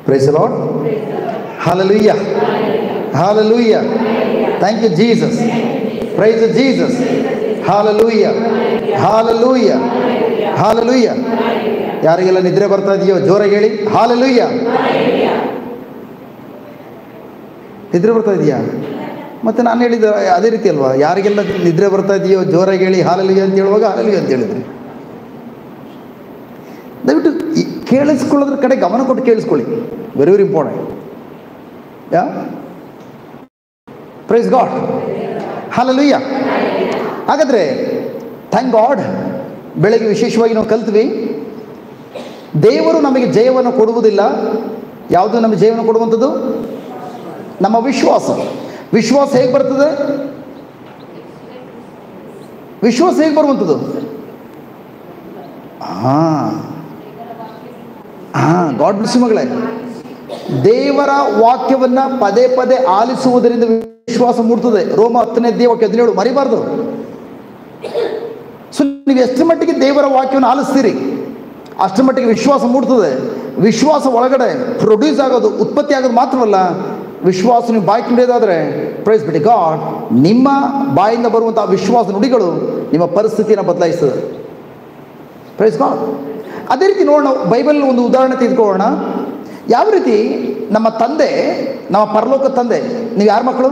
Price Lord hallelujah hallelujah thank you Jesus praise Jesus hallelujah hallelujah hallelujah ಯಾರಿಗೆಲ್ಲ ನಿದ್ರೆ ಬರ್ತಾ ಇದೆಯೋ ಜೋರಾಗಿ ಹೇಳಿ ಹಾಲಲುಯ್ಯ ನಿದ್ರೆ ಬರ್ತಾ ಇದೆಯಾ ಮತ್ತೆ ನಾನು ಹೇಳಿದ ಅದೇ ರೀತಿ ಅಲ್ವಾ ಯಾರಿಗೆಲ್ಲ ನಿದ್ರೆ ಬರ್ತಾ ಇದೆಯೋ ಜೋರಾಗಿ ಹೇಳಿ ಹಾಲಲುಯ್ಯ ಅಂತ ಹೇಳುವಾಗ ಹಾಲಲುಯ್ಯ ಅಂತ ಹೇಳಿದ್ರಿ ದಯವಿಟ್ಟು ಈ ಕೇಳಿಸ್ಕೊಳ್ಳೋದ್ರ ಕಡೆ ಗಮನ ಕೊಟ್ಟು ಕೇಳಿಸ್ಕೊಳ್ಳಿ very very important ya praise God hallelujah ಹಾಗಾದರೆ ಥ್ಯಾಂಕ್ ಗಾಡ್ ಬೆಳಗ್ಗೆ ವಿಶೇಷವಾಗಿ ನಾವು ಕಲ್ತ್ವಿ ದೇವರು ನಮಗೆ ಜಯವನ್ನು ಕೊಡುವುದಿಲ್ಲ ಯಾವುದು ನಮಗೆ ಜಯವನ್ನು ಕೊಡುವಂಥದ್ದು ನಮ್ಮ ವಿಶ್ವಾಸ ವಿಶ್ವಾಸ ಹೇಗೆ ಬರ್ತದೆ ವಿಶ್ವಾಸ ಹೇಗೆ ಬರುವಂಥದ್ದು ಹಾಂ ಹಾಂ ಗಾಡ್ ಬ್ಲೆಸ್ ಮಗಳೇ ದೇವರ ವಾಕ್ಯವನ್ನ ಪದೇ ಪದೇ ಆಲಿಸುವುದರಿಂದ ವಿಶ್ವಾಸ ಮೂಡ್ತದೆ ರೋಮ ಹತ್ತನೇ ದೇವಕ್ಕೆ ಹದಿನೇಳು ಮರಿಬಾರ್ದು ಸೊ ನೀವು ಎಷ್ಟು ಮಟ್ಟಿಗೆ ದೇವರ ವಾಕ್ಯವನ್ನು ಆಲಿಸ್ತೀರಿ ಅಷ್ಟರ ಮಟ್ಟಿಗೆ ವಿಶ್ವಾಸ ಮೂಡ್ತದೆ ವಿಶ್ವಾಸ ಒಳಗಡೆ ಪ್ರೊಡ್ಯೂಸ್ ಆಗೋದು ಉತ್ಪತ್ತಿ ಆಗೋದು ಮಾತ್ರವಲ್ಲ ವಿಶ್ವಾಸ ನೀವು ಬಾಯಿ ನುಡಿಯೋದಾದರೆ ಪ್ರೈಸ್ ಬಿಡಿ ಗಾಡ್ ನಿಮ್ಮ ಬಾಯಿಂದ ಬರುವಂಥ ವಿಶ್ವಾಸ ನುಡಿಗಳು ನಿಮ್ಮ ಪರಿಸ್ಥಿತಿಯನ್ನು ಬದಲಾಯಿಸ್ತದೆ ಪ್ರೈಸ್ ಗಾಡ್ ಅದೇ ರೀತಿ ನೋಡೋಣ ಬೈಬಲ್ ಒಂದು ಉದಾಹರಣೆ ತೆಗೆದುಕೊಳ್ಳೋಣ ಯಾವ ರೀತಿ ನಮ್ಮ ತಂದೆ ನಮ್ಮ ಪರಲೋಕ ತಂದೆ ನೀವು ಯಾರ ಮಕ್ಕಳು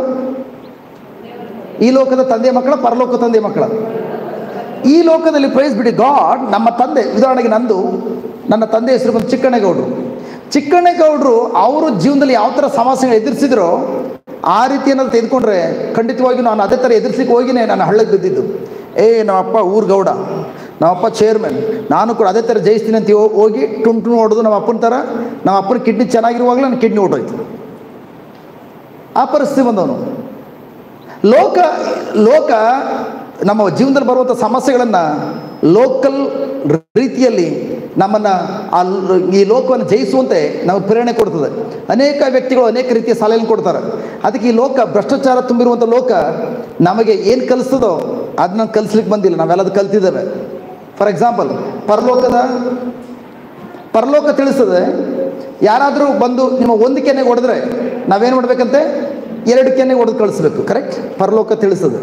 ಈ ಲೋಕದ ತಂದೆಯ ಮಕ್ಕಳ ಪರಲೋಕ ತಂದೆಯ ಮಕ್ಕಳ ಈ ಲೋಕದಲ್ಲಿ ಪ್ರೈಸ್ ಬಿಡಿ ಗಾಡ್ ನಮ್ಮ ತಂದೆ ಉದಾಹರಣೆಗೆ ನಂದು ನನ್ನ ತಂದೆ ಹೆಸರು ಬಂದು ಚಿಕ್ಕಣ್ಣಗೌಡರು ಚಿಕ್ಕಣ್ಣಗೌಡರು ಅವರು ಜೀವನದಲ್ಲಿ ಯಾವ ಥರ ಸಮಸ್ಯೆಗಳು ಎದುರಿಸಿದ್ರೋ ಆ ರೀತಿ ಏನಾದ್ರು ತೆಗೆದುಕೊಂಡ್ರೆ ಖಂಡಿತವಾಗಿಯೂ ನಾನು ಅದೇ ಥರ ಎದುರಿಸಿಕ್ಕೆ ಹೋಗಿನೇ ನಾನು ಹಳ್ಳಕ್ಕೆ ಬಿದ್ದಿದ್ದು ಏ ನಮ್ಮಪ್ಪ ಊರ್ ಗೌಡ ನಮ್ಮಪ್ಪ ಚೇರ್ಮನ್ ನಾನು ಕೂಡ ಅದೇ ಥರ ಜಯಿಸ್ತೀನಿ ಅಂತ ಹೋ- ಹೋಗಿ ಟುಣ್ ಟುಣ್ ಹೊಡೆದು ನಮ್ಮ ಅಪ್ಪನ ಥರ ನಮ್ಮ ಅಪ್ಪನ ಕಿಡ್ನಿ ಚೆನ್ನಾಗಿರುವಾಗಲೇ ನನ್ನ ಕಿಡ್ನಿ ಹೊಟ್ಟೋಯ್ತು ಆ ಪರಿಸ್ಥಿತಿ ಬಂದವನು ಲೋಕ ಲೋಕ ನಮ್ಮ ಜೀವನದಲ್ಲಿ ಬರುವಂಥ ಸಮಸ್ಯೆಗಳನ್ನು ಲೋಕಲ್ ರೀತಿಯಲ್ಲಿ ನಮ್ಮನ್ನು ಆ ಲ್- ಈ ಲೋಕವನ್ನು ಜಯಿಸುವಂತೆ ನಮಗೆ ಪ್ರೇರಣೆ ಕೊಡ್ತದೆ ಅನೇಕ ವ್ಯಕ್ತಿಗಳು ಅನೇಕ ರೀತಿಯ ಸಲಹೆಯನ್ನು ಕೊಡ್ತಾರೆ ಅದಕ್ಕೆ ಈ ಲೋಕ ಭ್ರಷ್ಟಾಚಾರ ತುಂಬಿರುವಂಥ ಲೋಕ ನಮಗೆ ಏನು ಕಲಿಸ್ತದೋ ಅದನ್ನ ಕಲಿಸ್ಲಿಕ್ಕೆ ಬಂದಿಲ್ಲ ನಾವೆಲ್ಲದು ಕಲ್ತಿದ್ದೇವೆ ಫಾರ್ ಎಕ್ಸಾಂಪಲ್ ಪರಲೋಕದ ಪರಲೋಕ ತಿಳಿಸ್ತದೆ ಯಾರಾದರೂ ಬಂದು ನಿಮ್ಮ ಒಂದು ಕೆನೆಗೆ ಹೊಡೆದ್ರೆ ನಾವೇನು ಮಾಡ್ಬೇಕಂತೆ ಎರಡು ಕೆನೆಗೆ ಹೊಡೆದು ಕಳಿಸ್ಬೇಕು ಕರೆಕ್ಟ್ ಪರಲೋಕ ತಿಳಿಸ್ತದೆ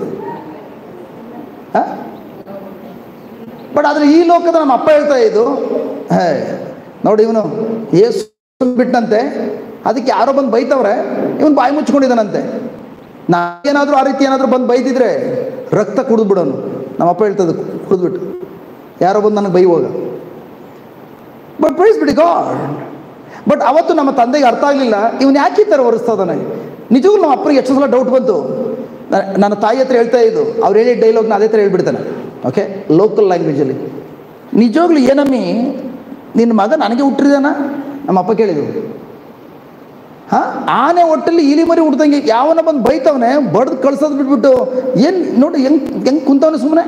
ಬಟ್ ಆದರೆ ಈ ಲೋಕದ ನಮ್ಮ ಅಪ್ಪ ಹೇಳ್ತಾ ಇದ್ದು ಹೇ ನೋಡಿ ಇವನು ಏಸು ಬಿಟ್ಟಂತೆ ಅದಕ್ಕೆ ಯಾರೋ ಬಂದು ಬೈತವ್ರೆ ಇವನು ಬಾಯಿ ಮುಚ್ಕೊಂಡಿದ್ದಾನಂತೆ ನಾವೇನಾದರೂ ಆ ರೀತಿ ಏನಾದರೂ ಬಂದು ಬೈದಿದ್ರೆ ರಕ್ತ ಕುಡಿದು ಬಿಡೋನು ನಮ್ಮ ಅಪ್ಪ ಹೇಳ್ತದೆ ಕುಡಿದ್ಬಿಟ್ಟು ಯಾರೋ ಬಂದು ನನಗೆ ಬೈಯುವಾಗ ಬಟ್ ಪ್ರೈಸ್ ಬಿಡಿ ಗಾಡ್ ಬಟ್ ಅವತ್ತು ನಮ್ಮ ತಂದೆಗೆ ಅರ್ಥ ಆಗಲಿಲ್ಲ ಇವನು ಯಾಕೆ ಈ ಥರ ಒರೆಸ್ತಾ ಇದ್ದಾನೆ ನಿಜವೂ ನಮ್ಮ ಅಪ್ಪನಿಗೆ ಎಷ್ಟು ಸಲ ಡೌಟ್ ಬಂತು ನ- ನನ್ನ ತಾಯಿ ಹತ್ರ ಹೇಳ್ತಾ ಇದ್ದು ಅವ್ರು ಹೇಳಿ ಡೈಲಾಗ್ನ ಅದೇ ಥರ ಹೇಳ್ಬಿಡ್ತಾನೆ ಓಕೆ ಲೋಕಲ್ ಲ್ಯಾಂಗ್ವೇಜಲ್ಲಿ ನಿಜವಾಗ್ಲೂ ಏನಮ್ಮಿ ನಿನ್ನ ಮಗ ನನಗೆ ಹುಟ್ಟಿದಾನ ನಮ್ಮ ಅಪ್ಪ ಕೇಳಿದ್ರು ಹಾಂ ಆನೆ ಒಟ್ಟಲ್ಲಿ ಇಲಿ ಮರಿ ಹುಡ್ದಂಗೆ ಯಾವನ ಬಂದು ಬೈತವನೆ ಬಡ್ದು ಕಳ್ಸೋದು ಬಿಟ್ಬಿಟ್ಟು ಏನು ನೋಡಿ ಹೆಂಗೆ ಹೆಂಗೆ ಕುಂತವನೆ ಸುಮ್ಮನೆ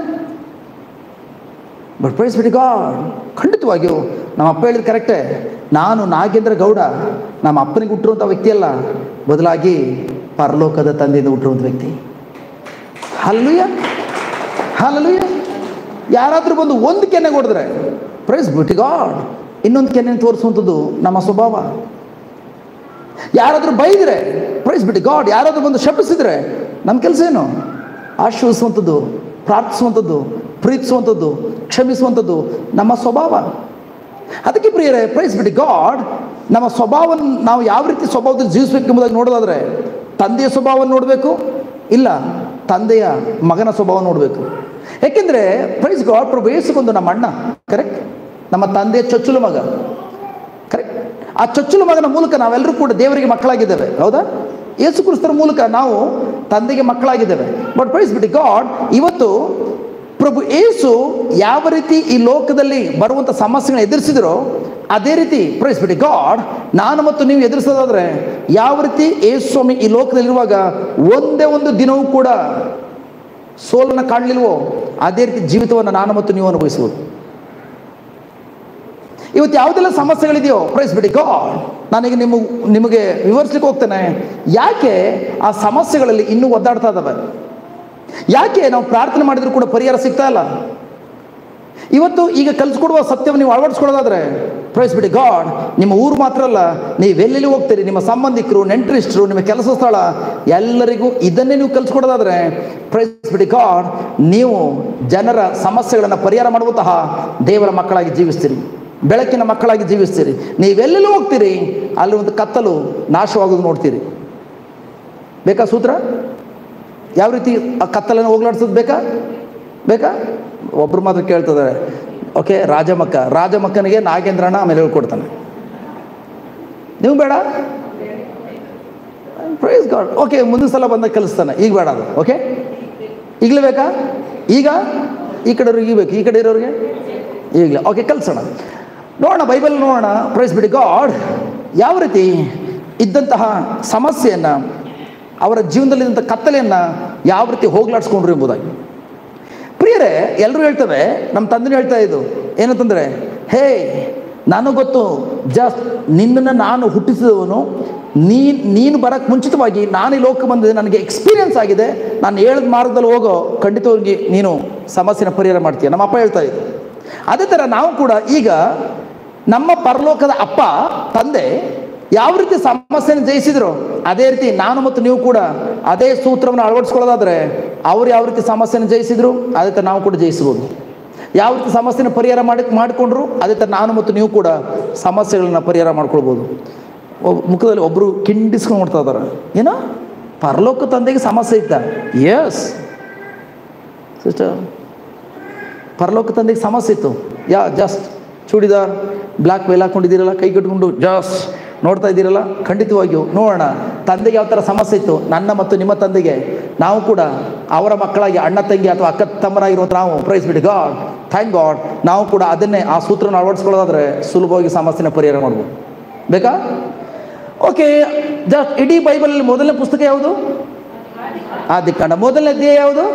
ಬಟ್ ಪ್ರೈಸ್ ಬಿಡಿ ಗಾಡ್ ಖಂಡಿತವಾಗಿಯೂ ನಮ್ಮ ಅಪ್ಪ ಹೇಳಿದ ಕರೆಕ್ಟೇ ನಾನು ನಾಗೇಂದ್ರ ಗೌಡ ನಮ್ಮ ಅಪ್ಪನಿಗೆ ಹುಟ್ಟಿರುವಂಥ ವ್ಯಕ್ತಿ ಅಲ್ಲ ಬದಲಾಗಿ ಪರಲೋಕದ ತಂದೆಯಿಂದ ಹುಟ್ಟಿರುವಂಥ ವ್ಯಕ್ತಿ ಹಲ್ಲುಯ್ಯ ಹಲ್ಲುಯ್ಯ ಯಾರಾದರೂ ಬಂದು ಒಂದು ಕೆನ್ನೆ ಹೊಡೆದ್ರೆ ಪ್ರೈಸ್ ಬಿಟಿ ಗಾಡ್ ಇನ್ನೊಂದು ಕೆನ್ನೆ ತೋರಿಸುವಂಥದ್ದು ನಮ್ಮ ಸ್ವಭಾವ ಯಾರಾದರೂ ಬೈದರೆ ಪ್ರೈಸ್ ಬಿಡಿ ಗಾಡ್ ಯಾರಾದರೂ ಬಂದು ಶಪಿಸಿದ್ರೆ ನಮ್ಮ ಕೆಲಸ ಏನು ಆಶ್ರಯಿಸುವಂಥದ್ದು ಪ್ರಾರ್ಥಿಸುವಂಥದ್ದು ಪ್ರೀತಿಸುವಂಥದ್ದು ಕ್ಷಮಿಸುವಂಥದ್ದು ನಮ್ಮ ಸ್ವಭಾವ ಅದಕ್ಕೆ ಪ್ರಿಯರೇ ಪ್ರೈಸ್ ಬಿಡಿ ಗಾಡ್ ನಮ್ಮ ಸ್ವಭಾವವನ್ನು ನಾವು ಯಾವ ರೀತಿ ಸ್ವಭಾವದಲ್ಲಿ ಜೀವಿಸಬೇಕು ಎಂಬುದಾಗಿ ನೋಡೋದಾದ್ರೆ ತಂದೆಯ ಸ್ವಭಾವವನ್ನು ನೋಡಬೇಕು ಇಲ್ಲ ತಂದೆಯ ಮಗನ ಸ್ವಭಾವ ನೋಡಬೇಕು ಯಾಕೆಂದರೆ ಪ್ರೈಸ್ ಗಾಡ್ ಪ್ರಭು ಯೇಸುಗೊಂದು ನಮ್ಮ ಅಣ್ಣ ಕರೆಕ್ಟ್ ನಮ್ಮ ತಂದೆಯ ಚೊಚ್ಚಲು ಮಗ ಕರೆಕ್ಟ್ ಆ ಚೊಚ್ಚಲು ಮಗನ ಮೂಲಕ ನಾವೆಲ್ಲರೂ ಕೂಡ ದೇವರಿಗೆ ಮಕ್ಕಳಾಗಿದ್ದೇವೆ ಹೌದಾ ಯೇಸು ಕ್ರಿಸ್ತರ ಮೂಲಕ ನಾವು ತಂದೆಗೆ ಮಕ್ಕಳಾಗಿದ್ದೇವೆ ಬಟ್ ಪ್ರೈಸ್ ಬಿಟ್ಟು ಗಾಡ್ ಇವತ್ತು ಪ್ರಭು ಏಸು ಯಾವ ರೀತಿ ಈ ಲೋಕದಲ್ಲಿ ಬರುವಂಥ ಸಮಸ್ಯೆಗಳನ್ನ ಎದುರಿಸಿದ್ರೋ ಅದೇ ರೀತಿ ಪ್ರೈಸ್ ಬಿಡಿ ಗಾಡ್ ನಾನು ಮತ್ತು ನೀವು ಎದುರಿಸೋದಾದ್ರೆ ಯಾವ ರೀತಿ ಏಸು ಸ್ವಾಮಿ ಈ ಲೋಕದಲ್ಲಿರುವಾಗ ಒಂದೇ ಒಂದು ದಿನವೂ ಕೂಡ ಸೋಲನ್ನು ಕಾಣಲಿಲ್ವೋ ಅದೇ ರೀತಿ ಜೀವಿತವನ್ನು ನಾನು ಮತ್ತು ನೀವು ಅನುಭವಿಸುವುದು ಇವತ್ತು ಯಾವುದೆಲ್ಲ ಸಮಸ್ಯೆಗಳಿದೆಯೋ ಪ್ರೈಸ್ ಬಿಡಿ ಗಾಡ್ ನಾನೀಗ ನಿಮ್ಮ ನಿಮಗೆ ವಿವರಿಸ್ಲಿಕ್ಕೆ ಹೋಗ್ತೇನೆ ಯಾಕೆ ಆ ಸಮಸ್ಯೆಗಳಲ್ಲಿ ಇನ್ನೂ ಒದ್ದಾಡ್ತಾ ಇದ್ದಾವೆ ಯಾಕೆ ನಾವು ಪ್ರಾರ್ಥನೆ ಮಾಡಿದ್ರು ಕೂಡ ಪರಿಹಾರ ಸಿಗ್ತಾ ಇಲ್ಲ ಇವತ್ತು ಈಗ ಕಲಿಸ್ಕೊಡುವ ಸತ್ಯವನ್ನು ನೀವು ಅಳವಡಿಸ್ಕೊಳ್ಳೋದಾದ್ರೆ ಪ್ರೈಸ್ ಬಿಡಿ ಗಾಡ್ ನಿಮ್ಮ ಊರು ಮಾತ್ರ ಅಲ್ಲ ನೀವು ಎಲ್ಲೆಲ್ಲಿ ಹೋಗ್ತೀರಿ ನಿಮ್ಮ ಸಂಬಂಧಿಕರು ನೆಂಟರಿಷ್ಟರು ನಿಮ್ಮ ಕೆಲಸ ಸ್ಥಳ ಎಲ್ಲರಿಗೂ ಇದನ್ನೇ ನೀವು ಕಲಿಸ್ಕೊಡೋದಾದ್ರೆ ಪ್ರೈಸ್ ಬಿಡಿ ಗಾಡ್ ನೀವು ಜನರ ಸಮಸ್ಯೆಗಳನ್ನು ಪರಿಹಾರ ಮಾಡುವಂತಹ ದೇವರ ಮಕ್ಕಳಾಗಿ ಜೀವಿಸ್ತೀರಿ ಬೆಳಕಿನ ಮಕ್ಕಳಾಗಿ ಜೀವಿಸ್ತೀರಿ ನೀವೆಲ್ಲೆಲ್ಲಿ ಹೋಗ್ತೀರಿ ಅಲ್ಲಿ ಒಂದು ಕತ್ತಲು ನಾಶವಾಗೋದು ನೋಡ್ತೀರಿ ಬೇಕಾ ಸೂತ್ರ ಯಾವ ರೀತಿ ಆ ಕತ್ತಲನ್ನು ಹೋಗ್ಲಾಡ್ಸೋದು ಬೇಕಾ ಬೇಕಾ ಒಬ್ರು ಮಾತ್ರ ಕೇಳ್ತಿದ್ದಾರೆ ಓಕೆ ರಾಜಮಕ್ಕ ರಾಜಮಕ್ಕನಿಗೆ ನಾಗೇಂದ್ರಣ್ಣ ಆಮೇಲೆ ಹೇಳ್ಕೊಡ್ತಾನೆ ನೀವು ಬೇಡ ಪ್ರೈಸ್ ಗಾಡ್ ಓಕೆ ಮುಂದಿನ ಸಲ ಬಂದಾಗ ಕಲಿಸ್ತಾನೆ ಈಗ ಬೇಡ ಅದು ಓಕೆ ಈಗಲೇ ಬೇಕಾ ಈಗ ಈ ಕಡೆಯವ್ರಿಗೆ ಈಗ ಬೇಕು ಈ ಕಡೆ ಇರೋರಿಗೆ ಈಗಲೇ ಓಕೆ ಕಲಿಸೋಣ ನೋಡೋಣ ಬೈಬಲ್ ನೋಡೋಣ ಪ್ರೈಸ್ ಬಿಡಿ ಗಾಡ್ ಯಾವ ರೀತಿ ಇದ್ದಂತಹ ಸಮಸ್ಯೆಯನ್ನು ಅವರ ಜೀವನದಲ್ಲಿದ್ದಂಥ ಕತ್ತಲೆಯನ್ನು ಯಾವ ರೀತಿ ಹೋಗ್ಲಾಡ್ಸ್ಕೊಂಡ್ರು ಎಂಬುದಾಗಿ ಪ್ರಿಯರೇ ಎಲ್ಲರೂ ಹೇಳ್ತವೆ ನಮ್ಮ ತಂದೆನೂ ಹೇಳ್ತಾ ಇದ್ದು ಏನಂತಂದರೆ ಹೇ ನನಗೆ ಗೊತ್ತು ಜಸ್ಟ್ ನಿನ್ನನ್ನು ನಾನು ಹುಟ್ಟಿಸಿದವನು ನೀನು ನೀನು ಬರೋಕ್ಕೆ ಮುಂಚಿತವಾಗಿ ನಾನು ಈ ಲೋಕ ಬಂದಿದೆ ನನಗೆ ಎಕ್ಸ್ಪೀರಿಯನ್ಸ್ ಆಗಿದೆ ನಾನು ಹೇಳಿದ ಮಾರ್ಗದಲ್ಲಿ ಹೋಗೋ ಖಂಡಿತವಾಗಿ ನೀನು ಸಮಸ್ಯೆನ ಪರಿಹಾರ ಮಾಡ್ತೀಯ ನಮ್ಮ ಅಪ್ಪ ಹೇಳ್ತಾ ಇದ್ದು ಅದೇ ಥರ ನಾವು ಕೂಡ ಈಗ ನಮ್ಮ ಪರಲೋಕದ ಅಪ್ಪ ತಂದೆ ಯಾವ ರೀತಿ ಸಮಸ್ಯೆಯನ್ನು ಜಯಿಸಿದ್ರು ಅದೇ ರೀತಿ ನಾನು ಮತ್ತು ನೀವು ಕೂಡ ಅದೇ ಸೂತ್ರವನ್ನು ಅಳವಡಿಸ್ಕೊಳ್ಳೋದಾದ್ರೆ ಅವ್ರು ಯಾವ ರೀತಿ ಸಮಸ್ಯೆಯನ್ನು ಜಯಿಸಿದ್ರು ಅದೇ ಥರ ನಾವು ಕೂಡ ಜಯಿಸ್ಬೋದು ಯಾವ ರೀತಿ ಸಮಸ್ಯೆನ ಪರಿಹಾರ ಮಾಡಿ ಮಾಡಿಕೊಂಡ್ರು ಅದೇ ಥರ ನಾನು ಮತ್ತು ನೀವು ಕೂಡ ಸಮಸ್ಯೆಗಳನ್ನ ಪರಿಹಾರ ಮಾಡ್ಕೊಳ್ಬೋದು ಒಬ್ ಮುಖದಲ್ಲಿ ಒಬ್ಬರು ಕಿಂಡಿಸ್ಕೊಂಡು ನೋಡ್ತಾ ಇದ್ದಾರೆ ಏನೋ ಪರಲೋಕ ತಂದೆಗೆ ಸಮಸ್ಯೆ ಇತ್ತ ಎಸ್ ಸಿಸ್ಟರ್ ಪರಲೋಕ ತಂದೆಗೆ ಸಮಸ್ಯೆ ಇತ್ತು ya just churidar black veil ಹಾಕೊಂಡಿದ್ದೀರಲ್ಲ ಕೈ ಕಟ್ಕೊಂಡು ಜಸ್ಟ್ ನೋಡ್ತಾ ಇದ್ದೀರಲ್ಲ ಖಂಡಿತವಾಗಿಯೂ ನೋಡೋಣ ತಂದೆಗೆ ಯಾವ ಥರ ಸಮಸ್ಯೆ ಇತ್ತು ನನ್ನ ಮತ್ತು ನಿಮ್ಮ ತಂದೆಗೆ ನಾವು ಕೂಡ ಅವರ ಮಕ್ಕಳಾಗಿ ಅಣ್ಣ ತಂಗಿ ಅಥವಾ ಅಕ್ಕ ತಮ್ಮರಾಗಿರುವಂಥ ನಾವು ಪ್ರೈಸ್ ಬಿಡಿ ಗಾಡ್ ಥ್ಯಾಂಕ್ ಗಾಡ್ ನಾವು ಕೂಡ ಅದನ್ನೇ ಆ ಸೂತ್ರನ ಅಳವಡಿಸ್ಕೊಳ್ಳೋದಾದ್ರೆ ಸುಲಭವಾಗಿ ಸಮಸ್ಯೆನ ಪರಿಹಾರ ಮಾಡ್ಬೋದು ಬೇಕಾ ಓಕೆ ಜಸ್ಟ್ ಇಡೀ ಬೈಬಲಲ್ಲಿ ಮೊದಲನೇ ಪುಸ್ತಕ ಯಾವುದು ಆದಿಕಾಂಡ ಮೊದಲನೇ ಧ್ಯೇಯ ಯಾವುದು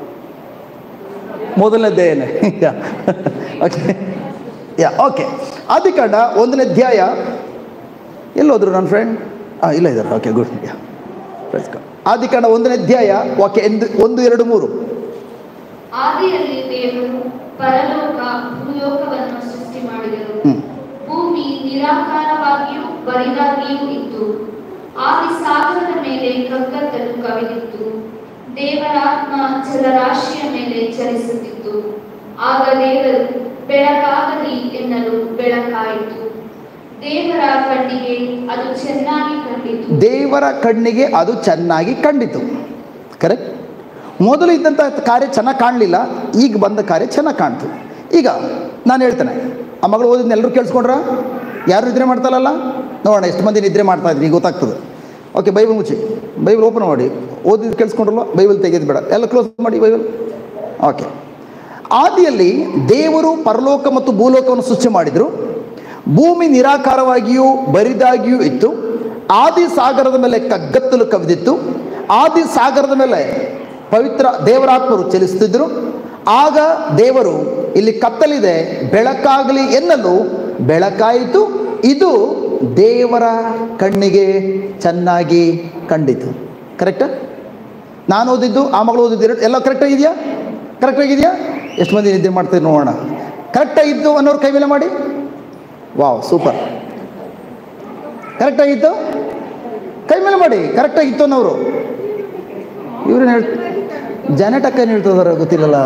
ಮೊದಲನೇದ್ದೇನೆ ಓಕೆ ಯಾ ಓಕೆ ಆದಿಕಾಂಡ ಒಂದನೇ ಅಧ್ಯಾಯ ಎಲ್ಲೋದ್ರು ನನ್ನ ಫ್ರೆಂಡ್ ಹಾಂ ಇಲ್ಲ ಇದ್ದಾರೆ ಓಕೆ ಗುಡ್ ಯಾ ಆದಿಕಾಂಡ ಒಂದನೇ ಅಧ್ಯಾಯ ವಾಕ್ಯ ಎಂದು ಒಂದು ಎರಡು ಮೂರು ಆದಿಯಲ್ಲಿ ದೇವರು ಪರಲೋಕ ಭೂಲೋಕವನ್ನು ಸೃಷ್ಟಿ ಮಾಡಿದರು ಹ್ಮ್. ಭೂಮಿ ನಿರಾಕಾರವಾಗಿಯೂ ಬರಿದಾಗಿಯೂ ಇತ್ತು ಆದಿ ಸಾಗರದ ಮೇಲೆ ಕಗ್ಗತ್ತಲು ಕವಿದಿತ್ತು ದೇವರಾತ್ಮ ಜಲರಾಶಿಯ ಮೇಲೆ ಚಲಿಸುತ್ತಿತ್ತು ಆಗ ದೇವರು ಬೆಳಕಾಗಲಿ ಎನ್ನಲು ಬೆಳಕಾಯಿತು ದೇವರ ಕಣ್ಣಿಗೆ ಅದು ಚೆನ್ನಾಗಿ ಕಂಡಿತು ದೇವರ ಕಣ್ಣಿಗೆ ಅದು ಚೆನ್ನಾಗಿ ಕಂಡಿತು ಕರೆಕ್ಟ್ ಮೊದಲು ಇದ್ದಂಥ ಕಾರ್ಯ ಚೆನ್ನಾಗಿ ಕಾಣಲಿಲ್ಲ ಈಗ ಬಂದ ಕಾರ್ಯ ಚೆನ್ನಾಗಿ ಕಾಣ್ತು ಈಗ ನಾನು ಹೇಳ್ತೇನೆ ಆ ಮಗಳು ಓದಿದ್ನ ಎಲ್ಲರೂ ಕೇಳಿಸ್ಕೊಂಡ್ರ ಯಾರು ನಿದ್ರೆ ಮಾಡ್ತಾರಲ್ಲ ನೋಡೋಣ ಎಷ್ಟು ಮಂದಿ ನಿದ್ರೆ ಮಾಡ್ತಾ ಇದ್ರಿ ಈಗ ಗೊತ್ತಾಗ್ತದೆ ಓಕೆ ಬೈಬಲ್ ಮುಚ್ಚಿ ಬೈಬಲ್ ಓಪನ್ ಮಾಡಿ ಓದಿದ್ದು ಕೇಳಿಸ್ಕೊಂಡ್ರಲ್ಲ ಬೈಬಲ್ ತೆಗೆದು ಬೇಡ ಎಲ್ಲ ಕ್ಲೋಸ್ ಮಾಡಿ ಬೈಬಲ್ ಓಕೆ ಆದಿಯಲ್ಲಿ ದೇವರು ಪರಲೋಕ ಮತ್ತು ಭೂಲೋಕವನ್ನು ಸೃಷ್ಟಿ ಮಾಡಿದರು ಭೂಮಿ ನಿರಾಕಾರವಾಗಿಯೂ ಬರಿದಾಗಿಯೂ ಇತ್ತು ಆದಿ ಸಾಗರದ ಮೇಲೆ ಕಗ್ಗತ್ತಲು ಕವಿದಿತ್ತು ಆದಿ ಸಾಗರದ ಮೇಲೆ ಪವಿತ್ರ ದೇವರಾತ್ಮರು ಚಲಿಸುತ್ತಿದ್ದರು ಆಗ ದೇವರು ಇಲ್ಲಿ ಕತ್ತಲಿದೆ ಬೆಳಕಾಗಲಿ ಎನ್ನಲು ಬೆಳಕಾಯಿತು ಇದು ದೇವರ ಕಣ್ಣಿಗೆ ಚೆನ್ನಾಗಿ ಕಂಡಿತು ಕರೆಕ್ಟಾ ನಾನು ಓದಿದ್ದು ಆ ಮಗಳು ಓದಿದ್ದು ಎರಡು ಎಲ್ಲ ಕರೆಕ್ಟಾಗಿದೆಯಾ ಕರೆಕ್ಟಾಗಿದೆಯಾ ಎಷ್ಟು ಮಂದಿ ನಿದ್ದೆ ಮಾಡ್ತೀರಿ ನೋಡೋಣ ಕರೆಕ್ಟಾಗಿದ್ದು ಅನ್ನೋರು ಕೈ ಮೇಲೆ ಮಾಡಿ ವಾವ್ ಸೂಪರ್ ಕರೆಕ್ಟಾಗಿತ್ತು ಕೈ ಮೇಲೆ ಮಾಡಿ ಕರೆಕ್ಟಾಗಿತ್ತು ಅನ್ನೋರು ಇವ್ರೇನು ಹೇಳ್ ಜಾನೆಟ್ ಅಕ್ಕ ಏನು ಹೇಳ್ತಿದಾರೆ ಗೊತ್ತಿಲ್ಲಲ್ಲ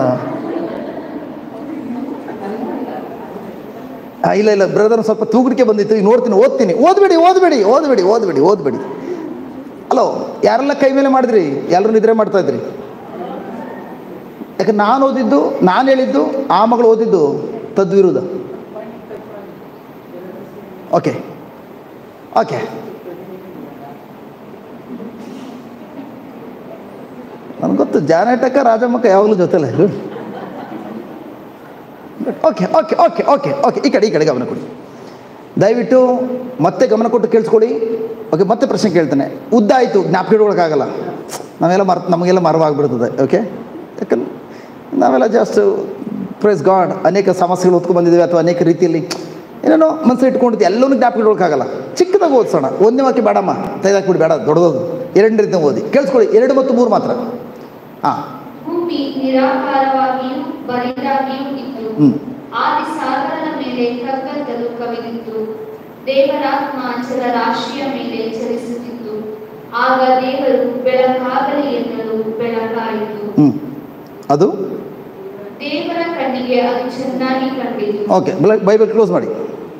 ಆ, ಇಲ್ಲ ಇಲ್ಲ ಬ್ರದರ್ ಸ್ವಲ್ಪ ತೂಗುಡಿಕೆ ಬಂದಿತ್ತು ಈಗ ನೋಡ್ತೀನಿ ಓದ್ತೀನಿ ಓದ್ಬೇಡಿ ಓದ್ಬೇಡಿ ಓದ್ಬೇಡಿ ಓದ್ಬೇಡಿ ಓದ್ಬೇಡಿ ಹಲೋ ಯಾರೆಲ್ಲ ಕೈ ಮೇಲೆ ಮಾಡಿದ್ರಿ ಎಲ್ಲರೂ ನಿದ್ರೆ ಮಾಡ್ತಾ ಇದ್ರಿ ಯಾಕೆ ನಾನು ಓದಿದ್ದು ನಾನು ಹೇಳಿದ್ದು ಆ ಮಗಳು ಓದಿದ್ದು ತದ್ವಿರುದ್ಧ ಓಕೆ ಓಕೆ ನನಗೆ ಗೊತ್ತು ಜಾನೇಟಕ್ಕ ರಾಜಮ್ಮಕ್ಕ ಯಾವಾಗಲೂ ಜೊತೆಲ್ಲ good okay okay okay okay okay ಈ ಕಡೆ ಈ ಕಡೆ ಗಮನ ಕೊಡಿ ದಯವಿಟ್ಟು ಮತ್ತೆ ಗಮನ ಕೊಟ್ಟು ಕೇಳಿಸ್ಕೊಳ್ಳಿ ಓಕೆ ಮತ್ತೆ ಪ್ರಶ್ನೆ ಕೇಳ್ತೇನೆ ಉದ್ದ ಆಯಿತು ಜ್ಞಾಪಕ ಇಟ್ಕೊಳಕ್ಕಾಗಲ್ಲ ನಾವೆಲ್ಲ ಮರ್ ನಮಗೆಲ್ಲ ಮರವಾಗಿಬಿಡ್ತದೆ ಓಕೆ ಯಾಕಂದ್ರೆ ನಾವೆಲ್ಲ ಜಸ್ಟ್ ಪ್ರೈಸ್ ಗಾಡ್ ಅನೇಕ ಸಮಸ್ಯೆಗಳು ಹೊತ್ಕೊಂಡು ಬಂದಿದ್ದೇವೆ ಅಥವಾ ಅನೇಕ ರೀತಿಯಲ್ಲಿ ಏನೇನೋ ಮನಸ್ಸಲ್ಲಿ ಇಟ್ಕೊಂಡಿದ್ದು ಎಲ್ಲವನ್ನೂ ಜ್ಞಾಪಕ ಇಟ್ಕೊಳಕ್ಕಾಗಲ್ಲ ಚಿಕ್ಕದಾಗಿ ಓದಿಸೋಣ ಒಂದನೇ ವಾಕ್ಯ ಬೇಡಮ್ಮ ತೆಗೆದಾಕ್ಬಿಡಿ ಬೇಡ ದೊಡ್ಡದದು ಎರಡನೇ ರೀತಿ ಓದಿ ಕೇಳಿಸ್ಕೊಳ್ಳಿ ಎರಡು ಮತ್ತು ಮೂರು ಮಾತ್ರ ಹಾಂ ಭೂಮಿ ನಿರಾಕಾರವಾಗಿಯೂ ಬರಿದಾಗಿಯೂ ಇತ್ತು ಹ್ಞೂ ಆದಿ ಸಾಗರದ ಮೇಲೆ ಕಗ್ಗತ್ತಲು ಕವಿದಿತ್ತು ದೇವರಾತ್ಮ ಜಲರಾಶಿಯ ಮೇಲೆ ಚಲಿಸುತ್ತಿತ್ತು ಆಗ ದೇವರು ಬೆಳಕಾಗಲಿ ಎನ್ನಲು ಬೆಳಕಾಯಿತು ಹ್ಞೂ ಅದು ದೇವರ ಕಣ್ಣಿಗೆ ಅದು ಚೆನ್ನಾಗಿ ಕಂಡಿತು ಓಕೆ ಬೈಬಲ್ ಕ್ಲೋಸ್ ಮಾಡಿ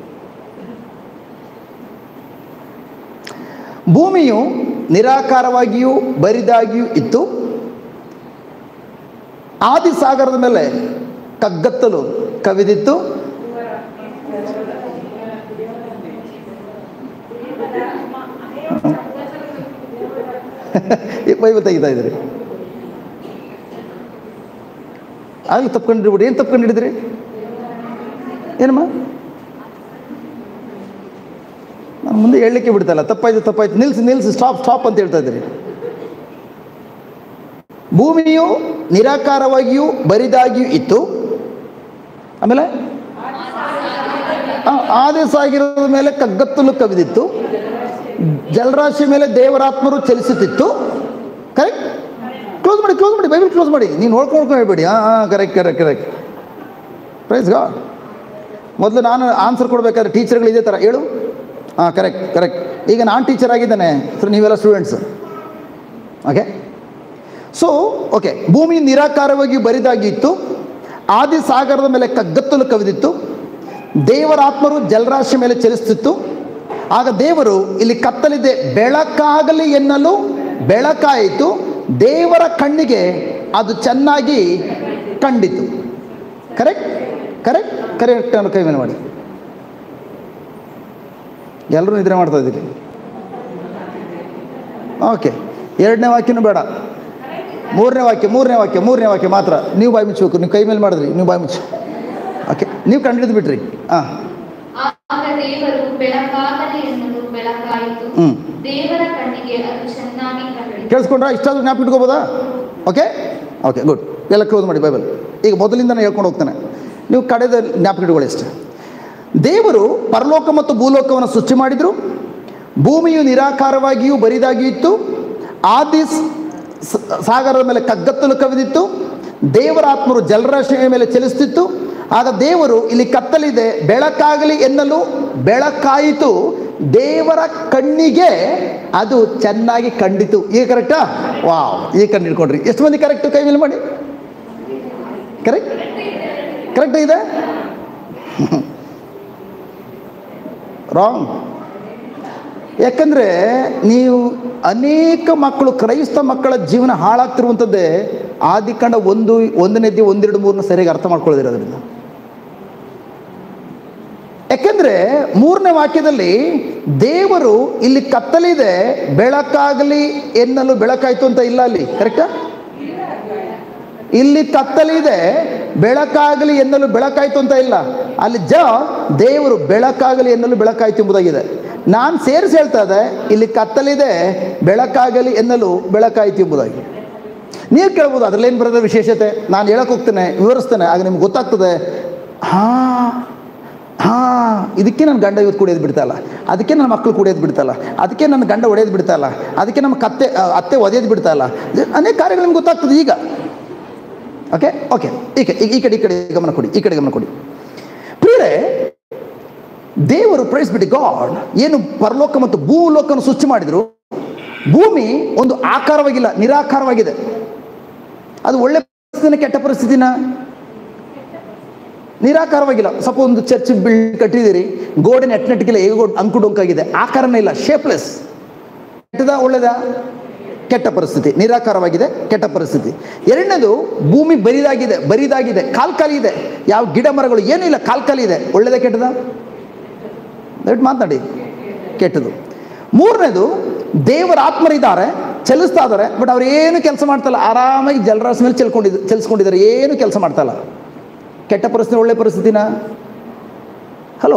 ಭೂಮಿಯು ನಿರಾಕಾರವಾಗಿಯೂ ಬರಿದಾಗಿಯೂ ಇತ್ತು ಆದಿ ಸಾಗರದ ಮೇಲೆ ಕಗ್ಗತ್ತಲು ಕವಿದಿತ್ತು ಈ ಬೈಬಲ್ ತೆಗಿತಾ ಇದ್ರಿ ಆಗಲಿ ತಪ್ಕೊಂಡು ಹಿಡ್ಬಿಡಿ ಏನು ತಪ್ಕೊಂಡು ಹಿಡಿದ್ರಿ ಏನಮ್ಮ ನಾನು ಮುಂದೆ ಹೇಳಲಿಕ್ಕೆ ಬಿಡ್ತಲ್ಲ ತಪ್ಪಾಯ್ತು ತಪ್ಪಾಯ್ತು ನಿಲ್ಸಿ ನಿಲ್ಸಿ ಸ್ಟಾಪ್ ಸ್ಟಾಪ್ ಅಂತ ಹೇಳ್ತಾ ಇದ್ದೀರಿ ಭೂಮಿಯು ನಿರಾಕಾರವಾಗಿಯೂ ಬರಿದಾಗಿಯೂ ಇತ್ತು ಆಮೇಲೆ ಆ, ಆದೇಶ ಆಗಿರೋದ ಮೇಲೆ ಕಗ್ಗತ್ತಲು ಕವಿದಿತ್ತು ಜಲರಾಶಿ ಮೇಲೆ ದೇವರಾತ್ಮರು ಚಲಿಸುತ್ತಿತ್ತು ಕರೆಕ್ಟ್ ಕ್ಲೋಸ್ ಮಾಡಿ ಕ್ಲೋಸ್ ಮಾಡಿ ಬೈಬಲ್ ಕ್ಲೋಸ್ ಮಾಡಿ ನೀವು ನೋಡ್ಕೊಂಡು ನೋಡ್ಕೊಂಡು ಹೇಳ್ಬೇಡಿ ಹಾಂ ಹಾಂ correct correct correct praise God ಮೊದಲು ನಾನು ಆನ್ಸರ್ ಕೊಡಬೇಕಾದ್ರೆ ಟೀಚರ್ಗಳು ಇದೇ ಥರ ಹೇಳು ಹಾಂ ಕರೆಕ್ಟ್ ಕರೆಕ್ಟ್ ಈಗ ನಾನು ಟೀಚರ್ ಆಗಿದ್ದೇನೆ ಸೊ ನೀವೆಲ್ಲ ಸ್ಟೂಡೆಂಟ್ಸ್ ಓಕೆ ಸೊ ಓಕೆ ಭೂಮಿ ನಿರಾಕಾರವಾಗಿ ಬರಿದಾಗಿತ್ತು ಆದಿ ಸಾಗರದ ಮೇಲೆ ಕಗ್ಗತ್ತಲು ಕವಿದಿತ್ತು ದೇವರಾತ್ಮರು ಜಲರಾಶಿ ಮೇಲೆ ಚಲಿಸುತ್ತಿತ್ತು ಆಗ ದೇವರು ಇಲ್ಲಿ ಕತ್ತಲಿದೆ ಬೆಳಕಾಗಲಿ ಎನ್ನಲು ಬೆಳಕಾಯಿತು ದೇವರ ಕಣ್ಣಿಗೆ ಅದು ಚೆನ್ನಾಗಿ ಕಂಡಿತು ಕರೆಕ್ಟ್ ಕರೆಕ್ಟ್ ಕರೆಕ್ಟ್ ಅನ್ನೋ ಕೈ ಮೇಲೆ ಮಾಡಿ ಎಲ್ಲರೂ ನಿದ್ರೆ ಮಾಡ್ತಾ ಇದ್ದೀರಿ ಓಕೆ ಎರಡನೇ ವಾಕ್ಯನೂ ಬೇಡ ಮೂರನೇ ವಾಕ್ಯ ಮೂರನೇ ವಾಕ್ಯ ಮೂರನೇ ವಾಕ್ಯ ಮಾತ್ರ ನೀವು ಬಾಯಿ ಮುಚ್ಚಬೇಕು ನೀವು ಕೈ ಮೇಲೆ ಮಾಡಿದ್ರಿ ನೀವು ಬಾಯಿ ಮುಚ್ಚಿ ಓಕೆ ನೀವು ಕಂಡಿದ್ದು ಬಿಟ್ರಿ ಹಾಂ ಆಗ ದೇವರು ಬೆಳಕಾಗಲಿ ಎನ್ನಲು ಬೆಳಕಾಯಿತು ಹ್ಮ್. ದೇವರ ಕಣ್ಣಿಗೆ ಅದು ಚೆನ್ನಾಗಿ ಕಂಡಿತು ಕೇಳಿಸ್ಕೊಂಡ್ರಾ ಇಷ್ಟಾದ್ರೂ ಜ್ಞಾಪಕ ಇಟ್ಕೋಬೋದಾ ಓಕೆ ಓಕೆ ಗುಡ್ ಎಲ್ಲ ಕ್ಲೋಸ್ ಮಾಡಿ ಬೈಬಲ್ ಈಗ ಮೊದಲಿಂದನೇ ಹೇಳ್ಕೊಂಡು ಹೋಗ್ತಾನೆ ನೀವು ಕಡೆದ ಜ್ಞಾಪಕ ಇಟ್ಕೊಳ್ಳಿ ಅಷ್ಟೇ ದೇವರು ಪರಲೋಕ ಮತ್ತು ಭೂಲೋಕವನ್ನು ಸೃಷ್ಟಿ ಮಾಡಿದರು ಭೂಮಿಯು ನಿರಾಕಾರವಾಗಿಯೂ ಬರಿದಾಗಿಯೂ ಇತ್ತು ಆದಿ ಸ- ಸ- ಸಾಗರದ ಮೇಲೆ ಕಗ್ಗತ್ತಲು ಕವಿದಿತ್ತು ದೇವರ ಆತ್ಮರು ಜಲರಾಶಿಯ ಮೇಲೆ ಚಲಿಸುತ್ತಿತ್ತು ಆಗ ದೇವರು ಇಲ್ಲಿ ಕತ್ತಲಿದೆ ಬೆಳಕಾಗಲಿ ಎನ್ನಲು ಬೆಳಕಾಯಿತು ದೇವರ ಕಣ್ಣಿಗೆ ಅದು ಚೆನ್ನಾಗಿ ಕಂಡಿತು ಈಗ ಕರೆಕ್ಟಾ ವಾವ್ ಈಗ ಕಂಡು ಹಿಡ್ಕೊಂಡ್ರಿ ಎಷ್ಟು ಮಂದಿ ಕರೆಕ್ಟ್ ಕೈ ಮೇಲೆ ಮಾಡಿ ಕರೆಕ್ಟ್ ಕರೆಕ್ಟ್ ಇದೆ ರಾಂಗ್ ಯಾಕಂದರೆ ನೀವು ಅನೇಕ ಮಕ್ಕಳು ಕ್ರೈಸ್ತ ಮಕ್ಕಳ ಜೀವನ ಹಾಳಾಗ್ತಿರುವಂಥದ್ದೇ ಆದಿಕಂಡ ಒಂದು ಒಂದನೇದ್ದಿ ಒಂದೆರಡು ಮೂರನ್ನ ಸರಿಯಾಗಿ ಅರ್ಥ ಮಾಡ್ಕೊಳ್ಳೋದಿರೋದ್ರಿಂದ ಯಾಕೆಂದ್ರೆ ಮೂರನೇ ವಾಕ್ಯದಲ್ಲಿ ದೇವರು ಇಲ್ಲಿ ಕತ್ತಲಿದೆ ಬೆಳಕಾಗಲಿ ಎನ್ನಲು ಬೆಳಕಾಯ್ತು ಅಂತ ಇಲ್ಲ ಅಲ್ಲಿ ಕರೆಕ್ಟಾ ಇಲ್ಲಿ ಕತ್ತಲಿದೆ ಬೆಳಕಾಗಲಿ ಎನ್ನಲು ಬೆಳಕಾಯ್ತು ಅಂತ ಇಲ್ಲ ಅಲ್ಲಿ ಜ ದೇವರು ಬೆಳಕಾಗಲಿ ಎನ್ನಲು ಬೆಳಕಾಯ್ತು ಎಂಬುದಾಗಿದೆ ನಾನು ಸೇರಿಸಿ ಹೇಳ್ತಾ ಇದ್ದೆ ಇಲ್ಲಿ ಕತ್ತಲಿದೆ ಬೆಳಕಾಗಲಿ ಎನ್ನಲು ಬೆಳಕಾಯ್ತು ಎಂಬುದಾಗಿ ನೀವು ಕೇಳ್ಬೋದು ಅದ್ರಲ್ಲಿ ಏನು ಬರೋದ ವಿಶೇಷತೆ ನಾನು ಹೇಳಕ್ಕೆ ಹೋಗ್ತೇನೆ ವಿವರಿಸ್ತೇನೆ ಆಗ ನಿಮ್ಗೆ ಗೊತ್ತಾಗ್ತದೆ ಹಾಂ ಹಾಂ ಇದಕ್ಕೆ ನನ್ನ ಗಂಡ ಇವತ್ತು ಕುಡಿಯೋದು ಬಿಡ್ತಾಯಿಲ್ಲ ಅದಕ್ಕೆ ನನ್ನ ಮಕ್ಕಳು ಕುಡಿಯೋದು ಬಿಡ್ತಾಯಿಲ್ಲ ಅದಕ್ಕೆ ನನ್ನ ಗಂಡ ಹೊಡೆಯೋದು ಬಿಡ್ತಾಯಿಲ್ಲ ಅದಕ್ಕೆ ನಮ್ಮ ಕತ್ತೆ ಆ, ಅತ್ತೆ ಒದೆಯೋದು ಬಿಡ್ತಾಯಿಲ್ಲ ಅನೇಕ ಕಾರ್ಯಗಳು ನಿಮ್ಗೆ ಗೊತ್ತಾಗ್ತದೆ ಈಗ ಓಕೆ ಓಕೆ ಈ ಕಡೆ ಈ ಕಡೆ ಈ ಕಡೆ ಗಮನ ಕೊಡಿ ಈ ಕಡೆ ಗಮನ ಕೊಡಿ ಪ್ರಿಯರೇ ದೇವರು ಪ್ರೈಸ್ ಬಿಟ್ಟು ಗಾಡ್ ಏನು ಪರಲೋಕ ಮತ್ತು ಭೂಲೋಕವನ್ನು ಸೃಷ್ಟಿ ಮಾಡಿದ್ರು ಭೂಮಿ ಒಂದು ಆಕಾರವಾಗಿಲ್ಲ ನಿರಾಕಾರವಾಗಿದೆ ಅದು ಒಳ್ಳೆ ಪರಿಸ್ಥಿತಿನ ಕೆಟ್ಟ ಪರಿಸ್ಥಿತಿನ ನಿರಾಕಾರವಾಗಿಲ್ಲ ಸ್ವಲ್ಪ ಒಂದು ಚರ್ಚ್ ಬಿಲ್ಡ್ ಕಟ್ಟಿದ್ದೀರಿ ಗೋಡೆ ನೆಟ್ ನೆಟ್ಗಿಲ್ಲ ಹೇಗೋ ಅಂಕು ಡೊಂಕಾಗಿದೆ ಆಕಾರನೇ ಇಲ್ಲ ಶೇಪ್ಲೆಸ್ ಕೆಟ್ಟದ ಒಳ್ಳೆದ ಕೆಟ್ಟ ಪರಿಸ್ಥಿತಿ ನಿರಾಕಾರವಾಗಿದೆ ಕೆಟ್ಟ ಪರಿಸ್ಥಿತಿ ಎರಡನೇದು ಭೂಮಿ ಬರಿದಾಗಿದೆ ಬರಿದಾಗಿದೆ ಕಾಲ್ಕಾಲಿ ಇದೆ ಯಾವ ಗಿಡ ಮರಗಳು ಏನೂ ಇಲ್ಲ ಕಾಲ್ಕಾಲಿ ಇದೆ ಒಳ್ಳೆದ ಕೆಟ್ಟದ ದಯವಿಟ್ಟು ಮಾತನಾಡಿ ಕೆಟ್ಟದು ಮೂರನೇದು ದೇವರ ಆತ್ಮರಿದ್ದಾರೆ ಚಲಿಸ್ತಾ ಇದ್ದಾರೆ ಬಟ್ ಅವ್ರು ಏನು ಕೆಲಸ ಮಾಡ್ತಲ್ಲ ಆರಾಮಾಗಿ ಜಲರಾಶಿ ಮೇಲೆ ಚೆಲ್ಕೊಂಡಿದ್ದು ಚಲಿಸ್ಕೊಂಡಿದ್ದಾರೆ ಏನು ಕೆಲಸ ಮಾಡ್ತಲ್ಲ ಕೆಟ್ಟ ಪರಿಸ್ಥಿತಿ ಒಳ್ಳೆ ಪರಿಸ್ಥಿತಿನ ಹಲೋ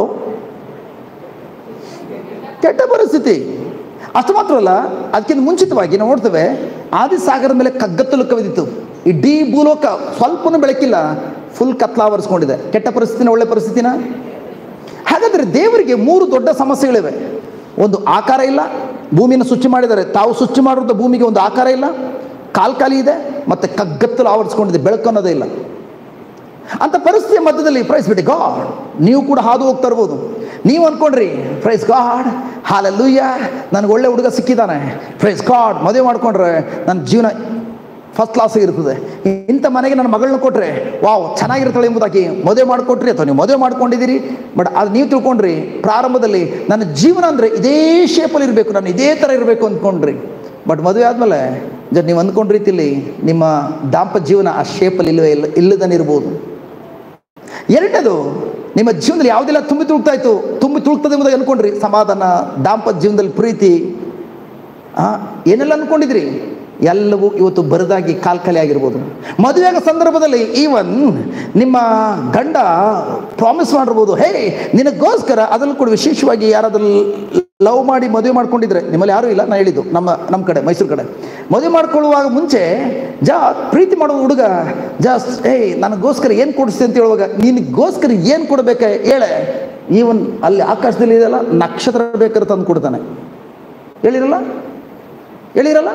ಕೆಟ್ಟ ಪರಿಸ್ಥಿತಿ ಅಷ್ಟು ಮಾತ್ರ ಅಲ್ಲ ಅದಕ್ಕಿಂತ ಮುಂಚಿತವಾಗಿ ನಾವು ನೋಡ್ತೇವೆ ಆದಿ ಸಾಗರದ ಮೇಲೆ ಕಗ್ಗತ್ತಲು ಕವಿದಿತ್ತು ಇಡೀ ಭೂಲೋಕ ಸ್ವಲ್ಪನೂ ಬೆಳಕಿಲ್ಲ ಫುಲ್ ಕತ್ಲಾವರಿಸ್ಕೊಂಡಿದೆ ಕೆಟ್ಟ ಪರಿಸ್ಥಿತಿನ ಒಳ್ಳೆ ಪರಿಸ್ಥಿತಿನ ಹಾಗಾದರೆ ದೇವರಿಗೆ ಮೂರು ದೊಡ್ಡ ಸಮಸ್ಯೆಗಳಿವೆ ಒಂದು ಆಕಾರ ಇಲ್ಲ ಭೂಮಿಯನ್ನು ಸೃಷ್ಟಿ ಮಾಡಿದ್ದಾರೆ ತಾವು ಸೃಷ್ಟಿ ಮಾಡಿರುವಂಥ ಭೂಮಿಗೆ ಒಂದು ಆಕಾರ ಇಲ್ಲ ಕಾಲ್ಕಾಲಿ ಇದೆ ಮತ್ತು ಕಗ್ಗತ್ತಲು ಆವರಿಸ್ಕೊಂಡಿದೆ ಬೆಳಕು ಅನ್ನೋದೇ ಇಲ್ಲ ಅಂತ ಪರಿಸ್ಥಿತಿಯ ಮಧ್ಯದಲ್ಲಿ ಪ್ರೈಸ್ ಬಿಡಿ ಗಾಡ್ ನೀವು ಕೂಡ ಹಾದು ಹೋಗ್ತಾ ಇರ್ಬೋದು ನೀವು ಅನ್ಕೊಂಡ್ರಿ ಪ್ರೈಸ್ ಗಾಡ್ ಹಾಲಲ್ಲೂಯ್ಯ ನನಗೆ ಒಳ್ಳೆ ಹುಡುಗ ಸಿಕ್ಕಿದ್ದಾನೆ ಪ್ರೈಸ್ ಗಾಡ್ ಮದುವೆ ಮಾಡ್ಕೊಂಡ್ರೆ ನನ್ನ ಜೀವನ ಫಸ್ಟ್ ಕ್ಲಾಸ್ ಇರ್ತದೆ ಇಂಥ ಮನೆಗೆ ನನ್ನ ಮಗಳನ್ನ ಕೊಟ್ಟರೆ ವಾವ್ ಚೆನ್ನಾಗಿರ್ತಾಳೆ ಎಂಬುದಾಗಿ ಮದುವೆ ಮಾಡಿಕೊಟ್ರಿ ಅಥವಾ ನೀವು ಮದುವೆ ಮಾಡ್ಕೊಂಡಿದ್ದೀರಿ ಬಟ್ ಅದು ನೀವು ತಿಳ್ಕೊಂಡ್ರಿ ಪ್ರಾರಂಭದಲ್ಲಿ ನನ್ನ ಜೀವನ ಅಂದರೆ ಇದೇ ಶೇಪಲ್ಲಿ ಇರಬೇಕು ನಾನು ಇದೇ ಥರ ಇರಬೇಕು ಅಂದ್ಕೊಂಡ್ರಿ ಬಟ್ ಮದುವೆ ಆದಮೇಲೆ ಜ ನೀವು ಅಂದ್ಕೊಂಡ ರೀತಿಯಲ್ಲಿ ನಿಮ್ಮ ದಾಂಪತ್ಯ ಜೀವನ ಆ ಶೇಪಲ್ಲಿ ಇಲ್ಲವೇ ಇಲ್ಲ ಇಲ್ಲದನೇ ಇರ್ಬೋದು ಎರಡನೇದು ನಿಮ್ಮ ಜೀವನದಲ್ಲಿ ಯಾವುದೆಲ್ಲ ತುಂಬಿ ತುಳುಕ್ತಾ ಇತ್ತು ತುಂಬಿ ತುಳುಕ್ತದೆ ಎಂಬುದಾಗಿ ಅನ್ಕೊಂಡ್ರಿ ಸಮಾಧಾನ ದಾಂಪತ್ಯ ಜೀವನದಲ್ಲಿ ಪ್ರೀತಿ ಆ, ಏನೆಲ್ಲ ಅನ್ಕೊಂಡಿದ್ರಿ ಎಲ್ಲವೂ ಇವತ್ತು ಬರದಾಗಿ ಕಾಲ್ಕಲೆ ಆಗಿರ್ಬೋದು ಮದುವೆಯಾಗ ಸಂದರ್ಭದಲ್ಲಿ ಈವನ್ ನಿಮ್ಮ ಗಂಡ ಪ್ರಾಮಿಸ್ ಮಾಡಿರ್ಬೋದು ಹೇ ನಿನಗೋಸ್ಕರ ಅದರಲ್ಲೂ ಕೂಡ ವಿಶೇಷವಾಗಿ ಯಾರಾದ್ರೂ ಲವ್ ಮಾಡಿ ಮದುವೆ ಮಾಡ್ಕೊಂಡಿದ್ರೆ ನಿಮ್ಮಲ್ಲಿ ಯಾರೂ ಇಲ್ಲ ನಾನು ಹೇಳಿದ್ದು ನಮ್ಮ ನಮ್ಮ ಕಡೆ ಮೈಸೂರು ಕಡೆ ಮದುವೆ ಮಾಡ್ಕೊಳ್ಳುವಾಗ ಮುಂಚೆ ಜಾ ಪ್ರೀತಿ ಮಾಡೋ ಹುಡುಗ ಜಾಸ್ ಏಯ್ ನನಗೋಸ್ಕರ ಏನು ಕೊಡಿಸ್ತೀನಿ ಅಂತ ಹೇಳುವಾಗ ನಿನಗೋಸ್ಕರ ಏನು ಕೊಡಬೇಕ ಹೇಳೆ ಈವನ್ ಅಲ್ಲಿ ಆಕಾಶದಲ್ಲಿ ಇದೆಯಲ್ಲ ನಕ್ಷತ್ರ ಬೇಕಾದ್ರೆ ತಂದು ಕೊಡ್ತಾನೆ ಹೇಳಿರಲ್ಲ ಹೇಳಿರಲ್ಲ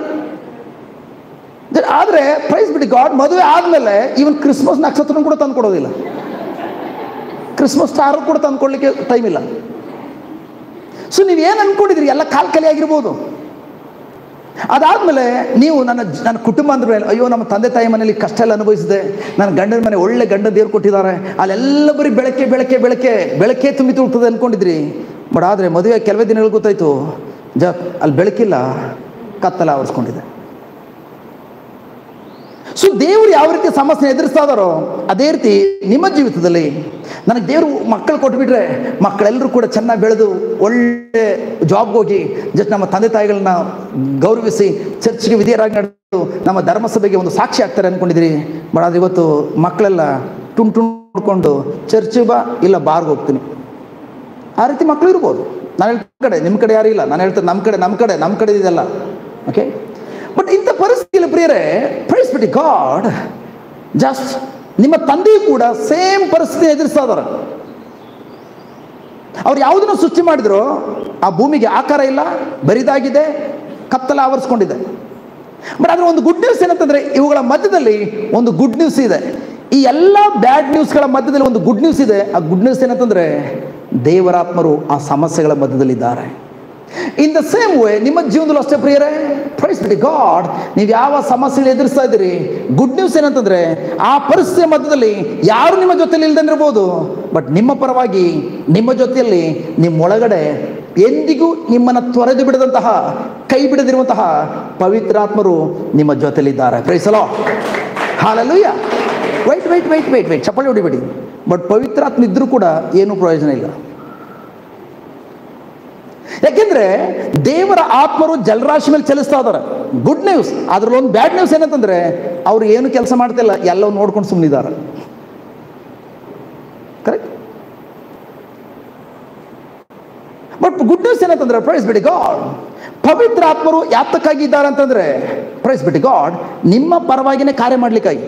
ಆದರೆ ಪ್ರೈಸ್ ಬಿಡಿ ಗಾಡ್ ಮದುವೆ ಆದಮೇಲೆ ಇವನ್ ಕ್ರಿಸ್ಮಸ್ ನಕ್ಷತ್ರನೂ ಕೂಡ ತಂದು ಕೊಡೋದಿಲ್ಲ ಕ್ರಿಸ್ಮಸ್ ಸ್ಟಾರು ಕೂಡ ತಂದು ಕೊಡ್ಲಿಕ್ಕೆ ಟೈಮ್ ಇಲ್ಲ ಸೊ ನೀವು ಏನು ಅನ್ಕೊಂಡಿದ್ರಿ ಎಲ್ಲ ಕಾಲ್ ಕಲಿ ಆಗಿರ್ಬೋದು ಅದಾದಮೇಲೆ ನೀವು ನನ್ನ ನನ್ನ ಕುಟುಂಬ ಅಂದ್ರೆ ಅಯ್ಯೋ ನಮ್ಮ ತಂದೆ ತಾಯಿ ಮನೇಲಿ ಕಷ್ಟ ಎಲ್ಲ ಅನುಭವಿಸಿದೆ ನನ್ನ ಗಂಡನ ಮನೆ ಒಳ್ಳೆ ಗಂಡ ದೇವ್ರು ಕೊಟ್ಟಿದ್ದಾರೆ ಅಲ್ಲೆಲ್ಲ ಬರೀ ಬೆಳಕೆ ಬೆಳಕೆ ಬೆಳಕೆ ಬೆಳಕೆ ತುಂಬಿ ತುಳ್ತದೆ ಅನ್ಕೊಂಡಿದ್ರಿ ಬಟ್ ಆದರೆ ಮದುವೆ ಕೆಲವೇ ದಿನಗಳು ಗೊತ್ತಾಯ್ತು ಜ ಅಲ್ಲಿ ಬೆಳಕಿಲ್ಲ ಕತ್ತಲ ಆವರಿಸ್ಕೊಂಡಿದೆ ಸೊ ದೇವರು ಯಾವ ರೀತಿ ಸಮಸ್ಯೆ ಎದುರಿಸ್ತಾ ಇದಾರೋ ಅದೇ ರೀತಿ ನಿಮ್ಮ ಜೀವಿತದಲ್ಲಿ ನನಗೆ ದೇವರು ಮಕ್ಕಳು ಕೊಟ್ಬಿಟ್ರೆ ಮಕ್ಕಳೆಲ್ಲರೂ ಕೂಡ ಚೆನ್ನಾಗಿ ಬೆಳೆದು ಒಳ್ಳೆ ಜಾಬ್ಗೆ ಹೋಗಿ ಜಸ್ಟ್ ನಮ್ಮ ತಂದೆ ತಾಯಿಗಳನ್ನ ಗೌರವಿಸಿ ಚರ್ಚ್ಗೆ ವಿಧೇಯರಾಗಿ ನಡೆದು ನಮ್ಮ ಧರ್ಮಸಭೆಗೆ ಒಂದು ಸಾಕ್ಷಿ ಆಗ್ತಾರೆ ಅಂದ್ಕೊಂಡಿದ್ರಿ ಬಟ್ ಅದು ಇವತ್ತು ಮಕ್ಕಳೆಲ್ಲ ಟುಣ್ ಟುಣ್ ನೋಡ್ಕೊಂಡು ಚರ್ಚ್ ಬಾ ಇಲ್ಲ ಬಾರ್ಗೆ ಹೋಗ್ತೀನಿ ಆ ರೀತಿ ಮಕ್ಕಳು ಇರ್ಬೋದು ನಾನು ಹೇಳ್ತ ಕಡೆ ನಿಮ್ಮ ಕಡೆ ಯಾರು ಇಲ್ಲ ನಾನು ಹೇಳ್ತೇನೆ ನಮ್ಮ ಕಡೆ ನಮ್ಮ ಕಡೆ ನಮ್ಮ ಕಡೆ ಇದೆಲ್ಲ ಓಕೆ ಬಟ್ ಇಂಥ ಪರಿಸ್ಥಿತಿಯಲ್ಲಿ ಪ್ರಿಯರೇ ಪ್ರೈಸ್ ಬಿಟ್ಟು ಗಾಡ್ ಜಸ್ಟ್ ನಿಮ್ಮ ತಂದೆಯೂ ಕೂಡ ಸೇಮ್ ಪರಿಸ್ಥಿತಿ ಎದುರಿಸ್ತಾ ಇದಾರೆ ಅವ್ರು ಯಾವುದನ್ನು ಸೃಷ್ಟಿ ಮಾಡಿದ್ರು ಆ ಭೂಮಿಗೆ ಆಕಾರ ಇಲ್ಲ ಬರಿದಾಗಿದೆ ಕತ್ತಲ ಆವರಿಸ್ಕೊಂಡಿದೆ ಬಟ್ ಅದ್ರ ಒಂದು ಗುಡ್ ನ್ಯೂಸ್ ಏನಂತಂದ್ರೆ ಇವುಗಳ ಮಧ್ಯದಲ್ಲಿ ಒಂದು ಗುಡ್ ನ್ಯೂಸ್ ಇದೆ ಈ ಎಲ್ಲ ಬ್ಯಾಡ್ ನ್ಯೂಸ್ಗಳ ಮಧ್ಯದಲ್ಲಿ ಒಂದು ಗುಡ್ ನ್ಯೂಸ್ ಇದೆ ಆ ಗುಡ್ ನ್ಯೂಸ್ ಏನಂತಂದ್ರೆ ದೇವರಾತ್ಮರು ಆ ಸಮಸ್ಯೆಗಳ ಮಧ್ಯದಲ್ಲಿದ್ದಾರೆ ಇನ್ ದ ಸೇಮ್ ವೇ ನಿಮ್ಮ ಜೀವನದಲ್ಲೂ ಅಷ್ಟೇ ಪ್ರಿಯರೇ ಪ್ರೈಸ್ ಬಿಡಿ ಗಾಡ್ ನೀವು ಯಾವ ಸಮಸ್ಯೆಗಳು ಎದುರಿಸ್ತಾ ಇದ್ದೀರಿ ಗುಡ್ ನ್ಯೂಸ್ ಏನಂತಂದ್ರೆ ಆ ಪರಿಸ್ಥಿತಿಯ ಮಧ್ಯದಲ್ಲಿ ಯಾರು ನಿಮ್ಮ ಜೊತೆಲಿ ಇಲ್ದಂದಿರ್ಬೋದು ಬಟ್ ನಿಮ್ಮ ಪರವಾಗಿ ನಿಮ್ಮ ಜೊತೆಯಲ್ಲಿ ನಿಮ್ಮ ಒಳಗಡೆ ಎಂದಿಗೂ ನಿಮ್ಮನ್ನು ತೊರೆದು ಬಿಡದಂತಹ ಕೈ ಬಿಡದಿರುವಂತಹ ಪವಿತ್ರಾತ್ಮರು ನಿಮ್ಮ ಜೊತೆಲಿದ್ದಾರೆ ಪ್ರೈಸಲೋ hallelujah wait wait wait wait wait ಚಪ್ಪಾಳೆ ಹೊಡಿಬೇಡಿ ಬಟ್ ಪವಿತ್ರಾತ್ಮ ಇದ್ರೂ ಕೂಡ ಏನೂ ಪ್ರಯೋಜನ ಇಲ್ಲ ಯಾಕೆಂದ್ರೆ ದೇವರ ಆತ್ಮರು ಜಲರಾಶಿ ಮೇಲೆ ಚಲಿಸ್ತಾ ಇದಾರೆ ಗುಡ್ ನ್ಯೂಸ್ ಅದ್ರಲ್ಲಿ ಒಂದು ಬ್ಯಾಡ್ ನ್ಯೂಸ್ ಏನಂತಂದ್ರೆ ಅವ್ರು ಏನು ಕೆಲಸ ಮಾಡ್ತಿಲ್ಲ ಎಲ್ಲವೂ ನೋಡ್ಕೊಂಡು ಸುಮ್ಮನಿದ್ದಾರೆ ಕರೆಕ್ಟ್ ಬಟ್ ಗುಡ್ ನ್ಯೂಸ್ ಏನಂತಂದ್ರೆ ಪ್ರೈಸ್ ಬಿಡಿ ಗಾಡ್ ಪವಿತ್ರ ಆತ್ಮರು ಯಾತಕ್ಕಾಗಿ ಇದ್ದಾರೆ ಅಂತಂದ್ರೆ ಪ್ರೈಸ್ ಬಿಡಿ ಗಾಡ್ ನಿಮ್ಮ ಪರವಾಗಿನೇ ಕಾರ್ಯ ಮಾಡ್ಲಿಕ್ಕಾಗಿ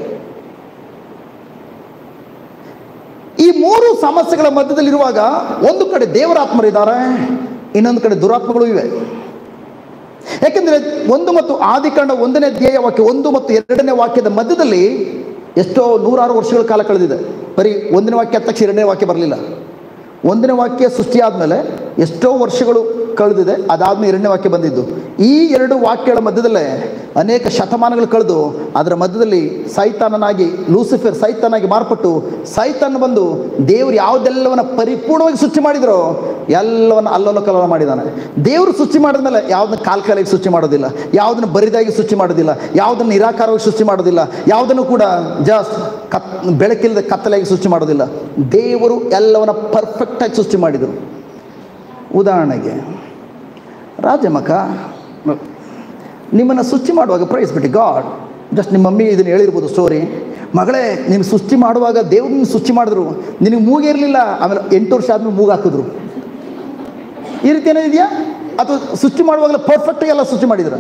ಈ ಮೂರು ಸಮಸ್ಯೆಗಳ ಮಧ್ಯದಲ್ಲಿರುವಾಗ ಒಂದು ಕಡೆ ದೇವರ ಆತ್ಮರಿದ್ದಾರೆ ಇನ್ನೊಂದು ಕಡೆ ದುರಾತ್ಮಗಳು ಇವೆ ಯಾಕೆಂದ್ರೆ ಒಂದು ಮತ್ತು ಆದಿಕಾಂಡ ಒಂದನೇ ಧ್ಯೇಯ ವಾಕ್ಯ ಒಂದು ಮತ್ತು ಎರಡನೇ ವಾಕ್ಯದ ಮಧ್ಯದಲ್ಲಿ ಎಷ್ಟೋ ನೂರಾರು ವರ್ಷಗಳ ಕಾಲ ಕಳೆದಿದೆ ಬರೀ ಒಂದನೇ ವಾಕ್ಯ ಆದ ತಕ್ಷಣ ಎರಡನೇ ವಾಕ್ಯ ಬರಲಿಲ್ಲ ಒಂದನೇ ವಾಕ್ಯ ಸೃಷ್ಟಿಯಾದಮೇಲೆ ಎಷ್ಟೋ ವರ್ಷಗಳು ಕಳೆದಿದೆ ಅದಾದ್ಮೇಲೆ ಎರಡನೇ ವಾಕ್ಯ ಬಂದಿದ್ದು ಈ ಎರಡು ವಾಕ್ಯಗಳ ಮಧ್ಯದಲ್ಲೇ ಅನೇಕ ಶತಮಾನಗಳು ಕಳೆದು ಅದರ ಮಧ್ಯದಲ್ಲಿ ಸೈತಾನನಾಗಿ ಲೂಸಿಫರ್ ಸೈತಾನಾಗಿ ಮಾರ್ಪಟ್ಟು ಸೈತಾನ ಬಂದು ದೇವರು ಯಾವುದೆಲ್ಲವನ್ನ ಪರಿಪೂರ್ಣವಾಗಿ ಸೃಷ್ಟಿ ಮಾಡಿದ್ರೋ ಎಲ್ಲವನ್ನ ಅಲ್ಲೋಲ ಕಲೋಲ ಮಾಡಿದ್ದಾನೆ ದೇವರು ಸೃಷ್ಟಿ ಮಾಡಿದ್ಮೇಲೆ ಯಾವುದನ್ನ ಕಾಲ್ ಕಾಲಿಗೆ ಸೃಷ್ಟಿ ಮಾಡೋದಿಲ್ಲ ಯಾವುದನ್ನ ಬರಿದಾಗಿ ಸೃಷ್ಟಿ ಮಾಡೋದಿಲ್ಲ ಯಾವುದನ್ನು ನಿರಾಕಾರವಾಗಿ ಸೃಷ್ಟಿ ಮಾಡೋದಿಲ್ಲ ಯಾವುದನ್ನು ಕೂಡ ಜಸ್ಟ್ ಕತ್ ಬೆಳಕಿಲ್ಲದೆ ಕತ್ತಲೆಯಾಗಿ ಸೃಷ್ಟಿ ಮಾಡೋದಿಲ್ಲ ದೇವರು ಎಲ್ಲವನ್ನ ಪರ್ಫೆಕ್ಟಾಗಿ ಸೃಷ್ಟಿ ಮಾಡಿದರು ಉದಾಹರಣೆಗೆ ರಾಜಮಕ ನಿಮ್ಮನ್ನು ಸೃಷ್ಟಿ ಮಾಡುವಾಗ ಪ್ರೈಸ್ ಬಿಟ್ಟು ಗಾಡ್ ಜಸ್ಟ್ ನಿಮ್ಮ ಮಮ್ಮಿ ಇದನ್ನು ಹೇಳಿರ್ಬೋದು ಸ್ಟೋರಿ ಮಗಳೇ ನೀನು ಸೃಷ್ಟಿ ಮಾಡುವಾಗ ದೇವ್ರು ನಿನ್ನ ಸೃಷ್ಟಿ ಮಾಡಿದ್ರು ನಿನಗೆ ಮೂಗಿರಲಿಲ್ಲ ಆಮೇಲೆ ಎಂಟು ವರ್ಷ ಆದ್ಮೇಲೆ ಮೂಗು ಹಾಕಿದ್ರು ಈ ರೀತಿ ಏನೋ ಇದೆಯಾ ಅಥವಾ ಸೃಷ್ಟಿ ಮಾಡುವಾಗಲೇ ಪರ್ಫೆಕ್ಟಾಗಿ ಎಲ್ಲ ಸೃಷ್ಟಿ ಮಾಡಿದ್ರ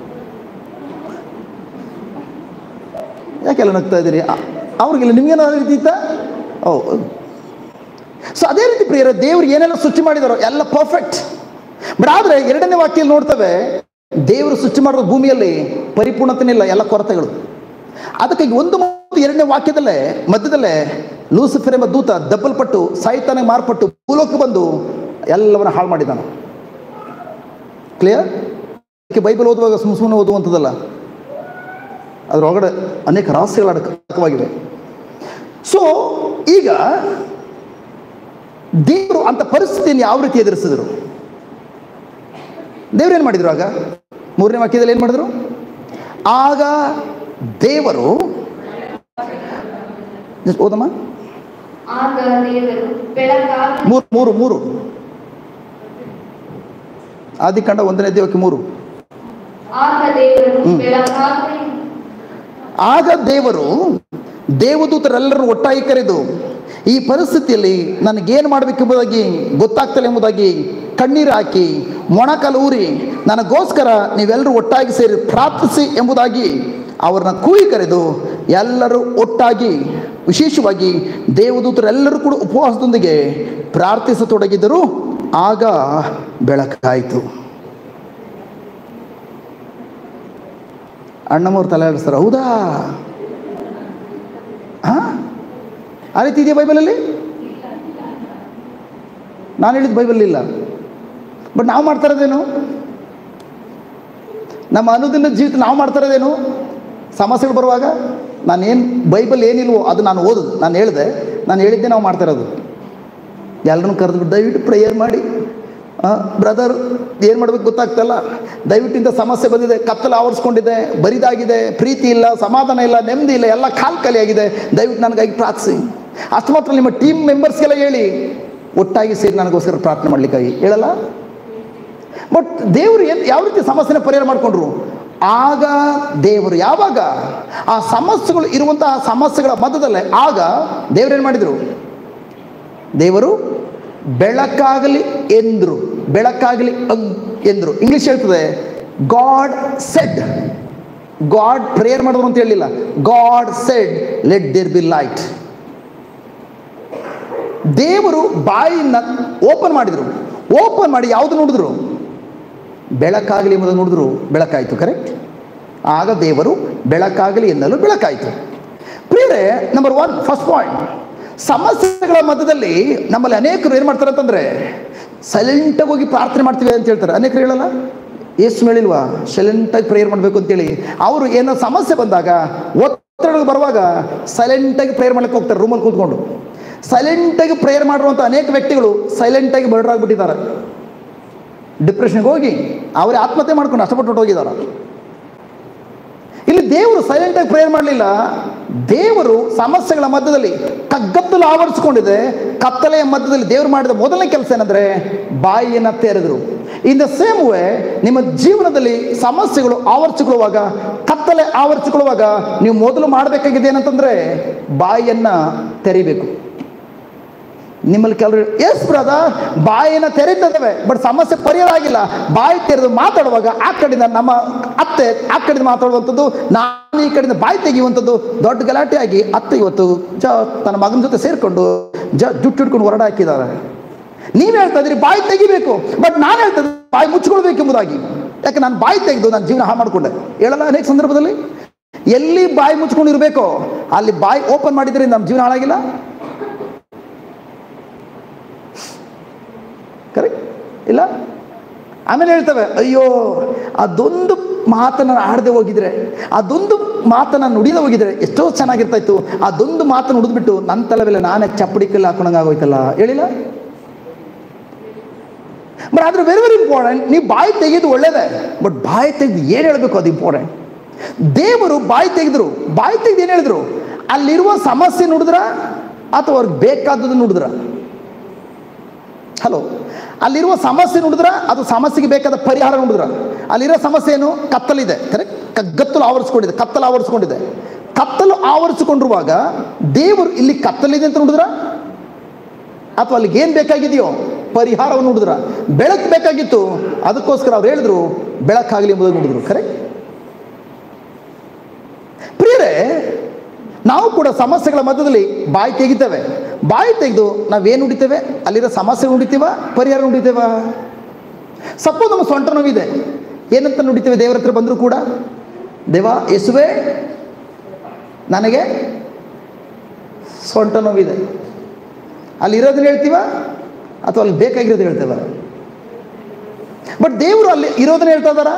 ಯಾಕೆಲ್ಲ ನಗ್ತಾ ಇದ್ದೀರಿ ಅ- ಅವ್ರಿಗಿಲ್ಲ ನಿಮ್ಗೇನಾದ್ರು ರೀತಿ ಇತ್ತಾ ಓ ಸೊ ಅದೇ ರೀತಿ ಪ್ರಿಯರ ದೇವ್ರು ಏನೆಲ್ಲ ಸೃಷ್ಟಿ ಮಾಡಿದಾರೋ ಎಲ್ಲ ಪರ್ಫೆಕ್ಟ್ ಬಟ್ ಆದರೆ ಎರಡನೇ ವಾಕ್ಯಲ್ಲಿ ನೋಡ್ತವೆ ದೇವರು ಸೃಷ್ಟಿ ಮಾಡಿರೋ ಭೂಮಿಯಲ್ಲಿ ಪರಿಪೂರ್ಣತೆನಿಲ್ಲ ಎಲ್ಲ ಕೊರತೆಗಳು ಅದಕ್ಕಾಗಿ ಒಂದು ಎರಡನೇ ವಾಕ್ಯದಲ್ಲೇ ಮಧ್ಯದಲ್ಲೇ ಲೂಸಿಫರ್ ಎಂಬ ದೂತ ದಬ್ಬಲ್ಪಟ್ಟು ಸಾಯ್ತಾನೆ ಮಾರ್ಪಟ್ಟು ಭೂಲೋಕ ಬಂದು ಎಲ್ಲವನ್ನ ಹಾಳು ಮಾಡಿದ್ದಾನೆ ಕ್ಲಿಯರ್ ಬೈಬಲ್ ಓದುವಾಗ ಸುಮ್ಮ ಸುಮ್ಮನೆ ಓದುವಂಥದ್ದಲ್ಲ ಅದರೊಳಗಡೆ ಅನೇಕ ರಹಸ್ಯಗಳು ಅಡಕವಾಗಿವೆ ಸೊ ಈಗ ದೇವರು ಅಂತ ಪರಿಸ್ಥಿತಿಯನ್ನು ಯಾವ ರೀತಿ ಎದುರಿಸಿದ್ರು ದೇವ್ರು ಏನು ಮಾಡಿದ್ರು ಆಗ ಮೂರನೇ ವಾಕ್ಯದಲ್ಲಿ ಏನು ಮಾಡಿದ್ರು ಆಗ ದೇವರು Just ಓದಮ್ಮ ಆಗ ದೇವರು ಬೆಳಕಾಗ ಮೂರು ಮೂರು ಮೂರು ಆದಿಕಾಂಡ ಒಂದನೇ ದೇವಕ್ಕೆ ಮೂರು ಆಗ ದೇವರು ಹ್ಮ್. ಬೆಳಕಾಗಲಿ ಆಗ ದೇವರು ದೇವದೂತರೆಲ್ಲರನ್ನು ಒಟ್ಟಾಗಿ ಕರೆದು ಈ ಪರಿಸ್ಥಿತಿಯಲ್ಲಿ ನನಗೇನು ಮಾಡಬೇಕೆಂಬುದಾಗಿ ಗೊತ್ತಾಗ್ತಿಲ್ಲ ಎಂಬುದಾಗಿ ಕಣ್ಣೀರು ಹಾಕಿ ಮೊಣಕಲು ಊರಿ ನನಗೋಸ್ಕರ ನೀವೆಲ್ಲರೂ ಒಟ್ಟಾಗಿ ಸೇರಿ ಪ್ರಾರ್ಥಿಸಿ ಎಂಬುದಾಗಿ ಅವ್ರನ್ನ ಕೂಗಿ ಕರೆದು ಎಲ್ಲರೂ ಒಟ್ಟಾಗಿ ವಿಶೇಷವಾಗಿ ದೇವದೂತರೆಲ್ಲರೂ ಕೂಡ ಉಪವಾಸದೊಂದಿಗೆ ಪ್ರಾರ್ಥಿಸತೊಡಗಿದರು ಆಗ ಬೆಳಕಾಯಿತು ಅಣ್ಣಮ್ಮವ್ರು ತಲೆ ಆಡಿಸ್ತಾರೆ ಹೌದಾ ಹಾ ಆ ರೀತಿ ಇದೆಯಾ ಬೈಬಲಲ್ಲಿ ನಾನು ಹೇಳಿದ ಬೈಬಲ್ ಇಲ್ಲ ಬಟ್ ನಾವು ಮಾಡ್ತಾ ಇರೋದೇನು ನಮ್ಮ ಅನುದಿನ ಜೀವಿತ ನಾವು ಮಾಡ್ತಾ ಇರೋದೇನು ಸಮಸ್ಯೆಗಳು ಬರುವಾಗ ನಾನೇನು ಬೈಬಲ್ ಏನಿಲ್ವೋ ಅದು ನಾನು ಓದೋದು ನಾನು ಹೇಳಿದೆ ನಾನು ಹೇಳಿದ್ದೆ ನಾವು ಮಾಡ್ತಾ ಇರೋದು ಎಲ್ಲರನ್ನೂ ಕರೆದು ದಯವಿಟ್ಟು ಪ್ರೇಯರ್ ಮಾಡಿ ಬ್ರದರ್ ಏನು ಮಾಡ್ಬೇಕು ಗೊತ್ತಾಗ್ತಲ್ಲ ದಯವಿಟ್ಟು ಇಂಥ ಸಮಸ್ಯೆ ಬಂದಿದೆ ಕತ್ತಲು ಆವರಿಸ್ಕೊಂಡಿದೆ ಬರಿದಾಗಿದೆ ಪ್ರೀತಿ ಇಲ್ಲ ಸಮಾಧಾನ ಇಲ್ಲ ನೆಮ್ಮದಿ ಇಲ್ಲ ಎಲ್ಲ ಕಾಲ್ ಖಾಲಿಯಾಗಿದೆ ದಯವಿಟ್ಟು ನನಗಾಗಿ ಪ್ರಾರ್ಥಿಸಿ ಅಷ್ಟು ಮಾತ್ರ ನಿಮ್ಮ ಟೀಮ್ ಮೆಂಬರ್ಸ್ಗೆಲ್ಲ ಹೇಳಿ ಒಟ್ಟಾಗಿ ಸೇರಿ ನನಗೋಸ್ಕರ ಪ್ರಾರ್ಥನೆ ಮಾಡ್ಲಿಕ್ಕಾಗಿ ಹೇಳಲ್ಲ ಬಟ್ ದೇವರು ಏನು ಯಾವ ರೀತಿ ಸಮಸ್ಯೆನ ಪರಿಹಾರ ಮಾಡಿಕೊಂಡ್ರು ಆಗ ದೇವರು ಯಾವಾಗ ಆ ಸಮಸ್ಯೆಗಳು ಇರುವಂತಹ ಸಮಸ್ಯೆಗಳ ಮಧ್ಯದಲ್ಲೇ ಆಗ ದೇವರು ಏನು ಮಾಡಿದರು ದೇವರು ಬೆಳಕಾಗಲಿ ಎಂದ್ರು ಬೆಳಕಾಗಲಿ ಅಗ್ ಎಂದ್ರು ಇಂಗ್ಲಿಷ್ ಹೇಳ್ತದೆ ಗಾಡ್ ಸೆಡ್ ಗಾಡ್ ಪ್ರೇಯರ್ ಮಾಡಿದ್ರು ಅಂತ ಹೇಳಿಲ್ಲ God said let there be light ದೇವರು ಬಾಯಿನ ಓಪನ್ ಮಾಡಿದರು ಓಪನ್ ಮಾಡಿ ಯಾವುದು ನೋಡಿದ್ರು ಬೆಳಕಾಗಲಿ ಎಂಬುದನ್ನು ನೋಡಿದ್ರು ಬೆಳಕಾಯಿತು ಕರೆಕ್ಟ್ ಆಗ ದೇವರು ಬೆಳಕಾಗಲಿ ಎನ್ನಲು ಬೆಳಕಾಯಿತು ಪ್ರಿಯರೇ ನಂಬರ್ ಒನ್ ಫಸ್ಟ್ ಪಾಯಿಂಟ್ ಸಮಸ್ಯೆಗಳ ಮಧ್ಯದಲ್ಲಿ ನಮ್ಮಲ್ಲಿ ಅನೇಕರು ಏನು ಮಾಡ್ತಾರೆ ಅಂತಂದರೆ ಸೈಲೆಂಟಾಗಿ ಹೋಗಿ ಪ್ರಾರ್ಥನೆ ಮಾಡ್ತೀವಿ ಅಂತ ಹೇಳ್ತಾರೆ ಅನೇಕರು ಹೇಳಲ್ಲ ಎಷ್ಟು ಹೇಳಿಲ್ವಾ ಸೈಲೆಂಟಾಗಿ ಪ್ರೇಯರ್ ಮಾಡಬೇಕು ಅಂತೇಳಿ ಅವರು ಏನೋ ಸಮಸ್ಯೆ ಬಂದಾಗ ಒತ್ತಡಗಳು ಬರುವಾಗ ಸೈಲೆಂಟಾಗಿ ಪ್ರೇಯರ್ ಮಾಡ್ಲಿಕ್ಕೆ ಹೋಗ್ತಾರೆ ರೂಮಲ್ಲಿ ಕೂತ್ಕೊಂಡು ಸೈಲೆಂಟಾಗಿ ಪ್ರೇಯರ್ ಮಾಡಿರುವಂಥ ಅನೇಕ ವ್ಯಕ್ತಿಗಳು ಸೈಲೆಂಟಾಗಿ ಮರ್ಡರ್ ಆಗಿಬಿಟ್ಟಿದ್ದಾರೆ ಡಿಪ್ರೆಷನ್ಗೆ ಹೋಗಿ ಅವರೇ ಆತ್ಮಹತ್ಯೆ ಮಾಡ್ಕೊಂಡು ಅಷ್ಟಪಟ್ಟು ಹೋಗಿದ್ದಾರೆ ಇಲ್ಲಿ ದೇವರು ಸೈಲೆಂಟಾಗಿ ಪ್ರೇಯರ್ ಮಾಡಲಿಲ್ಲ ದೇವರು ಸಮಸ್ಯೆಗಳ ಮಧ್ಯದಲ್ಲಿ ಕಗ್ಗತ್ತಲು ಆವರಿಸಿಕೊಂಡಿದೆ ಕತ್ತಲೆಯ ಮಧ್ಯದಲ್ಲಿ ದೇವರು ಮಾಡಿದ ಮೊದಲನೇ ಕೆಲಸ ಏನಂದ್ರೆ ಬಾಯಿಯನ್ನು ತೆರೆದರು ಇನ್ ದ ಸೇಮ್ ವೇ ನಿಮ್ಮ ಜೀವನದಲ್ಲಿ ಸಮಸ್ಯೆಗಳು ಆವರಿಸಿಕೊಳ್ಳುವಾಗ ಕತ್ತಲೆ ಆವರಿಸಿಕೊಳ್ಳುವಾಗ ನೀವು ಮೊದಲು ಮಾಡಬೇಕಾಗಿದೆ ಏನಂತಂದ್ರೆ ಬಾಯಿಯನ್ನ ತೆರಿಬೇಕು ನಿಮ್ಮಲ್ಲಿ ಕೆಲವರು ಎಸ್ ಬ್ರದರ್ ಬಾಯಿನ ತೆರೀತದವೆ ಬಟ್ ಸಮಸ್ಯೆ ಪರಿಹಾರ ಆಗಿಲ್ಲ ಬಾಯಿ ತೆರೆದು ಮಾತಾಡುವಾಗ ಆ ಕಡೆಯಿಂದ ನಮ್ಮ ಅತ್ತೆ ಆ ಕಡೆಯಿಂದ ಮಾತಾಡುವಂಥದ್ದು ನಾನು ಈ ಕಡೆಯಿಂದ ಬಾಯಿ ತೆಗೆಯುವಂಥದ್ದು ದೊಡ್ಡ ಗಲಾಟೆ ಆಗಿ ಅತ್ತೆ ಇವತ್ತು ಜ ತನ್ನ ಮಗನ ಜೊತೆ ಸೇರಿಕೊಂಡು ಜ ಜುಟ್ಟು ಹಿಡ್ಕೊಂಡು ಹೊರಡ ಹಾಕಿದ್ದಾರೆ ನೀವು ಹೇಳ್ತಾ ಇದ್ರಿ ಬಾಯಿ ತೆಗಿಬೇಕು ಬಟ್ ನಾನು ಹೇಳ್ತಾ ಇದ್ದೀನಿ ಬಾಯಿ ಮುಚ್ಕೊಳ್ಬೇಕೆಂಬುದಾಗಿ ಯಾಕೆ ನಾನು ಬಾಯಿ ತೆಗೆದು ನಾನು ಜೀವನ ಹಾಳು ಮಾಡಿಕೊಂಡೆ ಹೇಳಲ್ಲ ಅನೇಕ ಸಂದರ್ಭದಲ್ಲಿ ಎಲ್ಲಿ ಬಾಯಿ ಮುಚ್ಕೊಂಡು ಇರಬೇಕೋ ಅಲ್ಲಿ ಬಾಯಿ ಓಪನ್ ಮಾಡಿದ್ರೆ ನಮ್ಮ ಜೀವನ ಹಾಳಾಗಿಲ್ಲ ಕರೆಕ್ಟ್ ಇಲ್ಲ ಆಮೇಲೆ ಹೇಳ್ತವೆ ಅಯ್ಯೋ ಅದೊಂದು ಮಾತನ್ನು ಆಡದೆ ಹೋಗಿದ್ರೆ ಅದೊಂದು ಮಾತನ್ನು ನುಡಿದ ಹೋಗಿದ್ರೆ ಎಷ್ಟೋ ಚೆನ್ನಾಗಿರ್ತಾ ಇತ್ತು ಅದೊಂದು ಮಾತನ್ನು ನುಡಿದ್ಬಿಟ್ಟು ನನ್ನ ತಲೆ ಮೇಲೆ ನಾನೇ ಚಪ್ಪಡಿ ಕಲ್ಲು ಹಾಕೊಂಡಂಗೆ ಆಗೋಯ್ತಲ್ಲ ಹೇಳಿಲ್ಲ ಬಟ್ ಆದ್ರೆ ವೆರಿ ವೆರಿ ಇಂಪಾರ್ಟೆಂಟ್ ನೀವು ಬಾಯಿ ತೆಗೆದು ಒಳ್ಳೇದೇ ಬಟ್ ಬಾಯಿ ತೆಗೆದು ಏನು ಹೇಳಬೇಕು ಅದು ಇಂಪಾರ್ಟೆಂಟ್ ದೇವರು ಬಾಯಿ ತೆಗೆದ್ರು ಬಾಯಿ ತೆಗೆದು ಏನು ಹೇಳಿದ್ರು ಅಲ್ಲಿರುವ ಸಮಸ್ಯೆ ನುಡಿದ್ರ ಅಥವಾ ಅವ್ರಿಗೆ ಬೇಕಾದದ್ದು ನುಡಿದ್ರ ಹಲೋ ಅಲ್ಲಿರುವ ಸಮಸ್ಯೆ ನುಡಿದ್ರ ಅದು ಸಮಸ್ಯೆಗೆ ಬೇಕಾದ ಪರಿಹಾರ ನುಡಿದ್ರ ಅಲ್ಲಿರೋ ಸಮಸ್ಯೆ ಏನು ಕತ್ತಲಿದೆ ಕರೆಕ್ಟ್ ಕಗ್ಗತ್ತಲು ಆವರಿಸ್ಕೊಂಡಿದೆ ಕತ್ತಲು ಆವರಿಸ್ಕೊಂಡಿದೆ ಕತ್ತಲು ಆವರಿಸಿಕೊಂಡಿರುವಾಗ ದೇವರು ಇಲ್ಲಿ ಕತ್ತಲಿದೆ ಅಂತ ನುಡಿದ್ರ ಅಥವಾ ಅಲ್ಲಿಗೆ ಏನು ಬೇಕಾಗಿದೆಯೋ ಪರಿಹಾರವನ್ನು ನುಡಿದ್ರ ಬೆಳಕು ಬೇಕಾಗಿತ್ತು ಅದಕ್ಕೋಸ್ಕರ ಅವ್ರು ಹೇಳಿದ್ರು ಬೆಳಕಾಗಲಿ ಎಂಬುದನ್ನು ನುಡಿದ್ರು ಕರೆಕ್ಟ್ ಪ್ರಿಯರೇ ನಾವು ಕೂಡ ಸಮಸ್ಯೆಗಳ ಮಧ್ಯದಲ್ಲಿ ಬಾಯಿ ತೆಗಿತೇವೆ ಬಾಯಿ ತೆಗೆದು ನಾವೇನು ನುಡಿತೇವೆ ಅಲ್ಲಿರೋ ಸಮಸ್ಯೆ ನುಡಿತೀವ ಪರಿಹಾರ ನುಡಿತೇವ ಸಪೋಸ್ ನಮ್ಮ ಸೊಂಟ ನೋವಿದೆ ಏನಂತ ನುಡಿತೇವೆ ದೇವರ ಹತ್ರ ಬಂದರೂ ಕೂಡ ದೇವ ಯೇಸುವೆ ನನಗೆ ಸೊಂಟ ನೋವಿದೆ ಅಲ್ಲಿ ಇರೋದನ್ನ ಹೇಳ್ತೀವ ಅಥವಾ ಅಲ್ಲಿ ಬೇಕಾಗಿರೋದು ಹೇಳ್ತೇವ ಬಟ್ ದೇವರು ಅಲ್ಲಿ ಇರೋದನ್ನ ಹೇಳ್ತಾ ಇದಾರ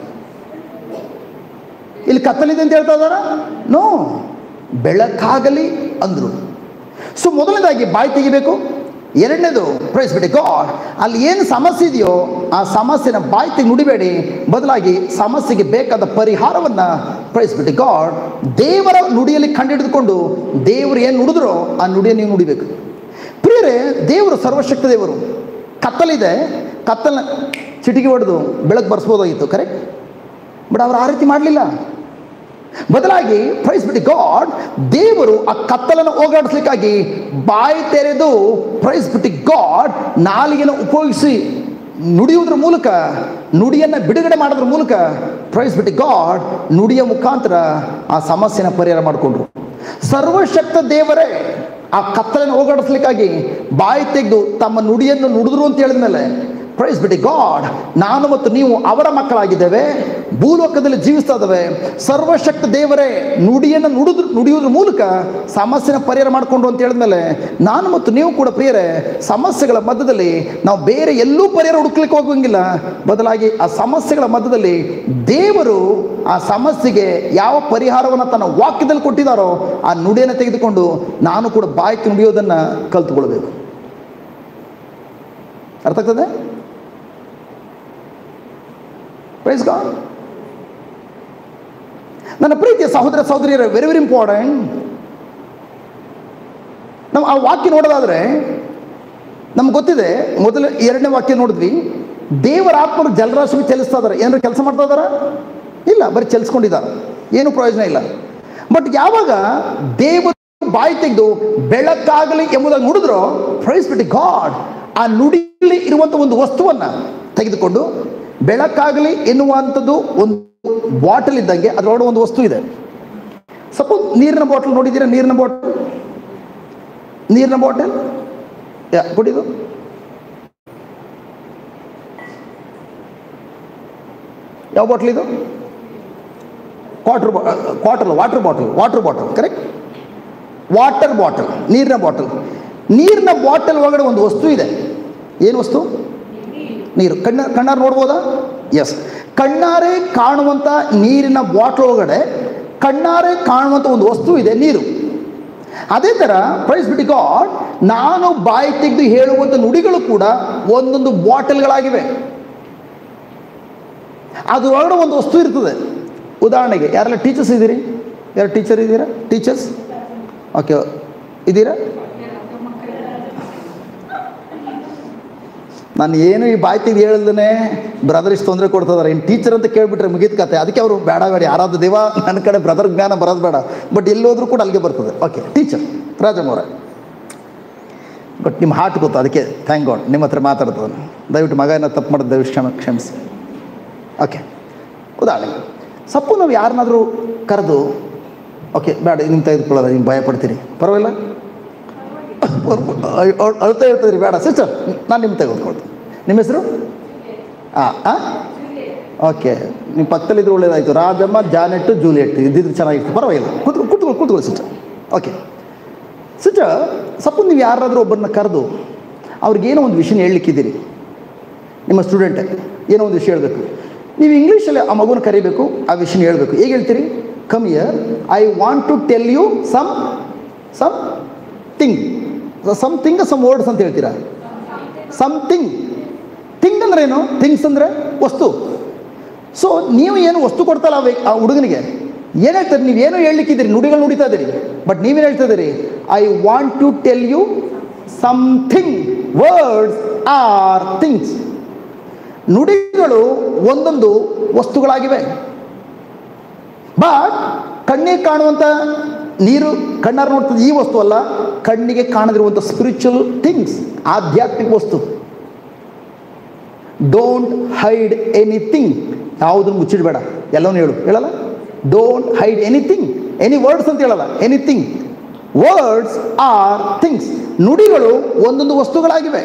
ಇಲ್ಲಿ ಕತ್ತಲಿದೆ ಅಂತ ಹೇಳ್ತಾ ಇದಾರ ನೋ ಬೆಳಕಾಗಲಿ ಅಂದ್ರು ಸೊ ಮೊದಲನೇದಾಗಿ ಬಾಯಿ ತೆಗಿಬೇಕು ಎರಡನೇದು ಪ್ರೈಸ್ ಬಿಡಿ ಗಾಡ್ ಅಲ್ಲಿ ಏನು ಸಮಸ್ಯೆ ಇದೆಯೋ ಆ ಸಮಸ್ಯೆನ ಬಾಯಿ ತೆಗಿ ನುಡಿಬೇಡಿ ಬದಲಾಗಿ ಸಮಸ್ಯೆಗೆ ಬೇಕಾದ ಪರಿಹಾರವನ್ನು ಪ್ರೈಸ್ ಬಿಡಿ ಗಾಡ್ ದೇವರ ನುಡಿಯಲ್ಲಿ ಕಂಡುಹಿಡಿದುಕೊಂಡು ದೇವರು ಏನು ನುಡಿದ್ರೋ ಆ ನುಡಿಯನ್ನು ನೀವು ನುಡಿಬೇಕು ಪ್ರಿಯರೇ ದೇವರು ಸರ್ವಶಕ್ತ ದೇವರು ಕತ್ತಲಿದೆ ಕತ್ತಲ ಚಿಟಿಕೆ ಹೊಡೆದು ಬೆಳಕು ಬರ್ಸ್ಬೋದಾಗಿತ್ತು ಕರೆಕ್ಟ್ ಬಟ್ ಅವರು ಆ ರೀತಿ ಮಾಡಲಿಲ್ಲ ಬದಲಾಗಿ ಪ್ರೈಸ್ ಬಿಟ್ಟು ಗಾಡ್ ದೇವರು ಆ ಕತ್ತಲನ್ನು ಹೋಗಾಡಿಸ್ಲಿಕ್ಕಾಗಿ ಬಾಯಿ ತೆರೆದು ಪ್ರೈಸ್ ಬಿಟ್ಟು ಗಾಡ್ ನಾಲಿಗೆನ ಉಪಯೋಗಿಸಿ ನುಡಿಯುವುದರ ಮೂಲಕ ನುಡಿಯನ್ನು ಬಿಡುಗಡೆ ಮಾಡೋದ್ರ ಮೂಲಕ ಪ್ರೈಸ್ ಬಿಟ್ಟು ಗಾಡ್ ನುಡಿಯ ಮುಖಾಂತರ ಆ ಸಮಸ್ಯೆನ ಪರಿಹಾರ ಮಾಡಿಕೊಂಡ್ರು ಸರ್ವಶಕ್ತ ದೇವರೇ ಆ ಕತ್ತಲನ್ನು ಹೋಗಾಡಿಸ್ಲಿಕ್ಕಾಗಿ ಬಾಯಿ ತೆಗೆದು ತಮ್ಮ ನುಡಿಯನ್ನು ನುಡಿದ್ರು ಅಂತ ಹೇಳಿದ್ಮೇಲೆ ಪ್ರೈಸ್ ಬಿಡಿ ಗಾಡ್ ನಾನು ಮತ್ತು ನೀವು ಅವರ ಮಕ್ಕಳಾಗಿದ್ದೇವೆ ಭೂಲೋಕದಲ್ಲಿ ಜೀವಿಸ್ತಾ ಇದ್ದಾವೆ ಸರ್ವಶಕ್ತ ದೇವರೇ ನುಡಿಯನ್ನು ನುಡಿದು ನುಡಿಯೋದ್ರ ಮೂಲಕ ಸಮಸ್ಯೆನ ಪರಿಹಾರ ಮಾಡಿಕೊಂಡು ಅಂತ ಹೇಳಿದ್ಮೇಲೆ ನಾನು ಮತ್ತು ನೀವು ಕೂಡ ಪ್ರಿಯರೇ ಸಮಸ್ಯೆಗಳ ಮಧ್ಯದಲ್ಲಿ ನಾವು ಬೇರೆ ಎಲ್ಲೂ ಪರಿಹಾರ ಹುಡುಕ್ಲಿಕ್ಕೆ ಹೋಗಂಗಿಲ್ಲ ಬದಲಾಗಿ ಆ ಸಮಸ್ಯೆಗಳ ಮಧ್ಯದಲ್ಲಿ ದೇವರು ಆ ಸಮಸ್ಯೆಗೆ ಯಾವ ಪರಿಹಾರವನ್ನು ತನ್ನ ವಾಕ್ಯದಲ್ಲಿ ಕೊಟ್ಟಿದ್ದಾರೋ ಆ ನುಡಿಯನ್ನು ತೆಗೆದುಕೊಂಡು ನಾನು ಕೂಡ ಬಾಯ್ಕೆ ನುಡಿಯೋದನ್ನು ಕಲ್ತುಕೊಳ್ಬೇಕು ಅರ್ಥ ಆಗ್ತದೆ ಪ್ರೈಸ್ ಗಾಡ್ ನನ್ನ ಪ್ರೀತಿಯ ಸಹೋದರ ಸಹೋದರಿಯರ ವೆರಿ ವೆರಿ ಇಂಪಾರ್ಟೆಂಟ್ ನಾವು ಆ ವಾಕ್ಯ ನೋಡೋದಾದ್ರೆ ನಮ್ಗೆ ಗೊತ್ತಿದೆ ಮೊದಲು ಎರಡನೇ ವಾಕ್ಯ ನೋಡಿದ್ವಿ ದೇವರ ಆತ್ಮರು ಜಲರಾಶಿ ಚಲಿಸ್ತಾ ಇದಾರೆ ಏನಾರು ಕೆಲಸ ಮಾಡ್ತಾ ಇದಾರ ಇಲ್ಲ ಬರೀ ಚಲಿಸ್ಕೊಂಡಿದ್ದಾರೆ ಏನು ಪ್ರಯೋಜನ ಇಲ್ಲ ಬಟ್ ಯಾವಾಗ ದೇವರು ಬಾಯಿ ತೆಗೆದು ಬೆಳಕಾಗಲಿ ಎಂಬುದಾಗಿ ನುಡಿದ್ರು ಪ್ರೈಸ್ ಬಿಟ್ಟು ಗಾಡ್ ಆ ನುಡಿಯಲ್ಲಿ ಇರುವಂಥ ಒಂದು ವಸ್ತುವನ್ನು ತೆಗೆದುಕೊಂಡು ಬೆಳಕಾಗಲಿ ಎನ್ನುವಂಥದ್ದು ಒಂದು ಬಾಟಲ್ ಇದ್ದಂಗೆ ಅದರೊಳಗೆ ಒಂದು ವಸ್ತು ಇದೆ ಸಪೋಸ್ ನೀರಿನ ಬಾಟಲ್ ನೋಡಿದ್ದೀರಾ ನೀರಿನ ಬಾಟಲ್ ನೀರಿನ ಬಾಟಲ್ ಯಾ ಕುಡಿದು ಯಾವ ಬಾಟಲ್ ಇದು quarter quarter water bottle water bottle correct water bottle ನೀರಿನ ಬಾಟಲ್ ನೀರಿನ ಬಾಟಲ್ ಒಳಗಡೆ ಒಂದು ವಸ್ತು ಇದೆ ಏನು ವಸ್ತು ನೀರು ಕಣ್ಣ ಕಣ್ಣಾರು ನೋಡ್ಬೋದಾ ಎಸ್ ಕಣ್ಣಾರೆ ಕಾಣುವಂಥ ನೀರಿನ ಬಾಟ್ಲ್ ಒಳಗಡೆ ಕಣ್ಣಾರೆ ಕಾಣುವಂಥ ಒಂದು ವಸ್ತು ಇದೆ ನೀರು ಅದೇ ಥರ ಪ್ರೈಸ್ ಬಿಟ್ಟು ಗಾಡ್ ನಾನು ಬಾಯಿ ತೆಗೆದು ಹೇಳುವಂಥ ನುಡಿಗಳು ಕೂಡ ಒಂದೊಂದು ಬಾಟಲ್ಗಳಾಗಿವೆ ಅದು ಒಳಗಡೆ ಒಂದು ವಸ್ತು ಇರ್ತದೆ ಉದಾಹರಣೆಗೆ ಯಾರೆಲ್ಲ ಟೀಚರ್ಸ್ ಇದ್ದೀರಿ ಯಾರು ಟೀಚರ್ ಇದ್ದೀರಾ ಟೀಚರ್ಸ್ ಓಕೆ ಇದ್ದೀರಾ ನಾನು ಏನು ಈ ಬಾಯಿ ತೆಗೆದು ಹೇಳ್ದೇ ಬ್ರದರ್ ಇಷ್ಟು ತೊಂದರೆ ಕೊಡ್ತಿದ್ದಾರೆ ಇನ್ನು ಟೀಚರ್ ಅಂತ ಕೇಳ್ಬಿಟ್ರೆ ಮುಗಿದ ಕತೆ ಅದಕ್ಕೆ ಅವರು ಬೇಡ ಬೇಡ ಯಾರಾದ್ರು ದೇವ ನನ್ನ ಕಡೆ ಬ್ರದರ್ ಜ್ಞಾನ ಬರೋದು ಬೇಡ ಬಟ್ ಎಲ್ಲೋದ್ರೂ ಕೂಡ ಅಲ್ಲಿಗೆ ಬರ್ತದೆ ಓಕೆ ಟೀಚರ್ ರಾಜಮೋರ ಬಟ್ ನಿಮ್ಮ ಹಾರ್ಟ್ ಗೊತ್ತು ಅದಕ್ಕೆ ಥ್ಯಾಂಕ್ ಗಾಡ್ ನಿಮ್ಮ ಹತ್ರ ಮಾತಾಡ್ತದೆ ದಯವಿಟ್ಟು ಮಗ ಏನೋ ತಪ್ಪು ಮಾಡೋದು ದಯವಿಟ್ಟು ಕ್ಷಮ ಕ್ಷಮಿಸಿ ಓಕೆ ಉದಾಹರಣೆಗೆ ಸಪ್ಪು ನಾವು ಯಾರನ್ನಾದರೂ ಕರೆದು ಓಕೆ ಬೇಡ ನಿಮ್ಮ ತೆಗೆದುಕೊಳ್ಳೋದ ನೀವು ಭಯ ಪಡ್ತೀರಿ ಪರವಾಗಿಲ್ಲ ಅವ್ರು ಅಳ್ತಾ ಇರ್ತೀರಿ ಬೇಡ ಸಿಸ್ಟರ್ ನಾನು ನಿಮ್ಮ ತೆಗೆದುಕೊಳ್ತೀನಿ ನಿಮ್ಮ ಹೆಸರು ಹಾಂ ಹಾಂ ಓಕೆ ನಿಮ್ಮ ಪಕ್ಕದಲ್ಲಿದ್ರು ಒಳ್ಳೇದಾಯಿತು ರಾಜಮ್ಮ ಜಾನೆಟ್ ಜೂಲಿಯಟ್ ಇದ್ದಿದ್ರೆ ಚೆನ್ನಾಗಿತ್ತು ಪರವಾಗಿಲ್ಲ ಕೂತ್ಕೊ ಕೂತ್ಕೊಳ್ಳಿ ಕೂತ್ಕೊಳ್ಳಿ ಸಿಸ್ಟರ್ ಓಕೆ ಸಿಸ್ಟರ್ ಸಪ್ಪು ನೀವು ಯಾರಾದರೂ ಒಬ್ಬರನ್ನ ಕರೆದು ಅವ್ರಿಗೇನೋ ಒಂದು ವಿಷಯ ಹೇಳಲಿಕ್ಕಿದ್ದೀರಿ ನಿಮ್ಮ ಸ್ಟೂಡೆಂಟ್ ಏನೋ ಒಂದು ವಿಷಯ ಹೇಳಬೇಕು ನೀವು ಇಂಗ್ಲೀಷಲ್ಲಿ ಆ ಮಗುನ ಕರಿಬೇಕು ಆ ವಿಷಯ ಹೇಳ್ಬೇಕು ಹೇಗೆ ಹೇಳ್ತೀರಿ come here I want to tell you some something something some words ಅಂತ ಹೇಳ್ತೀರಾ ಸಮಥಿಂಗ್ ಥಿಂಗ್ ಅಂದ್ರೆ ಏನು ಥಿಂಗ್ಸ್ ಅಂದರೆ ವಸ್ತು ಸೊ ನೀವು ಏನು ವಸ್ತು ಕೊಡ್ತಲ್ಲ ಆ ವ್ಯ- ಆ ಹುಡುಗನಿಗೆ ಏನು ಹೇಳ್ತಾರೆ ನೀವೇನು ಹೇಳಲಿಕ್ಕಿದ್ದೀರಿ ನುಡಿಗಳು ನುಡಿತಾ ಇದ್ದೀರಿ ಬಟ್ ನೀವೇನು ಹೇಳ್ತಾ ಇದ್ದೀರಿ I want to tell you something words are things ನುಡಿಗಳು ಒಂದೊಂದು ವಸ್ತುಗಳಾಗಿವೆ ಬಟ್ ಕಣ್ಣಿಗೆ ಕಾಣುವಂಥ ನೀರು ಕಣ್ಣಾರು ನೋಡ್ತದೆ ಈ ವಸ್ತು ಅಲ್ಲ ಕಣ್ಣಿಗೆ ಕಾಣದಿರುವಂಥ ಸ್ಪಿರಿಚುವಲ್ ಥಿಂಗ್ಸ್ ಆಧ್ಯಾತ್ಮಿಕ ವಸ್ತು ಡೋಂಟ್ ಹೈಡ್ ಎನಿಥಿಂಗ್ ಯಾವುದನ್ನು ಮುಚ್ಚಿಡಬೇಡ ಎಲ್ಲವನ್ನೂ ಹೇಳು ಹೇಳಲ್ಲ don't hide anything any words ಅಂತ ಹೇಳಲ್ಲ ಎನಿಥಿಂಗ್ ವರ್ಡ್ಸ್ ಆರ್ ಥಿಂಗ್ಸ್ ನುಡಿಗಳು ಒಂದೊಂದು ವಸ್ತುಗಳಾಗಿವೆ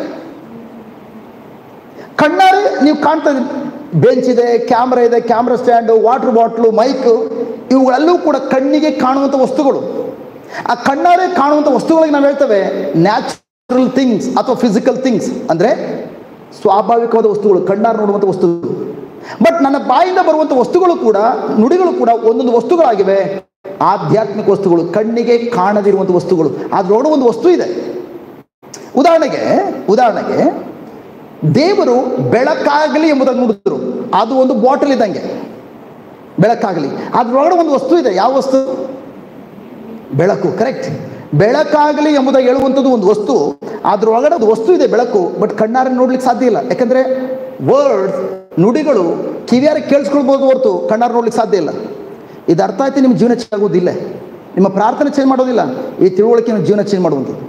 ಕಣ್ಣಾರೆ ನೀವು ಕಾಣ್ತಾ ಇದ್ದೀರಿ ಬೆಂಚ್ ಇದೆ ಕ್ಯಾಮ್ರಾ ಇದೆ camera stand water bottle mike ಇವುಗಳೆಲ್ಲವೂ ಕೂಡ ಕಣ್ಣಿಗೆ ಕಾಣುವಂಥ ವಸ್ತುಗಳು ಆ ಕಣ್ಣಾರೆ ಕಾಣುವಂಥ ವಸ್ತುಗಳಿಗೆ ನಾವು ಹೇಳ್ತೇವೆ ನ್ಯಾಚುರಲ್ ಥಿಂಗ್ಸ್ ಅಥವಾ ಫಿಸಿಕಲ್ ಥಿಂಗ್ಸ್ ಅಂದರೆ ಸ್ವಾಭಾವಿಕವಾದ ವಸ್ತುಗಳು ಕಣ್ಣಾರೆ ನೋಡುವಂಥ ವಸ್ತುಗಳು ಬಟ್ ನನ್ನ ಬಾಯಿಂದ ಬರುವಂಥ ವಸ್ತುಗಳು ಕೂಡ ನುಡಿಗಳು ಕೂಡ ಒಂದೊಂದು ವಸ್ತುಗಳಾಗಿವೆ ಆಧ್ಯಾತ್ಮಿಕ ವಸ್ತುಗಳು ಕಣ್ಣಿಗೆ ಕಾಣದಿರುವಂಥ ವಸ್ತುಗಳು ಅದ್ರೊಳಗೆ ಒಂದು ವಸ್ತು ಇದೆ ಉದಾಹರಣೆಗೆ ಉದಾಹರಣೆಗೆ ದೇವರು ಬೆಳಕಾಗಲಿ ಎಂಬುದನ್ನು ನುಡಿದ್ರು ಅದು ಒಂದು ಬಾಟಲ್ ಇದ್ದಂಗೆ ಬೆಳಕಾಗಲಿ ಅದ್ರೊಳಗಡೆ ಒಂದು ವಸ್ತು ಇದೆ ಯಾವ ವಸ್ತು ಬೆಳಕು ಕರೆಕ್ಟ್ ಬೆಳಕಾಗಲಿ ಎಂಬುದಾಗಿ ಹೇಳುವಂಥದ್ದು ಒಂದು ವಸ್ತು ಅದ್ರೊಳಗಡೆ ಒಂದು ವಸ್ತು ಇದೆ ಬೆಳಕು ಬಟ್ ಕಣ್ಣಾರೆ ನೋಡ್ಲಿಕ್ಕೆ ಸಾಧ್ಯ ಇಲ್ಲ ಯಾಕಂದ್ರೆ ವರ್ಡ್ಸ್ ನುಡಿಗಳು ಕಿವಿಯಾರ ಕೇಳಿಸ್ಕೊಳ್ಬೋದು ಹೊರತು ಕಣ್ಣಾರೆ ನೋಡ್ಲಿಕ್ಕೆ ಸಾಧ್ಯ ಇಲ್ಲ ಇದು ಅರ್ಥ ಆಯ್ತು ನಿಮ್ಮ ಜೀವನ ಚೇಂಜ್ ಆಗೋದಿಲ್ಲ ನಿಮ್ಮ ಪ್ರಾರ್ಥನೆ ಚೇಂಜ್ ಮಾಡೋದಿಲ್ಲ ಈ ತಿಳುವಳಿಕೆ ನಿಮ್ಮ ಜೀವನ ಚೇಂಜ್ ಮಾಡುವಂಥದ್ದು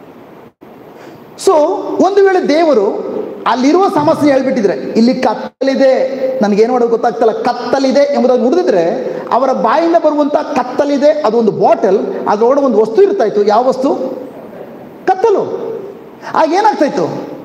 ಸೊ ಒಂದು ವೇಳೆ ದೇವರು ಅಲ್ಲಿರುವ ಸಮಸ್ಯೆ ಹೇಳ್ಬಿಟ್ಟಿದ್ರೆ ಇಲ್ಲಿ ಕತ್ತಲಿದೆ ನನಗೇನು ಮಾಡೋದು ಗೊತ್ತಾಗ್ತಲ್ಲ ಕತ್ತಲಿದೆ ಎಂಬುದಾಗಿ ನುಡಿದಿದ್ರೆ ಅವರ ಬಾಯಿಂದ ಬರುವಂತ ಕತ್ತಲಿದೆ ಅದೊಂದು ಬಾಟಲ್ ಅದರೊಳಗೆ ಒಂದು ವಸ್ತು ಇರ್ತಾ ಇತ್ತು ಯಾವ ವಸ್ತು ಕತ್ತಲು ಆಗ ಏನಾಗ್ತಾ ಇತ್ತು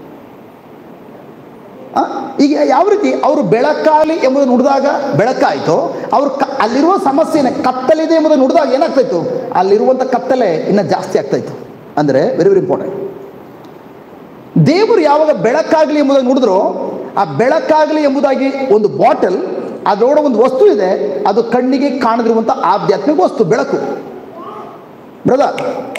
ಆ? ಈಗ ಯಾವ ರೀತಿ ಅವರು ಬೆಳಕಾಗಲಿ ಎಂಬುದು ನುಡಿದಾಗ ಬೆಳಕಾಯಿತು ಅವರು ಕ ಅಲ್ಲಿರುವ ಸಮಸ್ಯೆನೇ ಕತ್ತಲಿದೆ ಎಂಬುದು ನುಡಿದಾಗ ಏನಾಗ್ತಾ ಇತ್ತು ಅಲ್ಲಿರುವಂಥ ಕತ್ತಲೆ ಇನ್ನು ಜಾಸ್ತಿ ಆಗ್ತಾ ಇತ್ತು ಅಂದರೆ ವೆರಿ ವೆರಿ ಇಂಪಾರ್ಟೆಂಟ್ ದೇವರು ಯಾವಾಗ ಬೆಳಕಾಗಲಿ ಎಂಬುದಾಗಿ ನುಡಿದ್ರು ಆ ಬೆಳಕಾಗಲಿ ಎಂಬುದಾಗಿ ಒಂದು ಬಾಟಲ್ ಅದರೊಳಗೆ ಒಂದು ವಸ್ತು ಇದೆ ಅದು ಕಣ್ಣಿಗೆ ಕಾಣದಿರುವಂಥ ಆಧ್ಯಾತ್ಮಿಕ ವಸ್ತು ಬೆಳಕು ಬ್ರದರ್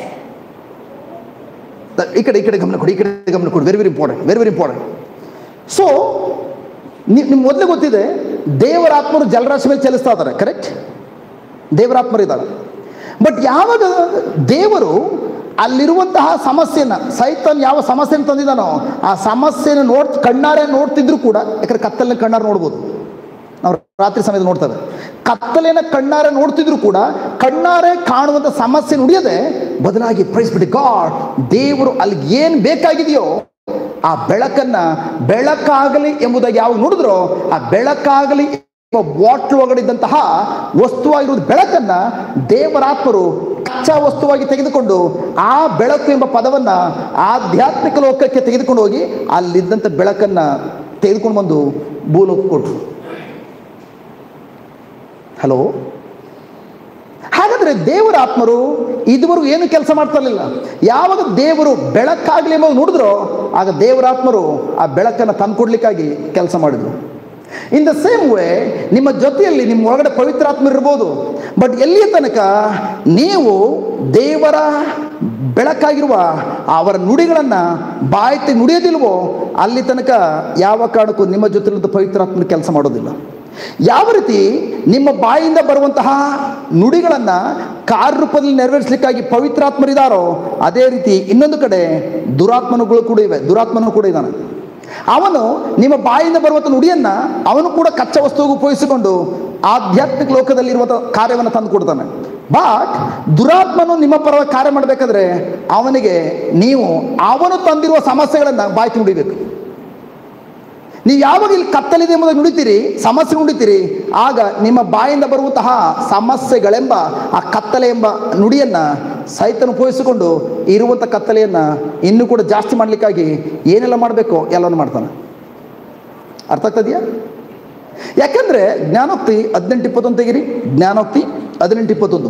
ಈ ಕಡೆ ಈ ಕಡೆ ಗಮನ ಕೊಡಿ ಈ ಕಡೆ ಗಮನ ಕೊಡಿ very very important very very important so ನಿಮ್ಗೆ ಮೊದಲೇ ಗೊತ್ತಿದೆ ದೇವರಾತ್ಮರು ಜಲರಾಶಿ ಮೇಲೆ ಚಲಿಸ್ತಾ ಇದ್ದಾರೆ ಕರೆಕ್ಟ್ ದೇವರಾತ್ಮರು ಇದ್ದಾರೆ ಬಟ್ ಯಾವಾಗ ದೇವರು ಅಲ್ಲಿರುವಂತಹ ಸಮಸ್ಯೆನ ಸೈತನ್ ಯಾವ ಸಮಸ್ಯೆನ ತಂದಿದ್ದಾನೋ ಆ ಸಮಸ್ಯೆನ ನೋಡ್ ಕಣ್ಣಾರೆ ನೋಡ್ತಿದ್ರು ಕೂಡ ಯಾಕಂದ್ರೆ ಕತ್ತಲಿನ ಕಣ್ಣಾರೆ ನೋಡ್ಬೋದು ನಾವು ರಾತ್ರಿ ಸಮಯದಲ್ಲಿ ನೋಡ್ತೇವೆ ಕತ್ತಲೆನ ಕಣ್ಣಾರೆ ನೋಡ್ತಿದ್ರು ಕೂಡ ಕಣ್ಣಾರೆ ಕಾಣುವಂಥ ಸಮಸ್ಯೆ ನುಡಿಯದೆ ಬದಲಾಗಿ ಪ್ರೈಸ್ ಬಿಡಿ ಗಾಡ್ ದೇವರು ಅಲ್ಲಿ ಏನು ಬೇಕಾಗಿದೆಯೋ ಆ ಬೆಳಕನ್ನ ಬೆಳಕಾಗಲಿ ಎಂಬುದಾಗಿ ಯಾವ ನೋಡಿದ್ರೋ ಆ ಬೆಳಕಾಗಲಿ ಬಾಟ್ಲ್ ಒಳಗಡೆ ಇದ್ದಂತಹ ವಸ್ತುವಾಗಿರುವುದು ಬೆಳಕನ್ನ ದೇವರಾತ್ಮರು ಕಚ್ಚಾ ವಸ್ತುವಾಗಿ ತೆಗೆದುಕೊಂಡು ಆ ಬೆಳಕು ಎಂಬ ಪದವನ್ನ ಆಧ್ಯಾತ್ಮಿಕ ಲೋಕಕ್ಕೆ ತೆಗೆದುಕೊಂಡು ಹೋಗಿ ಅಲ್ಲಿದ್ದಂಥ ಬೆಳಕನ್ನ ತೆಗೆದುಕೊಂಡು ಬಂದು ಭೂಲೋಕ ಕೊಟ್ರು ಹಲೋ ಹಾಗಾದ್ರೆ ದೇವರ ಆತ್ಮರು ಇದುವರೆಗೂ ಏನು ಕೆಲಸ ಮಾಡ್ತಾ ಇರಲಿಲ್ಲ ಯಾವಾಗ ದೇವರು ಬೆಳಕಾಗ್ಲಿ ಎಂಬುದು ನೋಡಿದ್ರೋ ಆಗ ದೇವರಾತ್ಮರು ಆ ಬೆಳಕನ್ನು ತಂದ್ಕೊಡ್ಲಿಕ್ಕಾಗಿ ಕೆಲಸ ಮಾಡಿದ್ರು ಇನ್ ದ ಸೇಮ್ ವೇ ನಿಮ್ಮ ಜೊತೆಯಲ್ಲಿ ನಿಮ್ಮ ಒಳಗಡೆ ಪವಿತ್ರಾತ್ಮ ಇರ್ಬೋದು ಬಟ್ ಎಲ್ಲಿಯ ತನಕ ನೀವು ದೇವರ ಬೆಳಕಾಗಿರುವ ಅವರ ನುಡಿಗಳನ್ನು ಬಾಯ್ತಿ ನುಡಿಯೋದಿಲ್ವೋ ಅಲ್ಲಿ ತನಕ ಯಾವ ಕಾರಣಕ್ಕೂ ನಿಮ್ಮ ಜೊತೆಲಿದ್ದ ಪವಿತ್ರಾತ್ಮನ ಕೆಲಸ ಮಾಡೋದಿಲ್ಲ ಯಾವ ರೀತಿ ನಿಮ್ಮ ಬಾಯಿಂದ ಬರುವಂತಹ ನುಡಿಗಳನ್ನು ಕಾರ್ಯರೂಪದಲ್ಲಿ ನೆರವೇರಿಸಲಿಕ್ಕಾಗಿ ಪವಿತ್ರಾತ್ಮರಿದ್ದಾರೋ ಅದೇ ರೀತಿ ಇನ್ನೊಂದು ಕಡೆ ದುರಾತ್ಮನುಗಳು ಕೂಡ ಇವೆ ದುರಾತ್ಮನು ಕೂಡ ಇದ್ದಾನೆ ಅವನು ನಿಮ್ಮ ಬಾಯಿಂದ ಬರುವಂಥ ನುಡಿಯನ್ನ ಅವನು ಕೂಡ ಕಚ್ಚಾ ವಸ್ತುವಿಗೆ ಉಪಯೋಗಿಸಿಕೊಂಡು ಆಧ್ಯಾತ್ಮಿಕ ಲೋಕದಲ್ಲಿರುವಂಥ ಕಾರ್ಯವನ್ನು ತಂದು ಕೊಡ್ತಾನೆ ಬಟ್ ದುರಾತ್ಮನು ನಿಮ್ಮ ಪರವಾಗಿ ಕಾರ್ಯ ಮಾಡಬೇಕಾದ್ರೆ ಅವನಿಗೆ ನೀವು ಅವನು ತಂದಿರುವ ಸಮಸ್ಯೆಗಳನ್ನು ಬಾಯ್ತು ನುಡಿಬೇಕು ನೀವು ಯಾವಾಗ ಇಲ್ಲಿ ಕತ್ತಲಿದೆ ಎಂಬುದನ್ನು ನುಡಿತೀರಿ ಸಮಸ್ಯೆ ನುಡಿತೀರಿ ಆಗ ನಿಮ್ಮ ಬಾಯಿಂದ ಬರುವಂತಹ ಸಮಸ್ಯೆಗಳೆಂಬ ಆ ಕತ್ತಲೆ ಎಂಬ ನುಡಿಯನ್ನ ಸೈತನ ಉಪಯೋಗಿಸಿಕೊಂಡು ಇರುವಂಥ ಕತ್ತಲೆಯನ್ನ ಇನ್ನೂ ಕೂಡ ಜಾಸ್ತಿ ಮಾಡಲಿಕ್ಕಾಗಿ ಏನೆಲ್ಲ ಮಾಡಬೇಕೋ ಎಲ್ಲವನ್ನು ಮಾಡ್ತಾನೆ ಅರ್ಥ ಆಗ್ತದೆಯಾ ಯಾಕಂದ್ರೆ ಜ್ಞಾನೋಕ್ತಿ ಹದಿನೆಂಟು ಇಪ್ಪತ್ತೊಂದು ತೆಗಿರಿ ಜ್ಞಾನೋಕ್ತಿ ಹದಿನೆಂಟು ಇಪ್ಪತ್ತೊಂದು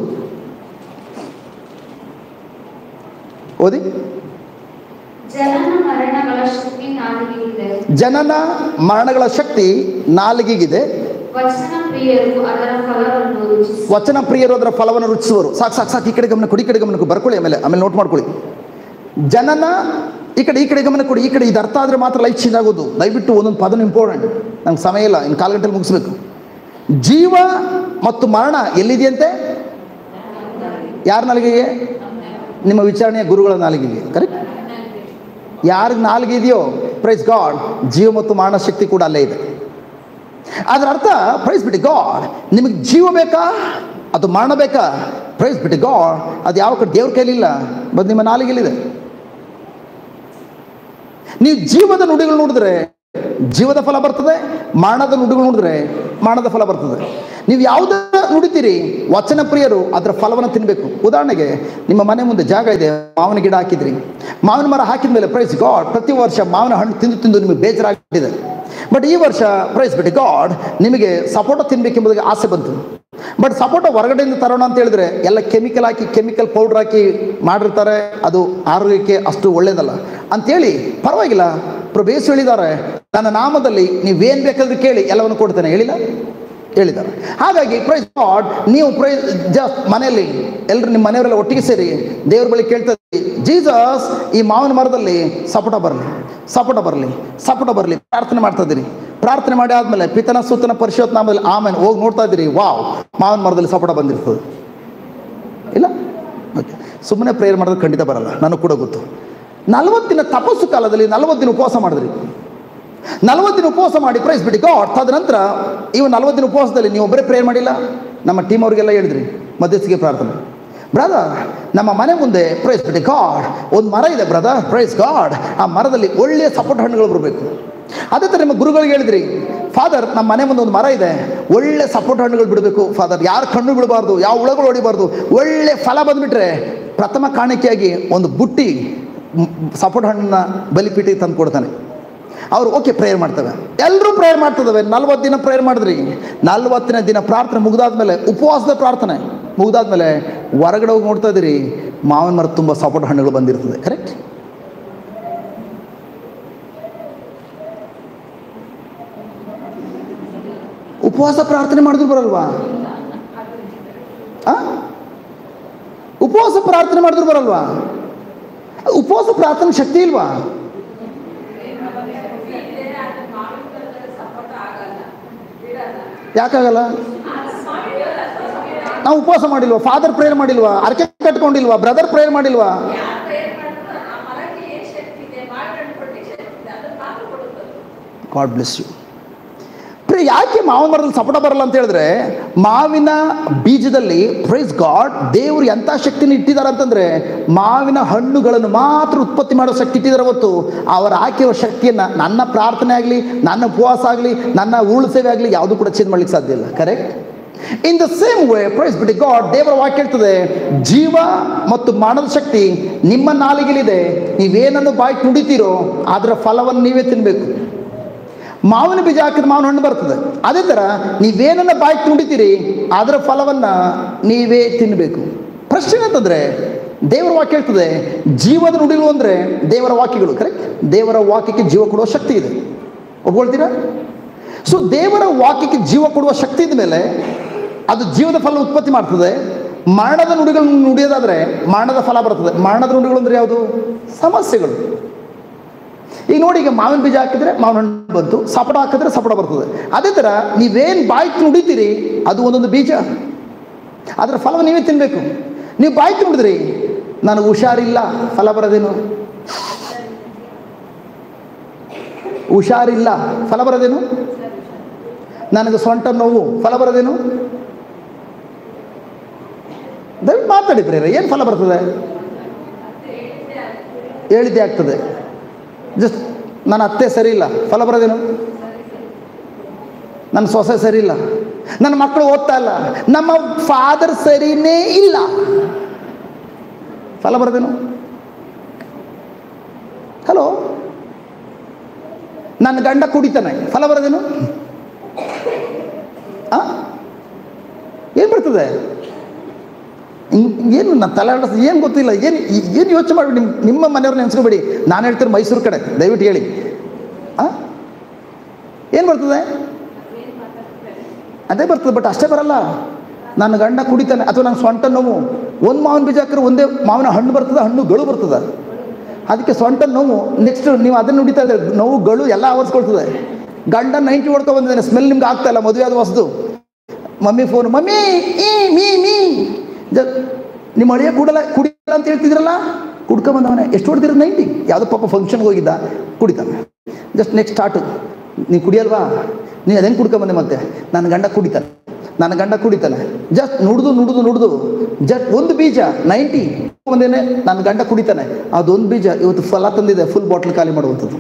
ಓದಿ ಜನನ ಮರಣಗಳ ಶಕ್ತಿ ನಾಲಿಗೆಗಿದೆ ಜನನ ಮರಣಗಳ ಶಕ್ತಿ ನಾಲಿಗೆಗಿದೆ ವಚನ ಪ್ರಿಯರು ಅದರ ಫಲವನ್ನು ರುಚಿಸಿ ವಚನ ಪ್ರಿಯರು ಅದರ ಫಲವನ್ನು ರುಚಿಸುವರು ಸಾಕು ಸಾಕು ಸಾಕು ಈ ಕಡೆ ಗಮನ ಕೊಡಿ ಈ ಕಡೆ ಗಮನ ಕೊಡಿ ಬರ್ಕೊಳ್ಳಿ ಆಮೇಲೆ ಆಮೇಲೆ ನೋಟ್ ಮಾಡ್ಕೊಳ್ಳಿ ಜನನ ಈ ಕಡೆ ಈ ಕಡೆ ಗಮನ ಕೊಡಿ ಈ ಕಡೆ ಇದು ಅರ್ಥ ಆದರೆ ಮಾತ್ರ ಲೈಫ್ ಚೇಂಜ್ ಆಗೋದು ದಯವಿಟ್ಟು ಒಂದೊಂದು ಪದನ ಇಂಪಾರ್ಟೆಂಟ್ ನಂಗೆ ಸಮಯ ಇಲ್ಲ ಇನ್ನು ಕಾಲು ಗಂಟೆಲಿ ಮುಗಿಸ್ಬೇಕು ಜೀವ ಮತ್ತು ಮರಣ ಎಲ್ಲಿದೆಯಂತೆ ಯಾರ ನಾಲಿಗೆಗೆ ನಿಮ್ಮ ವಿಚಾರಣೆಯ ಗುರುಗಳ ನಾಲಿಗೆಗೆ ಕರೆಕ್ಟ್ ಯಾರಿಗೆ ನಾಲಿಗೆ ಇದೆಯೋ ಪ್ರೈಸ್ ಗಾಡ್ ಜೀವ ಮತ್ತು ಮರಣ ಶಕ್ತಿ ಕೂಡ ಅಲ್ಲೇ ಇದೆ ಅದರ ಅರ್ಥ ಪ್ರೈಸ್ ಬಿಟ್ಟು ಗಾಡ್ ನಿಮಗೆ ಜೀವ ಬೇಕಾ ಅದು ಮರಣ ಬೇಕಾ ಪ್ರೈಸ್ ಬಿಟ್ಟು ಗಾಡ್ ಅದು ಯಾವ ಕಡೆ ದೇವ್ರ ಕೈಲಿಲ್ಲ ಬಟ್ ನಿಮ್ಮ ನಾಲಿಗೆಲ್ಲಿದೆ ನೀವು ಜೀವದ ನುಡಿಗಳು ನೋಡಿದ್ರೆ ಜೀವದ ಫಲ ಬರ್ತದೆ ಮರಣದ ನುಡಿಗಳು ನೋಡಿದ್ರೆ ಮರಣದ ಫಲ ಬರ್ತದೆ ನೀವು ಯಾವುದ ನುಡಿತೀರಿ ವಚನ ಪ್ರಿಯರು ಅದರ ಫಲವನ್ನು ತಿನ್ನಬೇಕು ಉದಾಹರಣೆಗೆ ನಿಮ್ಮ ಮನೆ ಮುಂದೆ ಜಾಗ ಇದೆ ಮಾವಿನ ಗಿಡ ಹಾಕಿದ್ರಿ ಮಾವಿನ ಮರ ಹಾಕಿದ ಮೇಲೆ ಪ್ರೈಸ್ ಗಾಡ್ ಪ್ರತಿ ವರ್ಷ ಮಾವಿನ ಹಣ್ಣು ತಿಂದು ತಿಂದು ನಿಮಗೆ ಬೇಜಾರಾಗಿದೆ ಬಟ್ ಈ ವರ್ಷ ಪ್ರೈಸ್ ಬಿಟ್ಟು ಗಾಡ್ ನಿಮಗೆ ಸಪೋಟ ತಿನ್ಬೇಕೆಂಬುದಾಗಿ ಆಸೆ ಬಂತು ಬಟ್ ಸಪೋಟ ಹೊರಗಡೆಯಿಂದ ತರೋಣ ಅಂತ ಹೇಳಿದ್ರೆ ಎಲ್ಲ ಕೆಮಿಕಲ್ ಹಾಕಿ ಕೆಮಿಕಲ್ ಪೌಡ್ರ್ ಹಾಕಿ ಮಾಡಿರ್ತಾರೆ ಅದು ಆರೋಗ್ಯಕ್ಕೆ ಅಷ್ಟು ಒಳ್ಳೇದಲ್ಲ ಅಂತೇಳಿ ಪರವಾಗಿಲ್ಲ ಪ್ರಭೇಶ್ ಹೇಳಿದ್ದಾರೆ ನನ್ನ ನಾಮದಲ್ಲಿ ನೀವೇನು ಬೇಕಾದ್ರೂ ಕೇಳಿ ಎಲ್ಲವನ್ನು ಕೊಡ್ತೇನೆ ಹೇಳಿಲ್ಲ ಹೇಳಿದ್ದಾರೆ ಹಾಗಾಗಿ ಪ್ರೈಸ್ ಗಾಡ್ ನೀವು ಪ್ರೈಸ್ ಜಸ್ಟ್ ಮನೆಯಲ್ಲಿ ಎಲ್ಲರೂ ನಿಮ್ಮ ಮನೆಯವರೆಲ್ಲ ಒಟ್ಟಿಗೆ ಸೇರಿ ದೇವ್ರ ಬಳಿ ಕೇಳ್ತಾ ಇದ್ದೀವಿ ಜೀಸಸ್ ಈ ಮಾವಿನ ಮರದಲ್ಲಿ ಸಪೋಟ ಬರಲಿ ಸಪೋಟ ಬರಲಿ ಸಪೋಟ ಬರಲಿ ಪ್ರಾರ್ಥನೆ ಮಾಡ್ತಾ ಇದ್ದೀರಿ ಪ್ರಾರ್ಥನೆ ಮಾಡಿ ಆದಮೇಲೆ ಪಿತನ ಸುತ್ತನ ಪರಿಶೋಧ ನಾಮದಲ್ಲಿ ಆಮೇಲೆ ಹೋಗಿ ನೋಡ್ತಾ ಇದ್ದೀರಿ ವಾವ್ ಮಾವಿನ ಮರದಲ್ಲಿ ಸಪೋಟ ಬಂದಿರ್ತದೆ ಇಲ್ಲ ಓಕೆ ಸುಮ್ಮನೆ ಪ್ರೇಯರ್ ಮಾಡಿದ್ರೆ ಖಂಡಿತ ಬರಲ್ಲ ನನಗೆ ಕೂಡ ಗೊತ್ತು ನಲವತ್ತು ದಿನ ತಪಸ್ಸು ಕಾಲದಲ್ಲಿ ನಲವತ್ತು ದಿನ ಉಪವಾಸ ಮಾಡಿದ್ರಿ ನಲವತ್ತು ದಿನ ಉಪವಾಸ ಮಾಡಿ ಪ್ರೈಸ್ ಬಿಟ್ಟು ಗಾಡ್ ತದನಂತರ ಇವು ನಲವತ್ತು ದಿನ ಉಪವಾಸದಲ್ಲಿ ನೀವು ಒಬ್ಬರೇ ಪ್ರೇಯರ್ ಮಾಡಿಲ್ಲ ನಮ್ಮ ಟೀಮ್ ಅವ್ರಿಗೆಲ್ಲ ಹೇಳಿದ್ರಿ ಮಧ್ಯಸ್ಥಿಗೆ ಪ್ರಾರ್ಥನೆ ಬ್ರದರ್ ನಮ್ಮ ಮನೆ ಮುಂದೆ ಪ್ರೈಸ್ ಬಿಟ್ಟು ಗಾಡ್ ಒಂದು ಮರ ಇದೆ ಬ್ರದರ್ ಪ್ರೈಸ್ ಗಾಡ್ ಆ ಮರದಲ್ಲಿ ಒಳ್ಳೆಯ ಸಪೋರ್ಟ್ ಹಣ್ಣುಗಳು ಬರಬೇಕು ಅದೇ ಥರ ನಿಮ್ಮ ಗುರುಗಳಿಗೆ ಹೇಳಿದ್ರಿ ಫಾದರ್ ನಮ್ಮ ಮನೆ ಮುಂದೆ ಒಂದು ಮರ ಇದೆ ಒಳ್ಳೆ ಸಪೋರ್ಟ್ ಹಣ್ಣುಗಳು ಬಿಡಬೇಕು ಫಾದರ್ ಯಾರು ಕಣ್ಣು ಬಿಡಬಾರ್ದು ಯಾವ ಹುಳಗಳು ಹೊಡಿಬಾರ್ದು ಒಳ್ಳೆ ಫಲ ಬಂದ್ಬಿಟ್ರೆ ಪ್ರಥಮ ಕಾಣಿಕೆಯಾಗಿ ಒಂದು ಬುಟ್ಟಿ ಸಪೋರ್ಟ್ ಹಣ್ಣನ್ನ ಬಲಿಪೀಠಿಗೆ ತಂದು ಕೊಡ್ತಾನೆ ಅವ್ರು ಓಕೆ ಪ್ರೇಯರ್ ಮಾಡ್ತವೆ ಎಲ್ಲರೂ ಪ್ರೇಯರ್ ಮಾಡ್ತಿದ್ದಾವೆ ನಲ್ವತ್ತು ದಿನ ಪ್ರೇಯರ್ ಮಾಡಿದ್ರಿ ನಲ್ವತ್ತನೇ ದಿನ ಪ್ರಾರ್ಥನೆ ಮುಗಿದಾದ್ಮೇಲೆ ಉಪವಾಸದ ಪ್ರಾರ್ಥನೆ ಮುಗಿದಾದ್ಮೇಲೆ ಹೊರಗಡೆ ಹೋಗಿ ನೋಡ್ತಾ ಇದ್ದೀರಿ ಮಾವಿನ ಮರ ತುಂಬ ಸಪೋರ್ಟ್ ಹಣ್ಣುಗಳು ಬಂದಿರ್ತದೆ ಕರೆಕ್ಟ್ ಉಪವಾಸ ಪ್ರಾರ್ಥನೆ ಮಾಡಿದ್ರು ಬರಲ್ವಾ ಆ? ಉಪವಾಸ ಪ್ರಾರ್ಥನೆ ಮಾಡಿದ್ರು ಬರಲ್ವಾ ಉಪವಾಸ ಪ್ರಾರ್ಥನೆ ಶಕ್ತಿ ಇಲ್ವಾ ಯಾಕಾಗಲ್ಲ ನಾವು ಉಪವಾಸ ಮಾಡಿಲ್ವಾ ಫಾದರ್ ಪ್ರೇಯರ್ ಮಾಡಿಲ್ವಾ ಅರ್ಕೆ ಕಟ್ಕೊಂಡಿಲ್ವಾ ಬ್ರದರ್ ಪ್ರೇಯರ್ ಮಾಡಿಲ್ವಾ ಗಾಡ್ ಬ್ಲೆಸ್ ಯು ಪ್ರೇ ಯಾಕೆ ಮಾವಿನ ಮರದಲ್ಲಿ ಸಪೋಟ ಬರಲ್ಲ ಅಂತ ಹೇಳಿದ್ರೆ ಮಾವಿನ ಬೀಜದಲ್ಲಿ ಪ್ರೈಸ್ ಗಾಡ್ ದೇವರು ಎಂಥ ಶಕ್ತಿನ ಇಟ್ಟಿದ್ದಾರೆ ಅಂತಂದ್ರೆ ಮಾವಿನ ಹಣ್ಣುಗಳನ್ನು ಮಾತ್ರ ಉತ್ಪತ್ತಿ ಮಾಡೋ ಶಕ್ತಿ ಇಟ್ಟಿದ್ದಾರೆ ಹೊತ್ತು ಅವರು ಹಾಕಿರೋ ಶಕ್ತಿಯನ್ನು ನನ್ನ ಪ್ರಾರ್ಥನೆ ಆಗಲಿ ನನ್ನ ಉಪವಾಸ ಆಗಲಿ ನನ್ನ ಉರುಳು ಸೇವೆ ಆಗಲಿ ಯಾವುದು ಕೂಡ ಚೇಂಜ್ ಮಾಡ್ಲಿಕ್ಕೆ ಸಾಧ್ಯ ಇಲ್ಲ correct in the same way praise ಬಿಟ್ಟು ಗಾಡ್ ದೇವರ ವಾಕ್ಯ ಹೇಳ್ತದೆ ಜೀವ ಮತ್ತು ಮರಣದ ಶಕ್ತಿ ನಿಮ್ಮ ನಾಲಿಗೆಲಿದೆ ನೀವೇನನ್ನು ಬಾಯಿ ನುಡಿತೀರೋ ಅದರ ಫಲವನ್ನು ನೀವೇ ತಿನ್ನಬೇಕು ಮಾವಿನ ಬೀಜ ಹಾಕಿದ್ರೆ ಮಾವಿನ ಹಣ್ಣು ಬರ್ತದೆ ಅದೇ ಥರ ನೀವೇನನ್ನ ಬಾಯಿ ನುಡಿತೀರಿ ಅದರ ಫಲವನ್ನು ನೀವೇ ತಿನ್ನಬೇಕು ಪ್ರಶ್ನೆ ಅಂತಂದರೆ ದೇವರ ವಾಕ್ಯ ಹೇಳ್ತದೆ ಜೀವದ ನುಡಿಗಳು ಅಂದರೆ ದೇವರ ವಾಕ್ಯಗಳು ಕರೆಕ್ಟ್ ದೇವರ ವಾಕ್ಯಕ್ಕೆ ಜೀವ ಕೊಡುವ ಶಕ್ತಿ ಇದೆ ಒಪ್ಕೊಳ್ತೀರಾ ಸೊ ದೇವರ ವಾಕ್ಯಕ್ಕೆ ಜೀವ ಕೊಡುವ ಶಕ್ತಿ ಇದ್ದ ಮೇಲೆ ಅದು ಜೀವದ ಫಲ ಉತ್ಪತ್ತಿ ಮಾಡ್ತದೆ ಮರಣದ ನುಡಿಗಳನ್ನು ನುಡಿಯೋದಾದರೆ ಮರಣದ ಫಲ ಬರ್ತದೆ ಮರಣದ ನುಡಿಗಳು ಅಂದರೆ ಯಾವುದು ಸಮಸ್ಯೆಗಳು ಈಗ ನೋಡಿ ಈಗ ಮಾವಿನ ಬೀಜ ಹಾಕಿದ್ರೆ ಮಾವಿನ ಹಣ್ಣು ಬಂತು ಸಪಡ ಹಾಕಿದ್ರೆ ಸಪಡ ಬರ್ತದೆ ಅದೇ ಥರ ನೀವೇನು ಬಾಯ್ತು ನುಡಿತೀರಿ ಅದು ಒಂದೊಂದು ಬೀಜ ಅದರ ಫಲವನ್ನು ನೀವೇ ತಿನ್ನಬೇಕು ನೀವು ಬಾಯ್ತು ನುಡಿದ್ರಿ ನನಗೆ ಹುಷಾರಿಲ್ಲ ಫಲ ಬರೋದೇನು ಹುಷಾರಿಲ್ಲ ಫಲ ಬರೋದೇನು ನನಗೆ ಸೊಂಟ ನೋವು ಫಲ ಬರೋದೇನು ದಯವಿಟ್ಟು ಮಾತಾಡಿ ಪ್ರೇರ ಏನು ಫಲ ಬರ್ತದೆ ಹೇಳಿದ್ದೆ ಆಗ್ತದೆ ಜಸ್ಟ್ ನನ್ನ ಅತ್ತೆ ಸರಿ ಇಲ್ಲ ಫಲ ಬರೋದೇನು ನನ್ನ ಸೊಸೆ ಸರಿ ಇಲ್ಲ ನನ್ನ ಮಕ್ಕಳು ಓದ್ತಾ ಇಲ್ಲ ನಮ್ಮ ಫಾದರ್ ಸರಿನೇ ಇಲ್ಲ ಫಲ ಬರೋದೇನು ಹಲೋ ನನ್ನ ಗಂಡ ಕುಡಿತಾನೆ ಫಲ ಬರೋದೇನು ಆ ಏನು ಬರ್ತದೆ ಹಿಂಗ್- ಏನು ನನ್ನ ತಲೆ ಏನು ಗೊತ್ತಿಲ್ಲ ಏನು ಏನು ಯೋಚನೆ ಮಾಡ್ಬಿಡಿ ನಿಮ್ಮ ನಿಮ್ಮ ಮನೆಯವ್ರನ್ನ ನೆನ್ಸ್ಕೊಬೇಡಿ ನಾನು ಹೇಳ್ತೀನಿ ಮೈಸೂರು ಕಡೆ ದಯವಿಟ್ಟು ಹೇಳಿ ಆ ಏನು ಬರ್ತದೆ ಅದೇ ಬರ್ತದೆ ಬಟ್ ಅಷ್ಟೇ ಬರಲ್ಲ ನನ್ನ ಗಂಡ ಕುಡಿತಾನೆ ಅಥವಾ ನನ್ನ ಸೊಂಟ ನೋವು ಒಂದು ಮಾವಿನ ಬೀಜ ಹಾಕಿದ್ರೆ ಒಂದೇ ಮಾವಿನ ಹಣ್ಣು ಬರ್ತದೆ ಹಣ್ಣುಗಳು ಬರ್ತದೆ ಅದಕ್ಕೆ ಸೊಂಟ ನೋವು ನೆಕ್ಸ್ಟ್ ನೀವು ಅದನ್ನು ನುಡಿತಾ ಇದ್ರೆ ನೋವುಗಳು ಎಲ್ಲ ಆವರಿಸ್ಕೊಳ್ತದೆ ಗಂಡ ನೈಂಟಿ ಹೊಡ್ಕೊ ಬಂದಿದ್ದಾನೆ ಸ್ಮೆಲ್ ನಿಮ್ಗೆ ಆಗ್ತಾ ಇಲ್ಲ ಮದುವೆ ಆದ ಹೊಸದು ಮಮ್ಮಿ ಫೋನ್ ಮಮ್ಮಿ ಈ ಮೀ ಮೀ ಜ- ನಿಮ್ಮ ಅಳಿಯ ಕುಡಲ್ಲ ಕುಡಿಯಲ್ಲ ಅಂತ ಹೇಳ್ತಿದ್ರಲ್ಲ ಕುಡ್ಕೊಂಬಂದವನೇ ಎಷ್ಟು ಹೊಡ್ತಿರೋದು ನೈಂಟಿ ಯಾವುದೋ ಪಾಪ ಫಂಕ್ಷನ್ಗೆ ಹೋಗಿದ್ದ ಕುಡಿತಾನೆ ಜಸ್ಟ್ ನೆಕ್ಸ್ಟ್ ಸ್ಟಾರ್ಟು ನೀನು ಕುಡಿಯಲ್ವಾ ನೀನು ಅದೇನು ಕುಡ್ಕೊಂಬಂದೆ ಮತ್ತೆ ನನ್ನ ಗಂಡ ಕುಡಿತಾನೆ ನನ್ನ ಗಂಡ ಕುಡಿತಾನೆ ಜಸ್ಟ್ ನುಡಿದು ನುಡಿದು ನುಡಿದು ಜಸ್ಟ್ ಒಂದು ಬೀಜ ನೈಂಟಿ ಬಂದೇನೆ ನನ್ನ ಗಂಡ ಕುಡಿತಾನೆ ಅದೊಂದು ಬೀಜ ಇವತ್ತು ಫಲ ತಂದಿದೆ ಫುಲ್ ಬಾಟ್ಲ್ ಖಾಲಿ ಮಾಡುವಂಥದ್ದು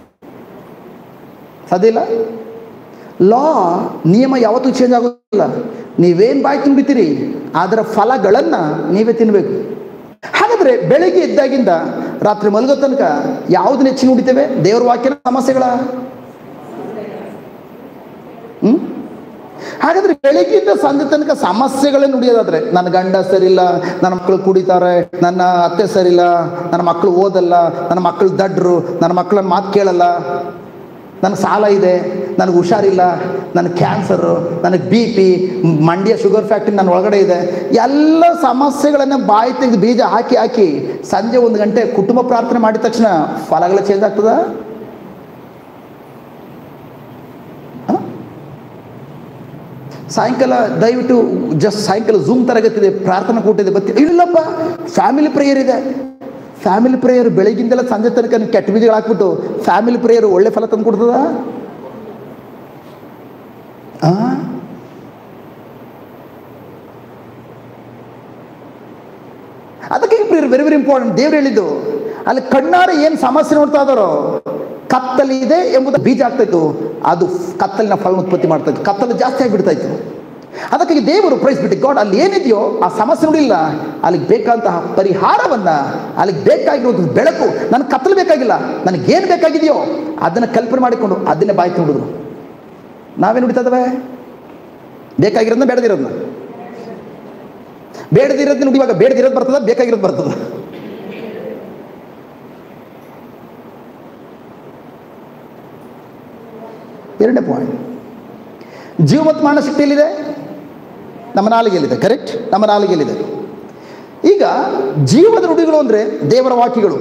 ಸಾಧ್ಯ ಇಲ್ಲ ಲಾ ನಿಯಮ ಯಾವತ್ತೂ ಚೇಂಜ್ ಆಗೋದಿಲ್ಲ ನೀವೇನು ಬಾಯಿ ತುಂಬಿತೀರಿ ಅದರ ಫಲಗಳನ್ನು ನೀವೇ ತಿನ್ನಬೇಕು ಹಾಗಾದರೆ ಬೆಳಿಗ್ಗೆ ಎದ್ದಾಗಿಂದ ರಾತ್ರಿ ಮಲಗೋ ತನಕ ಯಾವ್ದು ನೆಚ್ಚಿ ನುಡಿತೇವೆ ದೇವ್ರ ವಾಕ್ಯನ ಸಮಸ್ಯೆಗಳ ಹ್ಞೂ ಹಾಗಾದ್ರೆ ಬೆಳಗ್ಗಿಂದ ಸಂಜೆ ತನಕ ಸಮಸ್ಯೆಗಳೇ ನುಡಿಯೋದಾದ್ರೆ ನನ್ನ ಗಂಡ ಸರಿಲ್ಲ ನನ್ನ ಮಕ್ಕಳು ಕುಡಿತಾರೆ ನನ್ನ ಅತ್ತೆ ಸರಿಲ್ಲ ನನ್ನ ಮಕ್ಕಳು ಓದಲ್ಲ ನನ್ನ ಮಕ್ಕಳು ದಡ್ರು ನನ್ನ ಮಕ್ಕಳನ್ನ ಮಾತು ಕೇಳಲ್ಲ ನನಗೆ ಸಾಲ ಇದೆ ನನಗೆ ಹುಷಾರಿಲ್ಲ ನನಗೆ ಕ್ಯಾನ್ಸರು ನನಗೆ B P Mandya sugar factory ನನ್ನ ಒಳಗಡೆ ಇದೆ ಎಲ್ಲ ಸಮಸ್ಯೆಗಳನ್ನು ಬಾಯಿ ತೆಗೆದು ಬೀಜ ಹಾಕಿ ಹಾಕಿ ಸಂಜೆ ಒಂದು ಗಂಟೆ ಕುಟುಂಬ ಪ್ರಾರ್ಥನೆ ಮಾಡಿದ ತಕ್ಷಣ ಫಲಗಳು ಚೇಂಜ್ ಆಗ್ತದ ಸಾಯಂಕಾಲ ದಯವಿಟ್ಟು ಜಸ್ಟ್ ಸಾಯಂಕಾಲ ಝೂಮ್ ತರಗತಿದೆ ಪ್ರಾರ್ಥನಾ ಕೂಟ ಇದೆ ಬತ್ತಿ ಇಲ್ಲಪ್ಪ ಫ್ಯಾಮಿಲಿ ಪ್ರೇಯರ್ ಇದೆ ಫ್ಯಾಮಿಲಿ ಪ್ರೇಯರ್ ಬೆಳಗಿಂದೆಲ್ಲ ಸಂಜೆ ತನಕ ನೀವು ಕೆಟ್ಟ ಬೀಜಗಳು ಹಾಕ್ಬಿಟ್ಟು ಫ್ಯಾಮಿಲಿ ಪ್ರೇಯರ್ ಒಳ್ಳೆ ಫಲ ತಂದು ಕೊಡ್ತದ ಆ ಅದಕ್ಕೆ ಪ್ರೇಯರ್ ವೆರಿ ವೆರಿ ಇಂಪಾರ್ಟೆಂಟ್ ದೇವ್ರು ಹೇಳಿದ್ದು ಅಲ್ಲಿ ಕಣ್ಣಾರೆ ಏನು ಸಮಸ್ಯೆ ನೋಡ್ತಾ ಇದಾರೋ ಕತ್ತಲಿ ಇದೆ ಎಂಬುದು ಬೀಜ ಆಗ್ತಾ ಇತ್ತು ಅದು ಕತ್ತಲಿನ ಫಲ ಉತ್ಪತ್ತಿ ಮಾಡ್ತಾ ಇತ್ತು ಕತ್ತಲು ಜಾಸ್ತಿ ಆಗಿಬಿಡ್ತಾ ಇತ್ತು ಅದಕ್ಕಾಗಿ ದೇವರು ಪ್ರೈಸ್ ಬಿಟ್ಟು ಗಾಡ್ ಅಲ್ಲಿ ಏನಿದೆಯೋ ಆ ಸಮಸ್ಯೆ ನೋಡಿಲ್ಲ ಅಲ್ಲಿಗೆ ಬೇಕಾದಂತಹ ಪರಿಹಾರವನ್ನ ಅಲ್ಲಿಗೆ ಬೇಕಾಗಿರೋದು ಬೆಳಕು ನನಗೆ ಕತ್ತಲು ಬೇಕಾಗಿಲ್ಲ ನನಗೇನು ಬೇಕಾಗಿದೆಯೋ ಅದನ್ನು ಕಲ್ಪನೆ ಮಾಡಿಕೊಂಡು ಅದನ್ನೇ ಬಾಯಿ ನೋಡಿದ್ರು ನಾವೇನು ನುಡಿತಾ ಇದ್ದಾವೆ ಬೇಕಾಗಿರೋದನ್ನ ಬೇಡದಿರೋದನ್ನ ಬೇಡದಿರೋದನ್ನ ನುಡಿಯುವಾಗ ಬೇಡದಿರೋದು ಬರ್ತದ ಬೇಕಾಗಿರೋದು ಬರ್ತದ ಎರಡನೇ ಪಾಯಿಂಟ್ ಜೀವ ಮತ್ತು ಮರಣ ಶಕ್ತಿಯಲ್ಲಿದೆ ನಮ್ಮ ನಾಲಿಗೆಯಲ್ಲಿದೆ ಕರೆಕ್ಟ್ ನಮ್ಮ ನಾಲಿಗೆಯಲ್ಲಿದೆ ಈಗ ಜೀವದ ನುಡಿಗಳು ಅಂದರೆ ದೇವರ ವಾಕ್ಯಗಳು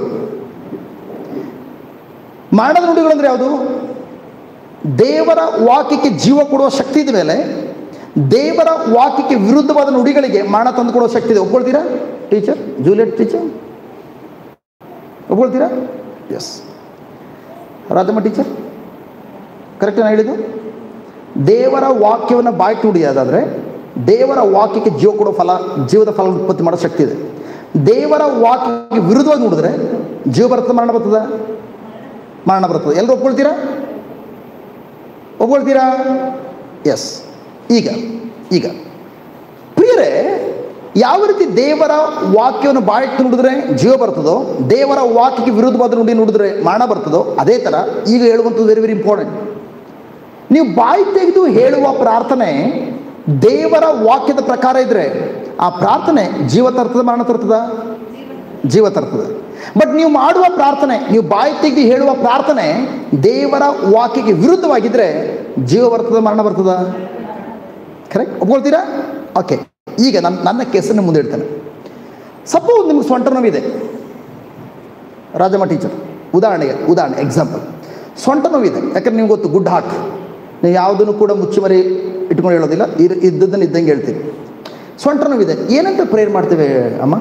ಮರಣದ ನುಡಿಗಳು ಅಂದರೆ ಯಾವುದು ದೇವರ ವಾಕ್ಯಕ್ಕೆ ಜೀವ ಕೊಡುವ ಶಕ್ತಿ ಇದ ಮೇಲೆ ದೇವರ ವಾಕ್ಯಕ್ಕೆ ವಿರುದ್ಧವಾದ ನುಡಿಗಳಿಗೆ ಮರಣ ತಂದು ಕೊಡುವ ಶಕ್ತಿ ಇದೆ ಒಪ್ಕೊಳ್ತೀರಾ ಟೀಚರ್ ಜೂಲಿಯಟ್ ಟೀಚರ್ ಒಪ್ಕೊಳ್ತೀರಾ ಎಸ್ ರಾಜಮ್ಮ ಟೀಚರ್ ಕರೆಕ್ಟ್ ನಾನು ಹೇಳಿದ್ದು ದೇವರ ವಾಕ್ಯವನ್ನು ಬಾಯ್ತು ನುಡಿಯೋದಾದರೆ ದೇವರ ವಾಕ್ಯಕ್ಕೆ ಜೀವ ಕೊಡೋ ಫಲ ಜೀವದ ಫಲ ಉತ್ಪತ್ತಿ ಮಾಡೋ ಶಕ್ತಿ ಇದೆ ದೇವರ ವಾಕ್ಯಕ್ಕೆ ವಿರುದ್ಧವಾಗಿ ನೋಡಿದ್ರೆ ಜೀವ ಬರ್ತದೆ ಮರಣ ಬರ್ತದ ಮರಣ ಬರ್ತದೆ ಎಲ್ಲರೂ ಒಪ್ಕೊಳ್ತೀರಾ ಒಪ್ಕೊಳ್ತೀರಾ ಎಸ್ ಈಗ ಈಗ ಪ್ರಿಯರೇ ಯಾವ ರೀತಿ ದೇವರ ವಾಕ್ಯವನ್ನು ಬಾಯಕ್ಕೆ ನುಡಿದ್ರೆ ಜೀವ ಬರ್ತದೋ ದೇವರ ವಾಕ್ಯಕ್ಕೆ ವಿರುದ್ಧವಾದ ನುಡಿ ನುಡಿದ್ರೆ ಮರಣ ಬರ್ತದೋ ಅದೇ ಥರ ಈಗ ಹೇಳುವಂಥದ್ದು ವೆರಿ ವೆರಿ ಇಂಪಾರ್ಟೆಂಟ್ ನೀವು ಬಾಯಿ ತೆಗೆದು ಹೇಳುವ ಪ್ರಾರ್ಥನೆ ದೇವರ ವಾಕ್ಯದ ಪ್ರಕಾರ ಇದ್ರೆ ಆ ಪ್ರಾರ್ಥನೆ ಜೀವ ತರ್ತದ ಮರಣ ತರ್ತದ ಜೀವ ತರ್ತದೆ ಬಟ್ ನೀವು ಮಾಡುವ ಪ್ರಾರ್ಥನೆ ನೀವು ಬಾಯಿ ತೆಗೆದು ಹೇಳುವ ಪ್ರಾರ್ಥನೆ ದೇವರ ವಾಕ್ಯಕ್ಕೆ ವಿರುದ್ಧವಾಗಿದ್ರೆ ಜೀವ ಬರ್ತದ ಮರಣ ಬರ್ತದ ಕರೆಕ್ಟ್ ಒಪ್ಕೊಳ್ತೀರಾ ಓಕೆ ಈಗ ನನ್ನ ನನ್ನ ಕೇಸನ್ನು ಮುಂದೆ ಇಡ್ತೇನೆ ಸಪೋಸ್ ನಿಮ್ಗೆ ಸೊಂಟ ನೋವಿದೆ ರಾಜಮ್ಮ ಟೀಚರ್ ಉದಾಹರಣೆಗೆ ಉದಾಹರಣೆ ಎಕ್ಸಾಂಪಲ್ ಸೊಂಟ ನೋವಿದೆ ಯಾಕಂದ್ರೆ ನಿಮ್ಗೆ ಗೊತ್ತು ಗುಡ್ ಹಾರ್ಟ್ ನೀವು ಯಾವುದನ್ನು ಕೂಡ ಮುಚ್ಚುಮರಿ ಇಟ್ಕೊಂಡು ಹೇಳೋದಿಲ್ಲ ಇರ್ ಇದ್ದದ್ದನ್ನು ಇದ್ದಂಗೆ ಹೇಳ್ತೀವಿ ಸೊಂಟ ನೋವಿದೆ ಏನಂತ ಪ್ರೇಯರ್ ಮಾಡ್ತೇವೆ ಅಮ್ಮ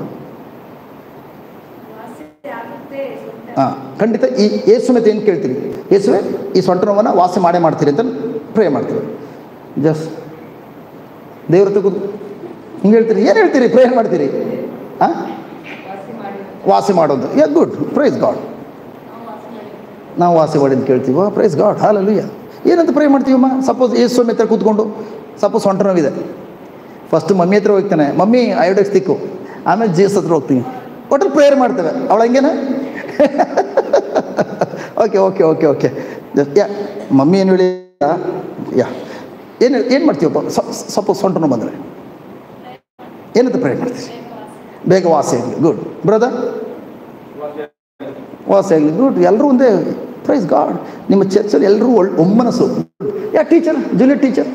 ಹಾಂ ಖಂಡಿತ ಈ ಯೇಸು ಮತ್ತೆ ಏನು ಕೇಳ್ತೀರಿ ಯೇಸುವೆ ಈ ಸೊಂಟ ನೋವನ್ನು ವಾಸಿ ಮಾಡೇ ಮಾಡ್ತೀರಿ ಅಂತ ಪ್ರೇ ಮಾಡ್ತೀವಿ ಜಸ್ಟ್ ದೇವ್ರ ಹತ್ರ ಕೂತು ಹಿಂಗೆ ಹೇಳ್ತೀರಿ ಏನು ಹೇಳ್ತೀರಿ ಪ್ರೇಯರ್ ಮಾಡ್ತೀರಿ ಹಾಂ ವಾಸಿ ಮಾಡೋದು ಯಾ ಗುಡ್ ಪ್ರೈಸ್ ಗಾಡ್ ನಾವು ವಾಸಿ ಮಾಡಿ ಅಂತ ಕೇಳ್ತೀವಿ ಪ್ರೈಸ್ ಗಾಡ್ ಹಾಲಲ್ಲೂಯ ಏನಂತ ಪ್ರೇ ಮಾಡ್ತೀವಮ್ಮ ಸಪೋಸ್ ಯೇಸು ಸ್ವಾಮಿ ಹತ್ರ ಕೂತ್ಕೊಂಡು ಸಪೋಸ್ ಸೊಂಟ ನೋವಿದೆ ಫಸ್ಟ್ ಮಮ್ಮಿ ಹತ್ರ ಹೋಗ್ತಾನೆ ಮಮ್ಮಿ ಐಯೋಡೆಕ್ಸ್ ತಿಕ್ಕು ಆಮೇಲೆ ಜೇಸ್ ಹತ್ರ ಹೋಗ್ತೀನಿ ಒಟ್ಟು ಪ್ರೇಯರ್ ಮಾಡ್ತೇವೆ ಅವಳು ಹಂಗೇನ okay okay okay okay yeah mummy ಏನು ಹೇಳಿ ಯಾ ಏನು ಏನು ಮಾಡ್ತೀವಪ್ಪ ಸಪೋಸ್ ಸೊಂಟ ನೋವು ಬಂದರೆ ಏನಂತ ಪ್ರೇ ಮಾಡ್ತೀವಿ ಬೇಗ ವಾಸಿ ಆಗಲಿ ಗುಡ್ ಬ್ರದರ್ ವಾಸಿ ಆಗಲಿ ಗುಡ್ ಎಲ್ಲರೂ ಒಂದೇ ಪ್ರೈಸ್ ಗಾಡ್ ನಿಮ್ಮ ಚರ್ಚಲ್ಲಿ ಎಲ್ಲರೂ ಒಳ್ ಒಮ್ಮನಸ್ಸು ಯಾ ಟೀಚರ್ ಜೂನಿಯರ್ ಟೀಚರ್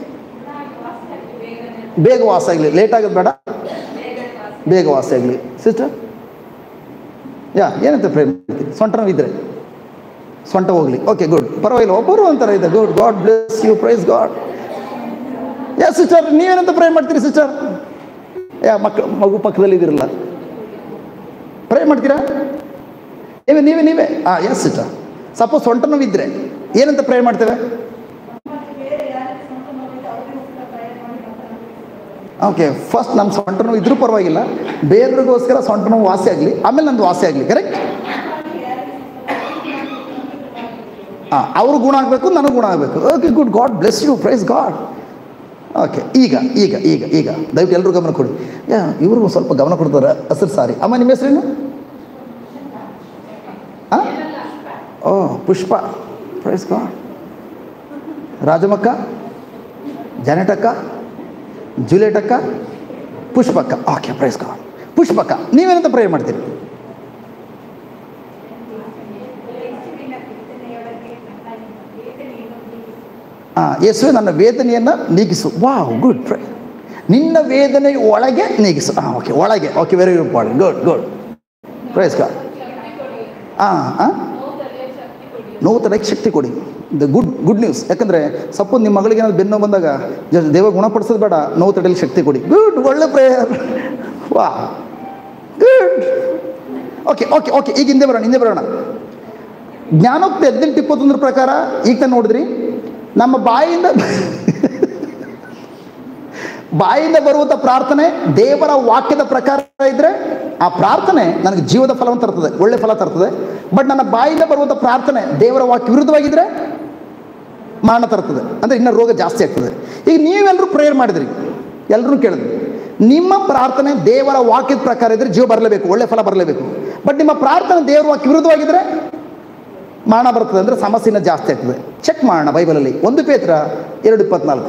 ಬೇಗ ವಾಸ ಆಗಲಿ ಲೇಟ್ ಆಗೋದು ಬೇಡ ಬೇಗ ವಾಸ ಆಗಲಿ ಸಿಸ್ಟರ್ ಯಾ ಏನಂತ ಪ್ರೇ ಮಾಡ್ತೀವಿ ಸೊಂಟ ನೋವು ಇದ್ರೆ ಸೊಂಟ ಹೋಗ್ಲಿ ಓಕೆ ಗುಡ್ ಪರವಾಗಿಲ್ಲ ಒಬ್ಬರು ಅಂತಾರೆ ಇದೆ good God bless you praise God yeah sister ನೀವೇನಂತ ಪ್ರೇ ಮಾಡ್ತೀರಿ ಸಿಸ್ಟರ್ ಯಾ ಮಕ್ಕಳು ಮಗು ಪಕ್ಕದಲ್ಲಿ ಇದಿರಲ್ಲ ಪ್ರೇ ಮಾಡ್ತೀರಾ ನೀವೇ ನೀವೇ ನೀವೇ ಹಾಂ ಎಸ್ ಸಿಸ್ಟರ್ ಸಪೋಸ್ ಸೊಂಟ ನೋವಿದ್ರೆ ಏನಂತ ಪ್ರೇ ಮಾಡ್ತೇವೆ ಓಕೆ ಫಸ್ಟ್ ನಮ್ಮ ಸೊಂಟ ನೋವು ಇದ್ರೂ ಪರವಾಗಿಲ್ಲ ಬೇರೆಯವ್ರಿಗೋಸ್ಕರ ಸೊಂಟ ನೋವು ವಾಸಿ ಆಗಲಿ ಆಮೇಲೆ ನಂದು ವಾಸಿ ಆಗಲಿ ಕರೆಕ್ಟ್ ಹಾಂ ಅವ್ರು ಗುಣ ಆಗಬೇಕು ನನಗೆ ಗುಣ ಆಗಬೇಕು okay good God bless you praise God okay ಈಗ ಈಗ ಈಗ ಈಗ ದಯವಿಟ್ಟು ಎಲ್ಲರೂ ಗಮನ ಕೊಡಿ ಯಾ ಇವ್ರಿಗೂ ಸ್ವಲ್ಪ ಗಮನ ಕೊಡ್ತಾರೆ ಹಸಿರು ಸಾರಿ ಅಮ್ಮ ನಿಮ್ಮ ಹೆಸರೇನು ಹಾಂ ಓ ಪುಷ್ಪ ಪ್ರೈಸ್ ಗಾಡ್ ರಾಜಮಕ್ಕ ಜಾನೆಟಕ್ಕ ಜೂಲಿಯಟ್ ಅಕ್ಕ ಪುಷ್ಪಕ್ಕ ಓಕೆ ಪ್ರೈಸ್ ಗಾಡ್ ಪುಷ್ಪಕ್ಕ ನೀವೇನಂತ ಪ್ರೇಯರ್ ಮಾಡ್ತೀರಿ ಹಾಂ ಯೇಸುವೆ ನನ್ನ ವೇದನೆಯನ್ನು ನೀಗಿಸು ವಾವ್ ಗುಡ್ ಪ್ರೇ ನಿನ್ನ ವೇದನೆ ಒಳಗೆ ನೀಗಿಸು ಹಾಂ ಓಕೆ ಒಳಗೆ okay very important good good praise God ಹಾಂ ಹಾಂ ನೋವು ತಡೆಯಕ್ಕೆ ಶಕ್ತಿ ಕೊಡಿ ದ ಗುಡ್ ಗುಡ್ ನ್ಯೂಸ್ ಯಾಕಂದರೆ ಸಪೋಸ್ ನಿಮ್ಮ ಮಗಳಿಗೆ ಏನಾದ್ರು ಬೆನ್ನು ಬಂದಾಗ ಜ- ದೇವ ಗುಣಪಡಿಸೋದು ಬೇಡ ನೋವು ತಡೆಯಲಿಕ್ಕೆ ಶಕ್ತಿ ಕೊಡಿ ಗುಡ್ ಒಳ್ಳೆ ಪ್ರೇಯರ್ ವಾ ಗುಡ್ ಓಕೆ ಓಕೆ ಓಕೆ ಈಗ ಹಿಂದೆ ಬರೋಣ ಹಿಂದೆ ಬರೋಣ ಜ್ಞಾನೋಕ್ತಿ ಹದಿನೆಂಟು ಇಪ್ಪತ್ತೊಂದರ ಪ್ರಕಾರ ಈಗ ತಾನು ನೋಡಿದ್ರಿ ನಮ್ಮ ಬಾಯಿಂದ ಬಾಯಿಂದ ಬರುವಂಥ ಪ್ರಾರ್ಥನೆ ದೇವರ ವಾಕ್ಯದ ಪ್ರಕಾರ ಇದ್ದರೆ ಆ ಪ್ರಾರ್ಥನೆ ನನಗೆ ಜೀವದ ಫಲವನ್ನು ತರ್ತದೆ ಒಳ್ಳೆ ಫಲ ತರ್ತದೆ ಬಟ್ ನನ್ನ ಬಾಯಿಂದ ಬರುವಂಥ ಪ್ರಾರ್ಥನೆ ದೇವರ ವಾಕ್ಯ ವಿರುದ್ಧವಾಗಿದ್ದರೆ ಮರಣ ತರ್ತದೆ ಅಂದರೆ ಇನ್ನು ರೋಗ ಜಾಸ್ತಿ ಆಗ್ತದೆ ಈಗ ನೀವೆಲ್ಲರೂ ಪ್ರೇಯರ್ ಮಾಡಿದ್ರಿ ಎಲ್ಲರೂ ಕೇಳಿದ್ರಿ ನಿಮ್ಮ ಪ್ರಾರ್ಥನೆ ದೇವರ ವಾಕ್ಯದ ಪ್ರಕಾರ ಇದ್ದರೆ ಜೀವ ಬರಲೇಬೇಕು ಒಳ್ಳೆ ಫಲ ಬರಲೇಬೇಕು ಬಟ್ ನಿಮ್ಮ ಪ್ರಾರ್ಥನೆ ದೇವರ ವಾಕ್ಯ ವಿರುದ್ಧವಾಗಿದ್ದರೆ ಮರಣ ಬರ್ತದೆ ಅಂದರೆ ಸಮಸ್ಯೆನ ಜಾಸ್ತಿ ಆಗ್ತದೆ ಚೆಕ್ ಮಾಡೋಣ ಬೈಬಲಲ್ಲಿ ಒಂದು ಪೇತ್ರ ಎರಡು ಇಪ್ಪತ್ನಾಲ್ಕು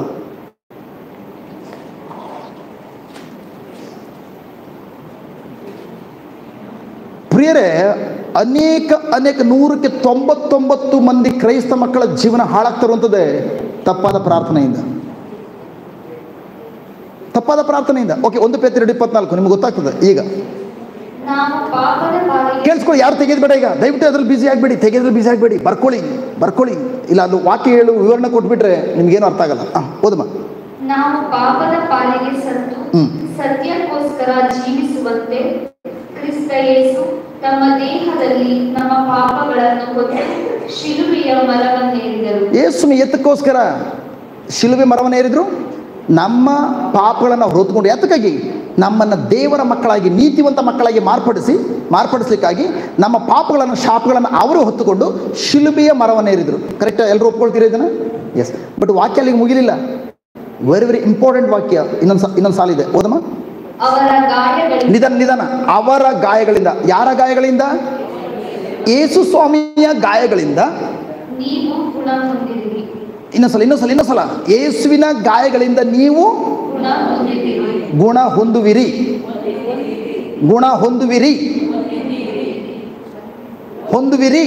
ಪ್ರಿಯರೇ ಅನೇಕ ಅನೇಕ ನೂರಕ್ಕೆ ತೊಂಬತ್ತೊಂಬತ್ತು ಮಂದಿ ಕ್ರೈಸ್ತ ಮಕ್ಕಳ ಜೀವನ ಹಾಳಾಗ್ತಿರುವಂಥದ್ದೇ ತಪ್ಪಾದ ಪ್ರಾರ್ಥನೆಯಿಂದ ತಪ್ಪಾದ ಪ್ರಾರ್ಥನೆಯಿಂದ ಓಕೆ ಒಂದು ಪೇತ್ರ ಎರಡು ಇಪ್ಪತ್ನಾಲ್ಕು ನಿಮ್ಗೆ ಗೊತ್ತಾಗ್ತದೆ ಈಗ ನಾವು ಪಾಪದ ಪಾಲಿಗೆ ಕೇಳಿಸ್ಕೊಳ್ಳಿ ಯಾರು ತೆಗೆದ್ಬೇಡ ಈಗ ದಯವಿಟ್ಟು ಅದ್ರಲ್ಲಿ ಬಿಸಿ ಆಗಬೇಡಿ ತೆಗೆದ್ರಲ್ಲಿ ಬಿಸಿ ಆಗಬೇಡಿ ಬರ್ಕೊಳ್ಳಿ ಬರ್ಕೊಳ್ಳಿ ಇಲ್ಲ ಅದು ವಾಕ್ಯ ಹೇಳು ವಿವರಣೆ ಕೊಟ್ಬಿಟ್ರೆ ನಿಮ್ಗೇನು ಅರ್ಥ ಆಗಲ್ಲ ಹಾಂ ಓದಮ್ಮ ನಾವು ಪಾಪದ ಪಾಲಿಗೆ ಸತ್ತು ಹ್ಮ್. ಸತ್ಯಕ್ಕೋಸ್ಕರ ಜೀವಿಸುವಂತೆ ಕ್ರಿಸ್ತ ಯೇಸು ತಮ್ಮ ದೇಹದಲ್ಲಿ ನಮ್ಮ ಪಾಪಗಳನ್ನು ಹೊತ್ತು ಶಿಲುಬೆಯ ಮರವನ್ನೇರಿದರು ಯೇಸುನ ಎತ್ತಕ್ಕೋಸ್ಕರ ಶಿಲುಬೆ ಮರವನ್ನು ಏರಿದ್ರು ನಮ್ಮ ಪಾಪಗಳನ್ನು ಹೊರತುಕೊಂಡು ಎತ್ತಕ್ಕಾಗಿ ನಮ್ಮನ್ನು ದೇವರ ಮಕ್ಕಳಾಗಿ ನೀತಿವಂತ ಮಕ್ಕಳಾಗಿ ಮಾರ್ಪಡಿಸಿ ಮಾರ್ಪಡಿಸ್ಲಿಕ್ಕಾಗಿ ನಮ್ಮ ಪಾಪಗಳನ್ನು ಶಾಪಗಳನ್ನು ಅವರು ಹೊತ್ತುಕೊಂಡು ಶಿಲುಬೆಯ ಮರವನ್ನು ಏರಿದ್ರು ಕರೆಕ್ಟ್ ಎಲ್ಲರೂ ಒಪ್ಕೊಳ್ತೀರಾ ಇದನ್ನು ಎಸ್ ಬಟ್ ವಾಕ್ಯ ಅಲ್ಲಿಗೆ ಮುಗಿಲಿಲ್ಲ ವೆರಿ ವೆರಿ ಇಂಪಾರ್ಟೆಂಟ್ ವಾಕ್ಯ ಇನ್ನೊಂದು ಸ ಇನ್ನೊಂದು ಸಾಲಿದೆ ಓದಮ್ಮ ಅವರ ಗಾಯಗಳಿಂದ ನಿಧಾನ ನಿಧಾನ ಅವರ ಗಾಯಗಳಿಂದ ಯಾರ ಗಾಯಗಳಿಂದ ಯೇಸು ಸ್ವಾಮಿಯ ಗಾಯಗಳಿಂದ ನೀವು ಗುಣ ಹೊಂದಿದಿರಿ ಇನ್ನೊಂದ್ಸಲ ಇನ್ನೊಂದ್ಸಲ ಇನ್ನೊಂದ್ಸಲ ಯೇಸುವಿನ ಗಾಯಗಳಿಂದ ನೀವು ಗುಣ ಹೊಂದಿದಿರಿ ಗುಣ ಹೊಂದುವಿರಿ ಗುಣ ಹೊಂದುವಿರಿ ಹೊಂದುವಿರಿ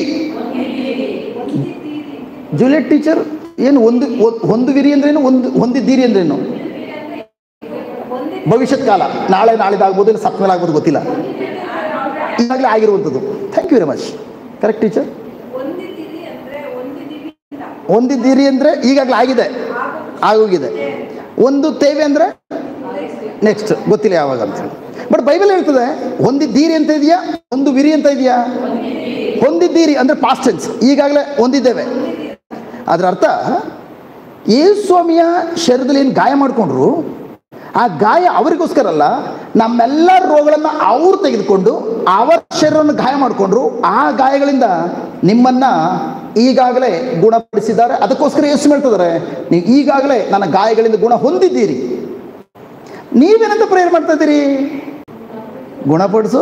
ಜೂಲಿಯಟ್ ಟೀಚರ್ ಏನು ಒಂದು ಒ- ಹೊಂದುವಿರಿ ಅಂದ್ರೇನು ಒಂದು ಹೊಂದಿದ್ದೀರಿ ಅಂದ್ರೇನು ಭವಿಷ್ಯತ್ ಕಾಲ ನಾಳೆ ನಾಳಿದಾಗ್ಬೋದು ಇಲ್ಲ ಸತ್ ಮೇಲೆ ಆಗ್ಬೋದು ಗೊತ್ತಿಲ್ಲ ಈಗಾಗಲೇ ಆಗಿರುವಂಥದ್ದು thank you very much correct teacher ಹೊಂದಿದ್ದೀರಿ ಅಂದ್ರೆ ಹೊಂದಿದ್ದೀವಿ ಅಂತ ಹೊಂದಿದ್ದೀರಿ ಅಂದರೆ ಈಗಾಗಲೇ ಆಗಿದೆ ಆಗೋಗಿದೆ ಒಂದು ತೇವೆ ಅಂದರೆ ನೆಕ್ಸ್ಟ್ ಗೊತ್ತಿಲ್ಲ ಯಾವಾಗ ಅಂತ ಹೇಳಿ ಬಟ್ ಬೈಬಲ್ ಹೇಳ್ತದೆ ಹೊಂದಿದ್ದೀರಿ ಅಂತ ಇದೆಯಾ ಒಂದು ವಿರಿ ಅಂತ ಇದೆಯಾ ಹೊಂದಿದ್ದೀರಿ ಅಂದರೆ ಪಾಸ್ಟ್ ಟೆನ್ಸ್ ಈಗಾಗಲೇ ಹೊಂದಿದ್ದೇವೆ ಅದರ ಅರ್ಥ ಸ್ವಾಮಿಯ ಶರೀರದಲ್ಲಿ ಏನು ಗಾಯ ಮಾಡಿಕೊಂಡ್ರು ಆ ಗಾಯ ಅವರಿಗೋಸ್ಕರ ಅಲ್ಲ ನಮ್ಮೆಲ್ಲ ರೋಗಗಳನ್ನು ಅವರು ತೆಗೆದುಕೊಂಡು ಅವರ ಶರೀರವನ್ನು ಗಾಯ ಮಾಡಿಕೊಂಡ್ರು ಆ ಗಾಯಗಳಿಂದ ನಿಮ್ಮನ್ನ ಈಗಾಗಲೇ ಗುಣಪಡಿಸಿದ್ದಾರೆ ಅದಕ್ಕೋಸ್ಕರ ಯೇಸು ಹೇಳ್ತಿದ್ದಾರೆ ನೀವು ಈಗಾಗಲೇ ನನ್ನ ಗಾಯಗಳಿಂದ ಗುಣ ಹೊಂದಿದ್ದೀರಿ ನೀವೇನಂತ ಪ್ರೇಯರ್ ಮಾಡ್ತಾ ಇದ್ದೀರಿ ಗುಣಪಡಿಸು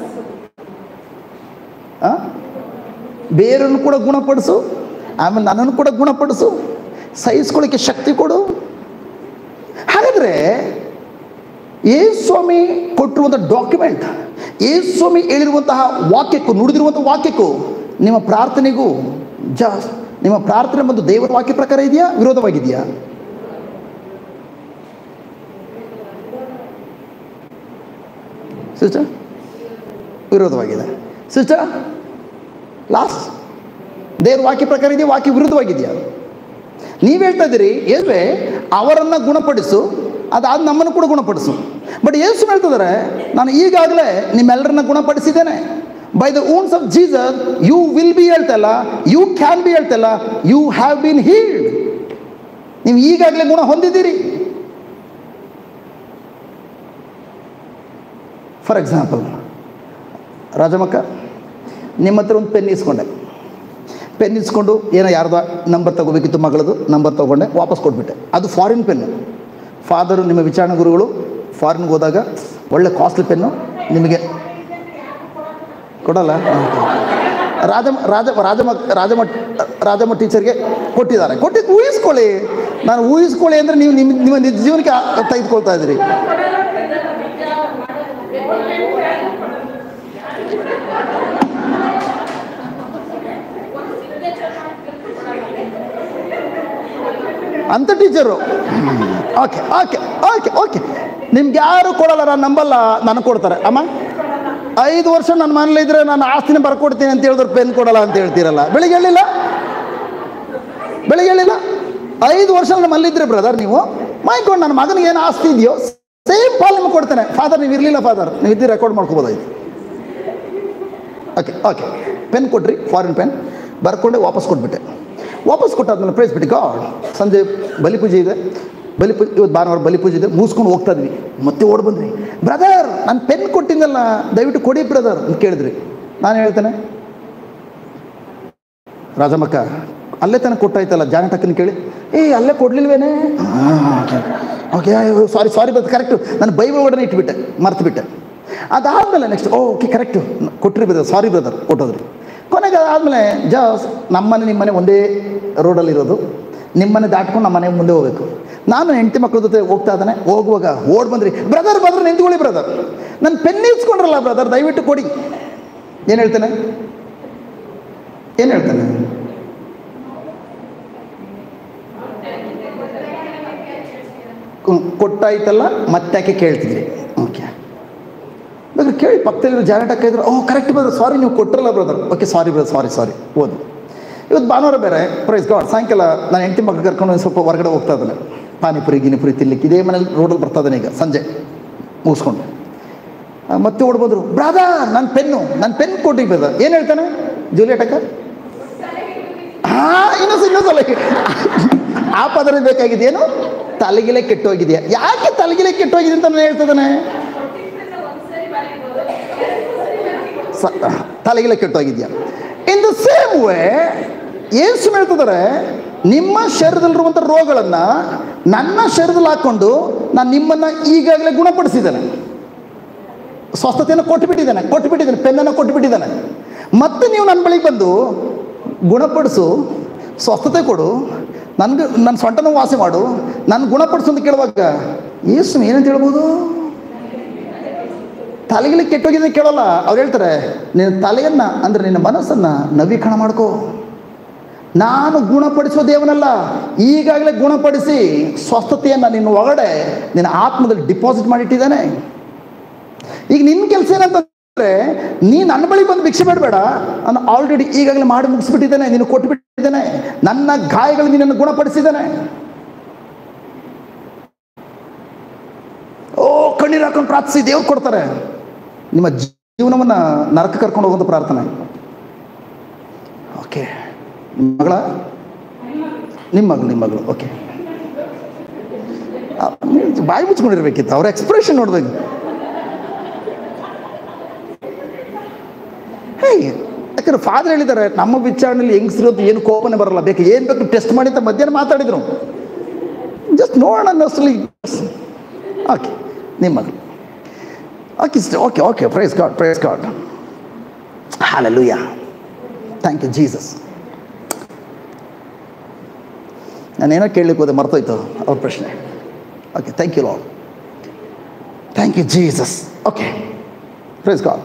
ಆ? ಬೇರನ್ನು ಕೂಡ ಗುಣಪಡಿಸು ಆಮೇಲೆ ನನ್ನನ್ನು ಕೂಡ ಗುಣಪಡಿಸು ಸಹಿಸ್ಕೊಳ್ಳಿಕ್ಕೆ ಶಕ್ತಿ ಕೊಡು ಹಾಗಾದರೆ ಸ್ವಾಮಿ ಕೊಟ್ಟಿರುವಂಥ ಡಾಕ್ಯುಮೆಂಟ್ ಸ್ವಾಮಿ ಹೇಳಿರುವಂತಹ ವಾಕ್ಯಕ್ಕೂ ನುಡಿದಿರುವಂಥ ವಾಕ್ಯಕ್ಕೂ ನಿಮ್ಮ ಪ್ರಾರ್ಥನೆಗೂ ಜಾಸ್ ನಿಮ್ಮ ಪ್ರಾರ್ಥನೆ ಬಂದು ದೇವರ ವಾಕ್ಯ ಪ್ರಕಾರ ಇದೆಯಾ ವಿರೋಧವಾಗಿದೆಯಾ ಸಿಸ್ಟರ್ ವಿರೋಧವಾಗಿದೆ ಸಿಸ್ಟರ್ ಲಾಸ್ಟ್ ದೇವ್ರ ವಾಕ್ಯ ಪ್ರಕಾರ ಇದೆಯಾ ವಾಕ್ಯ ವಿರುದ್ಧವಾಗಿದೆಯಾ ನೀವು ಹೇಳ್ತಾ ಇದ್ದೀರಿ ಏನ್ರೆ ಅವರನ್ನು ಗುಣಪಡಿಸು ಅದಾದ ನಮ್ಮನ್ನು ಕೂಡ ಗುಣಪಡಿಸು ಬಟ್ ಯೇಸು ಹೇಳ್ತಿದ್ದಾರೆ ನಾನು ಈಗಾಗಲೇ ನಿಮ್ಮೆಲ್ಲರನ್ನ ಗುಣಪಡಿಸಿದ್ದೇನೆ by the wounds of Jesus you will be ಹೇಳ್ತಲ್ಲ ಯು ಕ್ಯಾನ್ ಬಿ ಹೇಳ್ತಲ್ಲ ಯು ಹ್ಯಾವ್ ಬೀನ್ ಹೀಲ್ಡ್ ನೀವು ಈಗಾಗಲೇ ಗುಣ ಹೊಂದಿದ್ದೀರಿ ಫಾರ್ ಎಕ್ಸಾಂಪಲ್ ರಾಜಮಕ್ಕ ನಿಮ್ಮ ಹತ್ರ ಒಂದು ಪೆನ್ ಇಸ್ಕೊಂಡೆ ಪೆನ್ ಇಸ್ಕೊಂಡು ಏನೋ ಯಾರ್ದೋ ನಂಬರ್ ತಗೋಬೇಕಿತ್ತು ಮಗಳದು ನಂಬರ್ ತೊಗೊಂಡೆ ವಾಪಸ್ ಕೊಟ್ಬಿಟ್ಟೆ ಅದು ಫಾರಿನ್ ಪೆನ್ನು ಫಾದರು ನಿಮ್ಮ ವಿಚಾರಣೆ ಗುರುಗಳು ಫಾರಿನ್ಗೆ ಹೋದಾಗ ಒಳ್ಳೆ ಕಾಸ್ಟ್ಲಿ ಪೆನ್ನು ನಿಮಗೆ ಕೊಡಲ್ಲ ರಾಜ ರಾಜ ರಾಜಮ ರಾಜಮ ರಾಜಮ್ಮ ಟೀಚರ್ಗೆ ಕೊಟ್ಟಿದ್ದಾರೆ ಕೊಟ್ಟಿದ್ದು ಊಹಿಸ್ಕೊಳ್ಳಿ ನಾನು ಊಹಿಸ್ಕೊಳ್ಳಿ ಅಂದರೆ ನೀವು ನಿಮ್ಮ ನಿಮ್ಮ ನಿಜ ಜೀವನಕ್ಕೆ ಆ- ತೆಗೆದುಕೊಳ್ತಾ ಇದ್ದೀರಿ ಅಂತ teacher okay okay okay okay ನಿಮ್ಗೆ ಯಾರು ಕೊಡಲ್ಲ ನಾನು ನಂಬಲ್ಲ ನನಗೆ ಕೊಡ್ತಾರೆ ಅಮ್ಮ ಐದು ವರ್ಷ ನನ್ನ ಮನೇಲಿ ಇದ್ರೆ ನಾನು ಆಸ್ತಿನ ಬರ್ಕೊಡ್ತೀನಿ ಅಂತ ಹೇಳಿದ್ರೆ ಪೆನ್ ಕೊಡಲ್ಲ ಅಂತ ಹೇಳ್ತೀರಲ್ಲ ಬೆಳಿಗ್ಗೆ ಹೇಳಿಲ್ಲ ಬೆಳಿಗ್ಗೆ ಹೇಳಿಲ್ಲ ಐದು ವರ್ಷ ನನ್ನ ಮನೇಲಿದ್ರೆ ಬ್ರದರ್ ನೀವು ಮೈಕೊಂಡು ನನ್ನ ಮಗನಿಗೆ ಏನು ಆಸ್ತಿ ಇದೆಯೋ ಸೇಮ್ ಪಾಲ್ ನಿಮ್ಗೆ ಕೊಡ್ತೇನೆ ಫಾದರ್ ನೀವು ಇರಲಿಲ್ಲ ಫಾದರ್ ನೀವು ಇದ್ದು ರೆಕಾರ್ಡ್ ಮಾಡ್ಕೋಬೋದಾಯ್ತು ಓಕೆ ಓಕೆ ಪೆನ್ ಕೊಟ್ರಿ ಫಾರಿನ್ ಪೆನ್ ಬರ್ಕೊಂಡೆ ವಾಪಸ್ ಕೊಟ್ಬಿಟ್ಟೆ ವಾಪಸ್ ಕೊಟ್ಟಾದ್ಮೇಲೆ ಪ್ರೈಸ್ ಬಿಟ್ಟು ಗಾಡ್ ಸಂಜೆ ಬಲಿಪೂಜೆ ಇದೆ ಬಲಿಪೂಜೆ ಇವತ್ತು ಭಾನುವಾರ ಬಲಿಪೂಜೆ ಇದೆ ಮುಗಿಸ್ಕೊಂಡು ಹೋಗ್ತಾ ಇದ್ವಿ ಮತ್ತೆ ಓಡ್ ಬಂದ್ರಿ ಬ್ರದರ್ ನಾನು ಪೆನ್ ಕೊಟ್ಟಿದ್ದಲ್ಲ ದಯವಿಟ್ಟು ಕೊಡಿ ಬ್ರದರ್ ಅಂತ ಕೇಳಿದ್ರಿ ನಾನು ಹೇಳ್ತೇನೆ ರಾಜಮಕ್ಕ ಅಲ್ಲೇ ತನಕ ಕೊಟ್ಟಾಯ್ತಲ್ಲ ಜಾನಟಕ್ಕನ ಕೇಳಿ ಏ ಅಲ್ಲೇ ಕೊಡ್ಲಿಲ್ವೇನೆ ಓಕೆ ಸಾರಿ ಸಾರಿ ಬಸ್ ಕರೆಕ್ಟು ನಾನು ಬೈಬಲ್ ಒಡನೆ ಇಟ್ಬಿಟ್ಟೆ ಮರ್ತು ಬಿಟ್ಟೆ ಅದಾದಮೇಲೆ ನೆಕ್ಸ್ಟ್ ಓಕೆ ಕರೆಕ್ಟು ಕೊಟ್ರಿ ಬ್ರದರ್ ಸಾರಿ ಬ್ರದರ್ ಕೊಟ್ಟೋದ್ರಿ ಕೊನೆಗೆ ಅದಾದಮೇಲೆ ಜಸ್ ನಮ್ಮನೆ ನಿಮ್ಮನೆ ಒಂದೇ ರೋಡಲ್ಲಿರೋದು ನಿಮ್ಮನೆ ದಾಟ್ಕೊಂಡು ನಮ್ಮ ಮನೆ ಮುಂದೆ ಹೋಗಬೇಕು ನಾನು ಹೆಂಡತಿ ಮಕ್ಕಳ ಜೊತೆ ಹೋಗ್ತಾ ಇದ್ದಾನೆ ಹೋಗುವಾಗ ಓಡ್ ಬಂದ್ರಿ ಬ್ರದರ್ ಬಂದ್ರೆ ನಿಂತ್ಕೊಳ್ಳಿ ಬ್ರದರ್ ನನ್ನ ಪೆನ್ ಇಸ್ಕೊಂಡ್ರಲ್ಲ ಬ್ರದರ್ ದಯವಿಟ್ಟು ಕೊಡಿ ಏನು ಹೇಳ್ತಾನೆ ಏನು ಹೇಳ್ತಾನೆ ಹ್ಮ್, ಕೊಟ್ಟಾಯ್ತಲ್ಲ ಮತ್ತೆ ಕೇಳ್ತಿದ್ರಿ ಓಕೆ ಬೇಕಾದ್ರೆ ಕೇಳಿ ಪಕ್ಕದಲ್ಲಿರೋ ಜಾನೆಟ್ ಇದ್ರು ಓ ಕರೆಕ್ಟ್ ಬ್ರದರ್ ಸಾರಿ ನೀವು ಕೊಟ್ಟರಲ್ಲ brother okay sorry brother sorry sorry ಓದು ಇವತ್ತು ಭಾನುವಾರ ಬೇರೆ ಪ್ರೈಸ್ ಗಾಡ್ ಸಾಯಂಕಾಲ ನಾನು ಹೆಂಡತಿ ಮಗ ಕರ್ಕೊಂಡು ಒಂದ್ ಸ್ವಲ್ಪ ಹೊರಗಡೆ ಹೋಗ್ತಾ ಇದ್ದಾನೆ ಪಾನಿಪುರಿ ಗಿನಿಪುರಿ ತಿನ್ಲಿಕ್ಕೆ ಇದೇ ಮನೇಲಿ ರೋಡಲ್ಲಿ ಬರ್ತಾ ಇದ್ದಾನೆ ಈಗ ಸಂಜೆ ಮುಗಿಸ್ಕೊಂಡು ಆ, ಮತ್ತೆ ಓಡ್ ಬಂದರು ಬ್ರಾದರ್ ನನ್ನ ಪೆನ್ನು ನನ್ನ ಪೆನ್ ಕೊಟ್ಟಿಗೆ ಬ್ರದರ್ ಏನು ಹೇಳ್ತಾನೆ ಜೂಲಿಯಟ್ ಅಕ್ಕ ಹಾ ಇನ್ನೊಂದು ಇನ್ನೊಂದ್ಸಲ ಆ ಪದರ ಬೇಕಾಗಿದೆಯೇನು ತಲೆಗಿಲೆ ಕೆಟ್ಟೋಗಿದೆಯಾ ಯಾಕೆ ತಲೆಗಿಲೆ ಕೆಟ್ಟೋಗಿದೆ ಅಂತ ನಾನು ಹೇಳ್ತಿದ್ದಾನೆ ಸ- ತಲೆಗಿಲೆ ಕೆಟ್ಟೋಗಿದ್ಯಾ in the same way Yesu ಹೇಳ್ತಿದ್ದಾರೆ ನಿಮ್ಮ ಶರೀರದಲ್ಲಿರುವಂಥ ರೋಗಗಳನ್ನು ನನ್ನ ಶರೀರದಲ್ಲಿ ಹಾಕ್ಕೊಂಡು ನಾನು ನಿಮ್ಮನ್ನು ಈಗಾಗಲೇ ಗುಣಪಡಿಸಿದ್ದೇನೆ ಸ್ವಸ್ಥತೆಯನ್ನು ಕೊಟ್ಟುಬಿಟ್ಟಿದ್ದಾನೆ ಕೊಟ್ಟುಬಿಟ್ಟಿದ್ದಾನೆ ಪೆನ್ನನ್ನು ಕೊಟ್ಟುಬಿಟ್ಟಿದ್ದಾನೆ ಮತ್ತೆ ನೀವು ನನ್ನ ಬಳಿಗೆ ಬಂದು ಗುಣಪಡಿಸು ಸ್ವಸ್ಥತೆ ಕೊಡು ನನಗೆ ನನ್ನ ಸೊಂಟನ ವಾಸಿ ಮಾಡು ನಾನು ಗುಣಪಡಿಸು ಅಂತ ಕೇಳುವಾಗ ಏಸು ಏನಂತ ಹೇಳ್ಬೋದು ತಲೆಗಿಲಿ ಕೆಟ್ಟೋಗಿದೆ ಕೇಳೋಲ್ಲ ಅವ್ರು ಹೇಳ್ತಾರೆ ನಿನ್ನ ತಲೆಯನ್ನು ಅಂದರೆ ನಿನ್ನ ಮನಸ್ಸನ್ನು ನವೀಕರಣ ಮಾಡ್ಕೋ ನಾನು ಗುಣಪಡಿಸೋ ದೇವನಲ್ಲ ಈಗಾಗಲೇ ಗುಣಪಡಿಸಿ ಸ್ವಸ್ಥತೆಯನ್ನು ನಿನ್ನ ಒಳಗಡೆ ನಿನ್ನ ಆತ್ಮದಲ್ಲಿ ಡಿಪಾಸಿಟ್ ಮಾಡಿಟ್ಟಿದ್ದಾನೆ ಈಗ ನಿನ್ನ ಕೆಲಸ ಏನಂತಂದ್ರೆ ನೀ ನನ್ನ ಬಳಿ ಬಂದು ಭಿಕ್ಷೆ ಬೇಡಬೇಡ ನಾನು ಆಲ್ರೆಡಿ ಈಗಾಗಲೇ ಮಾಡಿ ಮುಗಿಸ್ಬಿಟ್ಟಿದ್ದೇನೆ ನೀನು ಕೊಟ್ಬಿಟ್ಟಿದ್ದೇನೆ ನನ್ನ ಗಾಯಗಳು ನಿನ್ನನ್ನು ಗುಣಪಡಿಸಿದ್ದೇನೆ ಓ ಕಣ್ಣೀರು ಹಾಕೊಂಡು ಪ್ರಾರ್ಥಿಸಿ ದೇವ್ರು ಕೊಡ್ತಾರೆ ನಿಮ್ಮ ಜೀವನವನ್ನು ನರಕ ಕರ್ಕೊಂಡು ಹೋಗುವಂಥ ಪ್ರಾರ್ಥನೆ ಓಕೆ ನಿಮ್ಮ ಮಗಳ ನಿಮ್ಮ ಮಗಳು ನಿಮ್ಮ ಮಗಳು ಓಕೆ ಆ, ನೀವು ಬಾಯಿ ಮುಚ್ಕೊಂಡಿರ್ಬೇಕಿತ್ತು ಅವ್ರ ಎಕ್ಸ್ಪ್ರೆಷನ್ ನೋಡ್ಬೇಕು ಹೇ ಯಾಕಂದ್ರೆ ಫಾದರ್ ಹೇಳಿದ್ದಾರೆ ನಮ್ಮ ವಿಚಾರಣೆಯಲ್ಲಿ ಹೆಂಗಸಿರೋದು ಏನು ಕೋಪನೆ ಬರಲ್ಲ ಬೇಕು ಏನು ಬೇಕು ಟೆಸ್ಟ್ ಮಾಡಿ ಅಂತ ಮಧ್ಯಾಹ್ನ ಮಾತಾಡಿದ್ರು ಜಸ್ಟ್ ನೋಡೋಣ ಅನ್ನೋಷ್ಟರಲ್ಲಿ ಓಕೆ ನಿಮ್ಮ ಮಗಳು okay okay okay praise God praise God hallelujah thank you Jesus ನಾನೇನೋ ಕೇಳಲಿಕ್ಕೆ ಹೋದೆ ಮರ್ತೋಯ್ತು ಅವ್ರ ಪ್ರಶ್ನೆ okay thank you lord thank you Jesus okay praise God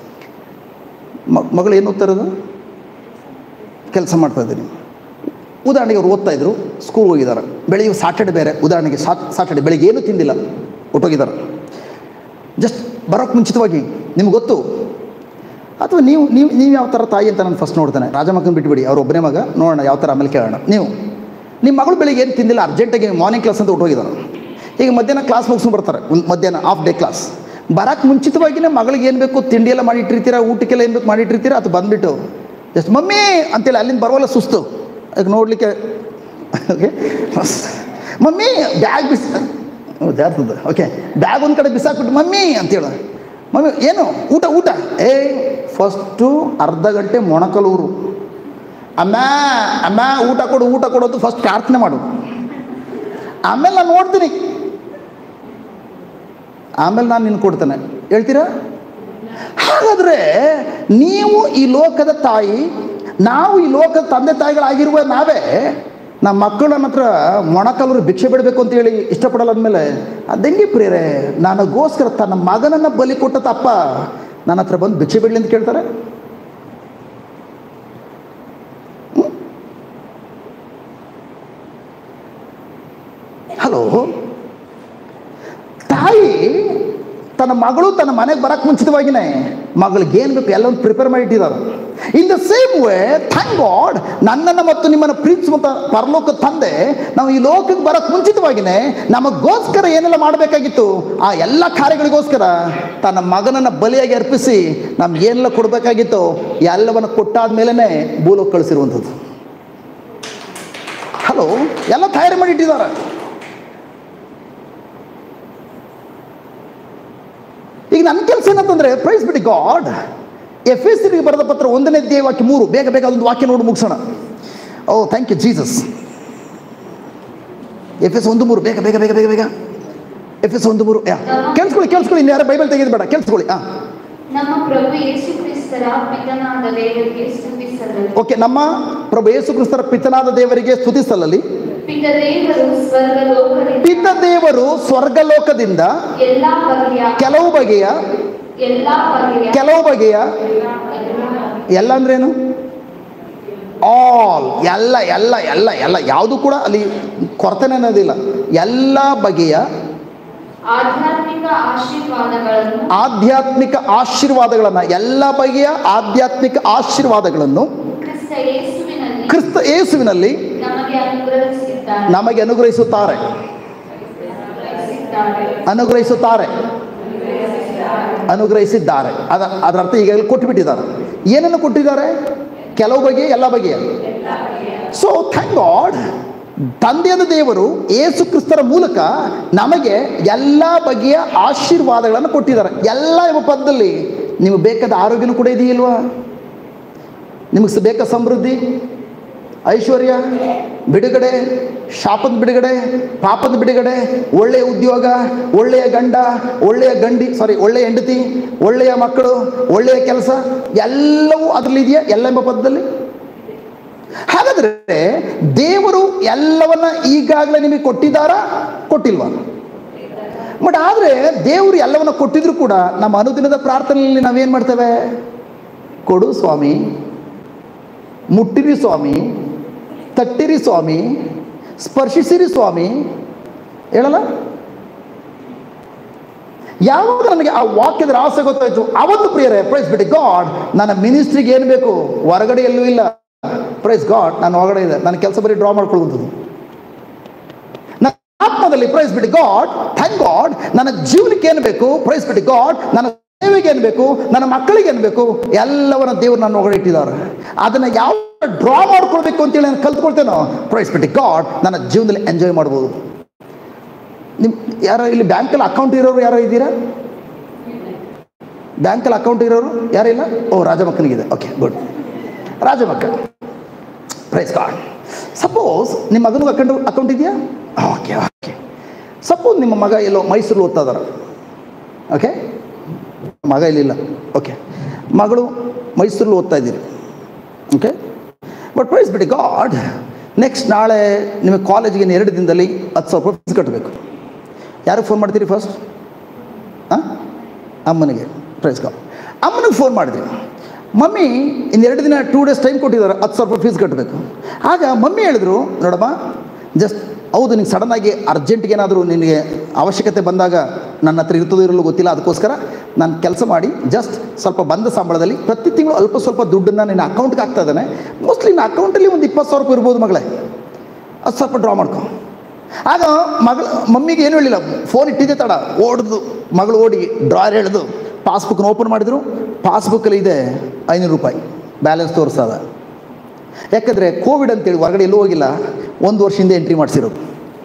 ಮಗಳು ಏನು ಓದ್ತಾ ಇರೋದು ಕೆಲಸ ಮಾಡ್ತಾ ಇದ್ದೀನಿ ಉದಾಹರಣೆಗೆ ಅವ್ರು ಓದ್ತಾ ಇದ್ರು ಸ್ಕೂಲ್ ಹೋಗಿದ್ದಾರೆ ಬೆಳಿಗ್ಗೆ ಸಾಟರ್ಡೆ ಬೇರೆ ಉದಾಹರಣೆಗೆ ಸಾಟರ್ಡೆ ಬೆಳಿಗ್ಗೆ ಏನೂ ತಿಂದಿಲ್ಲ ಹೊಟ್ಟೋಗಿದ್ದಾರೆ ಜಸ್ಟ್ ಬರೋಕ್ಕೆ ಮುಂಚಿತವಾಗಿ ನಿಮ್ಗೆ ಗೊತ್ತು ಅಥವಾ ನೀವು ನೀವು ನೀವು ಯಾವ ಥರ ತಾಯಿ ಅಂತ ನಾನು ಫಸ್ಟ್ ನೋಡ್ತೇನೆ ರಾಜಮಕ್ಕನ ಬಿಟ್ಬಿಡಿ ಅವ್ರ ಒಬ್ಬನೇ ಮಗ ನೋಡೋಣ ಯಾವ ಥರ ಆಮೇಲೆ ಕೇಳೋಣ ನೀವು ನಿಮ್ಮ ಮಗಳು ಬೆಳಿಗ್ಗೆ ಏನು ತಿಂದಿಲ್ಲ ಅರ್ಜೆಂಟಾಗಿ ಮಾರ್ನಿಂಗ್ ಕ್ಲಾಸ್ ಅಂತ ಹೊಟ್ಟೋಗಿದ್ದಾರೆ ಈಗ ಮಧ್ಯಾಹ್ನ ಕ್ಲಾಸ್ ಮುಗಿಸ್ಕೊಂಡು ಬರ್ತಾರೆ ಒಂದು ಮಧ್ಯಾಹ್ನ ಹಾಫ್ ಡೇ ಕ್ಲಾಸ್ ಬರೋಕ್ಕೆ ಮುಂಚಿತವಾಗಿಯೇ ಮಗಳಿಗೆ ಏನು ಬೇಕು ತಿಂಡಿ ಎಲ್ಲ ಮಾಡಿಟ್ಟಿರ್ತೀರಾ ಊಟಕ್ಕೆಲ್ಲ ಏನು ಬೇಕು ಮಾಡಿಟ್ಟಿರ್ತೀರಾ ಅದು ಬಂದುಬಿಟ್ಟು ಜಸ್ಟ್ ಮಮ್ಮಿ ಅಂತೇಳಿ ಅಲ್ಲಿಂದ ಬರೋಲ್ಲ ಸುಸ್ತು ಅದಕ್ಕೆ ನೋಡಲಿಕ್ಕೆ ಓಕೆ ಮಮ್ಮಿ ಬ್ಯಾಗ್ ಬಿಸ್ ಜಾರ್ತದೆ ಓಕೆ ಬ್ಯಾಗ್ ಒಂದು ಕಡೆ ಬಿಸಾಕ್ಬಿಟ್ಟು ಮಮ್ಮಿ ಅಂತೇಳು ಮಮ್ಮಿ ಏನು ಊಟ ಊಟ ಏ ಫಸ್ಟು ಅರ್ಧ ಗಂಟೆ ಮೊಣಕಲೂರು ಅಮ್ಮ ಅಮ್ಮ ಊಟ ಕೊಡು ಊಟ ಕೊಡೋದು ಫಸ್ಟ್ ಪ್ರಾರ್ಥನೆ ಮಾಡು ಆಮೇಲೆ ನಾನು ನೋಡ್ತೀನಿ ಆಮೇಲೆ ನಾನು ನಿನ್ನ ಕೊಡ್ತೇನೆ ಹೇಳ್ತೀರಾ ಹಾಗಾದರೆ ನೀವು ಈ ಲೋಕದ ತಾಯಿ ನಾವು ಈ ಲೋಕದ ತಂದೆ ತಾಯಿಗಳಾಗಿರುವ ನಾವೇ ನಮ್ಮ ಮಕ್ಕಳು ನನ್ನ ಹತ್ರ ಮೊಣಕಾಲೂರು ಭಿಕ್ಷೆ ಬಿಡಬೇಕು ಅಂತ ಹೇಳಿ ಇಷ್ಟಪಡಲ್ಲ ಅಂದಮೇಲೆ ಅದೆಂಗೆ ಪ್ರಿಯರೇ ನನಗೋಸ್ಕರ ತನ್ನ ಮಗನನ್ನು ಬಲಿ ಕೊಟ್ಟ ತಪ್ಪ ನನ್ನ ಹತ್ರ ಬಂದು ಭಿಕ್ಷೆ ಬಿಡಲಿ ಅಂತ ಕೇಳ್ತಾರೆ ಹಲೋ ತಾಯಿ ತನ್ನ ಮಗಳು ತನ್ನ ಮನೆಗೆ ಬರಕ್ಕೆ ಮುಂಚಿತವಾಗಿನೇ ಮಗಳಿಗೆ ಏನು ಬೇಕು ಎಲ್ಲವನ್ನು ಪ್ರಿಪೇರ್ ಮಾಡಿಟ್ಟಿದ್ದಾರೆ in the same way thank God ನನ್ನನ್ನು ಮತ್ತು ನಿಮ್ಮನ್ನು ಪ್ರೀತಿಸುವಂಥ ಪರಲೋಕ ತಂದೆ ನಾವು ಈ ಲೋಕಕ್ಕೆ ಬರಕ್ಕೆ ಮುಂಚಿತವಾಗಿನೇ ನಮಗೋಸ್ಕರ ಏನೆಲ್ಲ ಮಾಡಬೇಕಾಗಿತ್ತು ಆ ಎಲ್ಲ ಕಾರ್ಯಗಳಿಗೋಸ್ಕರ ತನ್ನ ಮಗನನ್ನು ಬಲಿಯಾಗಿ ಅರ್ಪಿಸಿ ನಮ್ಗೆ ಏನೆಲ್ಲ ಕೊಡಬೇಕಾಗಿತ್ತು ಎಲ್ಲವನ್ನು ಕೊಟ್ಟಾದ ಮೇಲೇ ಭೂಲೋಕ ಕಳಿಸಿರುವಂಥದ್ದು ಹಲೋ ಎಲ್ಲ ತಯಾರಿ ಮಾಡಿಟ್ಟಿದ್ದಾರೆ ಈಗ ನನ್ನ ಕೆಲಸ ಏನಂತಂದ್ರೆ ಪ್ರೈಸ್ ಬಿಡಿ ಗಾಡ್ ಎಫ್ ಎಸ್ ಗೆ ಬರೆದ ಪತ್ರ ಒಂದನೇ ಅಧ್ಯಾಯ ವಾಕ್ಯ ಮೂರು ಬೇಗ ಬೇಗ ಅದೊಂದು ವಾಕ್ಯ ನೋಡಿ ಮುಗಿಸೋಣ oh thank you Jesus F S ಒಂದು ಮೂರು ಬೇಗ ಬೇಗ ಬೇಗ ಬೇಗ ಬೇಗ ಎಫ್ ಎಸ್ ಒಂದು ಮೂರು ಯಾ ಕೇಳಿಸ್ಕೊಳ್ಳಿ ಕೇಳಿಸ್ಕೊಳ್ಳಿ ಇನ್ನು ಯಾರು ಬೈಬಲ್ ತೆಗೆದು ಬೇಡ ಕೇಳಿಸ್ಕೊಳ್ಳಿ ಹಾಂ ನಮ್ಮ ಪ್ರಭು ಯೇಸು ಕ್ರಿಸ್ತರ ಪಿತನಾದ ದೇವರಿಗೆ ಸ್ತುತಿಸಲು ಓಕೆ ನಮ್ಮ ಪ್ರಭು ಯೇಸು ಕ್ರಿಸ್ತರ ಪಿತನಾದ ದೇವರಿಗೆ ಸ್ತುತಿ ಸಲ್ಲಲಿ ಪಿತ ದೇವರು ಸ್ವರ್ಗ ಲೋಕದಿಂದ ಪಿತ ದೇವರು ಸ್ವರ್ಗಲೋಕದಿಂದ ಎಲ್ಲಾ ಬಗೆಯ ಕೆಲವು ಬಗೆಯ ಎಲ್ಲಾ ಬಗೆಯ ಕೆಲವು ಬಗೆಯ ಎಲ್ಲ ಅಂದ್ರೇನು ಆಲ್ ಎಲ್ಲ ಎಲ್ಲ ಎಲ್ಲ ಎಲ್ಲ ಯಾವುದು ಕೂಡ ಅಲ್ಲಿ ಕೊರತೆನೇ ಅನ್ನೋದಿಲ್ಲ ಎಲ್ಲ ಬಗೆಯ ಆಧ್ಯಾತ್ಮಿಕ ಆಶೀರ್ವಾದಗಳನ್ನು ಆಧ್ಯಾತ್ಮಿಕ ಆಶೀರ್ವಾದಗಳನ್ನು ಎಲ್ಲ ಬಗೆಯ ಆಧ್ಯಾತ್ಮಿಕ ಆಶೀರ್ವಾದಗಳನ್ನು ಕ್ರಿಸ್ತ ಯೇಸುವಿನಲ್ಲಿ ಕ್ರಿಸ್ತ ಯೇಸುವಿನಲ್ಲಿ ನಮಗೆ ಅನುಗ್ರಹಿಸಿದ್ದಾರೆ ನಮಗೆ ಅನುಗ್ರಹಿಸುತ್ತಾರೆ ಅನುಗ್ರಹಿಸಿದ್ದಾರೆ. ಅನುಗ್ರಹಿಸುತ್ತಾರೆ ಅನುಗ್ರಹಿಸಿದ್ದಾರೆ ಅದ ಅದರ ಅರ್ಥ ಈಗ ಕೊಟ್ಟುಬಿಟ್ಟಿದ್ದಾರೆ ಏನನ್ನು ಕೊಟ್ಟಿದ್ದಾರೆ ಕೆಲವು ಬಗೆಯ ಎಲ್ಲ ಬಗೆಯ ಸೊ ಥ್ಯಾಂಕ್ ಗಾಡ್ ತಂದೆಯಾದ ದೇವರು ಏಸು ಕ್ರಿಸ್ತರ ಮೂಲಕ ನಮಗೆ ಎಲ್ಲ ಬಗೆಯ ಆಶೀರ್ವಾದಗಳನ್ನು ಕೊಟ್ಟಿದ್ದಾರೆ ಎಲ್ಲ ಎಂಬ ಪದದಲ್ಲಿ ನಿಮಗೆ ಬೇಕಾದ ಆರೋಗ್ಯನೂ ಕೂಡ ಇದೆಯಿಲ್ವಾ ನಿಮಗೆ ಬೇಕಾದ ಸಮೃದ್ಧಿ ಐಶ್ವರ್ಯ ಬಿಡುಗಡೆ ಶಾಪದ ಬಿಡುಗಡೆ ಪಾಪದ ಬಿಡುಗಡೆ ಒಳ್ಳೆಯ ಉದ್ಯೋಗ ಒಳ್ಳೆಯ ಗಂಡ ಒಳ್ಳೆಯ ಗಂಡಿ ಸಾರಿ ಒಳ್ಳೆಯ ಹೆಂಡತಿ ಒಳ್ಳೆಯ ಮಕ್ಕಳು ಒಳ್ಳೆಯ ಕೆಲಸ ಎಲ್ಲವೂ ಅದರಲ್ಲಿ ಇದೆಯಾ ಎಲ್ಲ ಎಂಬ ಪದದಲ್ಲಿ ಹಾಗಾದ್ರೆ ದೇವರು ಎಲ್ಲವನ್ನ ಈಗಾಗಲೇ ನಿಮಗೆ ಕೊಟ್ಟಿದ್ದಾರಾ ಕೊಟ್ಟಿಲ್ವಾ ಬಟ್ ಆದರೆ ದೇವರು ಎಲ್ಲವನ್ನ ಕೊಟ್ಟಿದ್ರು ಕೂಡ ನಮ್ಮ ಅನುದಿನದ ಪ್ರಾರ್ಥನೆಯಲ್ಲಿ ನಾವೇನು ಮಾಡ್ತೇವೆ ಕೊಡು ಸ್ವಾಮಿ ಮುಟ್ಟಿರಿ ಸ್ವಾಮಿ ತಟ್ಟಿರಿ ಸ್ವಾಮಿ ಸ್ಪರ್ಶಿಸಿರಿ ಸ್ವಾಮಿ ಹೇಳಲ್ಲ ಯಾವಾಗ ನನಗೆ ಆ ವಾಕ್ಯದ ರಹಸ್ಯ ಗೊತ್ತಾಯ್ತು ಅವತ್ತು ಪ್ರಿಯರೇ ಪ್ರೈಸ್ ಬಿಡಿ ಗಾಡ್ ನನ್ನ ಮಿನಿಸ್ಟ್ರಿಗೆ ಏನು ಬೇಕು ಹೊರಗಡೆ ಎಲ್ಲೂ ಇಲ್ಲ ಪ್ರೈಸ್ ಗಾಡ್ ನಾನು ಹೊರಗಡೆ ಇದೆ ನನ್ನ ಕೆಲಸ ಬರೀ ಡ್ರಾ ಮಾಡ್ಕೊಳ್ಳುವಂಥದ್ದು ನನ್ನ ಆತ್ಮದಲ್ಲಿ ಪ್ರೈಸ್ ಬಿಡಿ ಗಾಡ್ ಥ್ಯಾಂಕ್ ಗಾಡ್ ನನ್ನ ಜೀವನಕ್ಕೆ ಏನು ಬೇಕು ಪ್ರೈಸ್ ಬಿಡಿ ಗಾಡ್ ನನ್ನ ಸೇವೆಗೆ ಏನು ಬೇಕು ನನ್ನ ಮಕ್ಕಳಿಗೆ ಏನು ಬೇಕು ಎಲ್ಲವನ್ನ ದೇವರು ನನ್ನ ಒಳಗಡೆ ಇಟ್ಟಿದ್ದಾರೆ ಅದನ್ನು ಯಾವ ಡ್ರಾ ಮಾಡ್ಕೊಳ್ಬೇಕು ಅಂತೇಳಿ ನಾನು ಕಲ್ತ್ಕೊಳ್ತೇನೋ ಪ್ರೈಸ್ ಬಿಟ್ಟು ಗಾಡ್ ನನ್ನ ಜೀವನದಲ್ಲಿ ಎಂಜಾಯ್ ಮಾಡ್ಬೋದು ನಿಮ್ ಯಾರೋ ಇಲ್ಲಿ ಬ್ಯಾಂಕಲ್ಲಿ ಅಕೌಂಟ್ ಇರೋರು ಯಾರೋ ಇದ್ದೀರಾ ಬ್ಯಾಂಕಲ್ಲಿ ಅಕೌಂಟ್ ಇರೋರು ಯಾರಿಲ್ಲ ಓ ರಾಜಮಕ್ಕನಿಗಿದೆ ಓಕೆ ಗುಡ್ ರಾಜಮಕ್ಕ ಪ್ರೈಸ್ ಗಾಡ್ ಸಪೋಸ್ ನಿಮ್ಮ ಮಗನಿಗೆ ಅಕೌಂಟ್ ಅಕೌಂಟ್ ಇದೆಯಾ ಓಕೆ ಓಕೆ ಸಪೋಸ್ ನಿಮ್ಮ ಮಗ ಎಲ್ಲೋ ಮೈಸೂರಲ್ಲಿ ಓದ್ತಾ ಇದಾರೆ ಓಕೆ ಮಗ ಇಲ್ಲಿಲ್ಲ ಓಕೆ ಮಗಳು ಮೈಸೂರಲ್ಲಿ ಓದ್ತಾ ಇದ್ದೀರಿ ಓಕೆ ಬಟ್ ಪ್ರೈಸ್ ಬಿಡಿ ಗಾಡ್ ನೆಕ್ಸ್ಟ್ ನಾಳೆ ನಿಮಗೆ ಕಾಲೇಜಿಗೆ ಇನ್ನು ಎರಡು ದಿನದಲ್ಲಿ ಹತ್ತು ಸಾವಿರ ರೂಪಾಯಿ ಫೀಸ್ ಕಟ್ಟಬೇಕು ಯಾರಿಗೆ ಫೋನ್ ಮಾಡ್ತೀರಿ ಫಸ್ಟ್ ಹಾಂ ಅಮ್ಮನಿಗೆ ಪ್ರೈಸ್ ಗಾಡ್ ಅಮ್ಮನಿಗೆ ಫೋನ್ ಮಾಡಿದ್ರಿ ಮಮ್ಮಿ ಇನ್ನೆರಡು ದಿನ ಟೂ ಡೇಸ್ ಟೈಮ್ ಕೊಟ್ಟಿದ್ದಾರೆ ಹತ್ತು ಸಾವಿರ ರೂಪಾಯಿ ಫೀಸ್ ಕಟ್ಟಬೇಕು ಆಗ ಮಮ್ಮಿ ಹೇಳಿದ್ರು ನೋಡಮ್ಮ ಜಸ್ಟ್ ಹೌದು ನಿಂಗೆ ಸಡನ್ನಾಗಿ ಅರ್ಜೆಂಟ್ಗೆ ಏನಾದರೂ ನಿನಗೆ ಅವಶ್ಯಕತೆ ಬಂದಾಗ ನನ್ನ ಹತ್ರ ಇರ್ತದೋ ಇರಲು ಗೊತ್ತಿಲ್ಲ ಅದಕ್ಕೋಸ್ಕರ ನಾನು ಕೆಲಸ ಮಾಡಿ ಜಸ್ಟ್ ಸ್ವಲ್ಪ ಬಂದ ಸಂಬಳದಲ್ಲಿ ಪ್ರತಿ ತಿಂಗಳು ಅಲ್ಪ ಸ್ವಲ್ಪ ದುಡ್ಡನ್ನು ನಿನ್ನ ಅಕೌಂಟ್ಗೆ ಹಾಕ್ತಾ ಇದ್ದಾನೆ ಮೋಸ್ಟ್ಲಿ ನಿನ್ನ ಅಕೌಂಟಲ್ಲಿ ಒಂದು ಇಪ್ಪತ್ತು ಸಾವಿರ ರೂಪಾಯಿ ಇರ್ಬೋದು ಮಗಳೇ ಅದು ಸ್ವಲ್ಪ ಡ್ರಾ ಮಾಡ್ಕೊ ಆಗ ಮಗಳು ಮಮ್ಮಿಗೆ ಏನು ಹೇಳಿಲ್ಲ ಫೋನ್ ಇಟ್ಟಿದ್ದೆ ತಡ ಓಡ್ದು ಮಗಳು ಓಡಿ ಡ್ರಾಯರ್ ಎಳೆದು ಪಾಸ್ಬುಕ್ನ ಓಪನ್ ಮಾಡಿದ್ರು ಪಾಸ್ಬುಕ್ಕಲ್ಲಿ ಇದೆ ಐನೂರು ರೂಪಾಯಿ ಬ್ಯಾಲೆನ್ಸ್ ತೋರಿಸ್ತದ ಯಾಕಂದರೆ ಕೋವಿಡ್ ಅಂತೇಳಿ ಹೊರಗಡೆ ಎಲ್ಲೂ ಹೋಗಿಲ್ಲ ಒಂದು ವರ್ಷದಿಂದ ಎಂಟ್ರಿ ಮಾಡಿಸಿರೋದು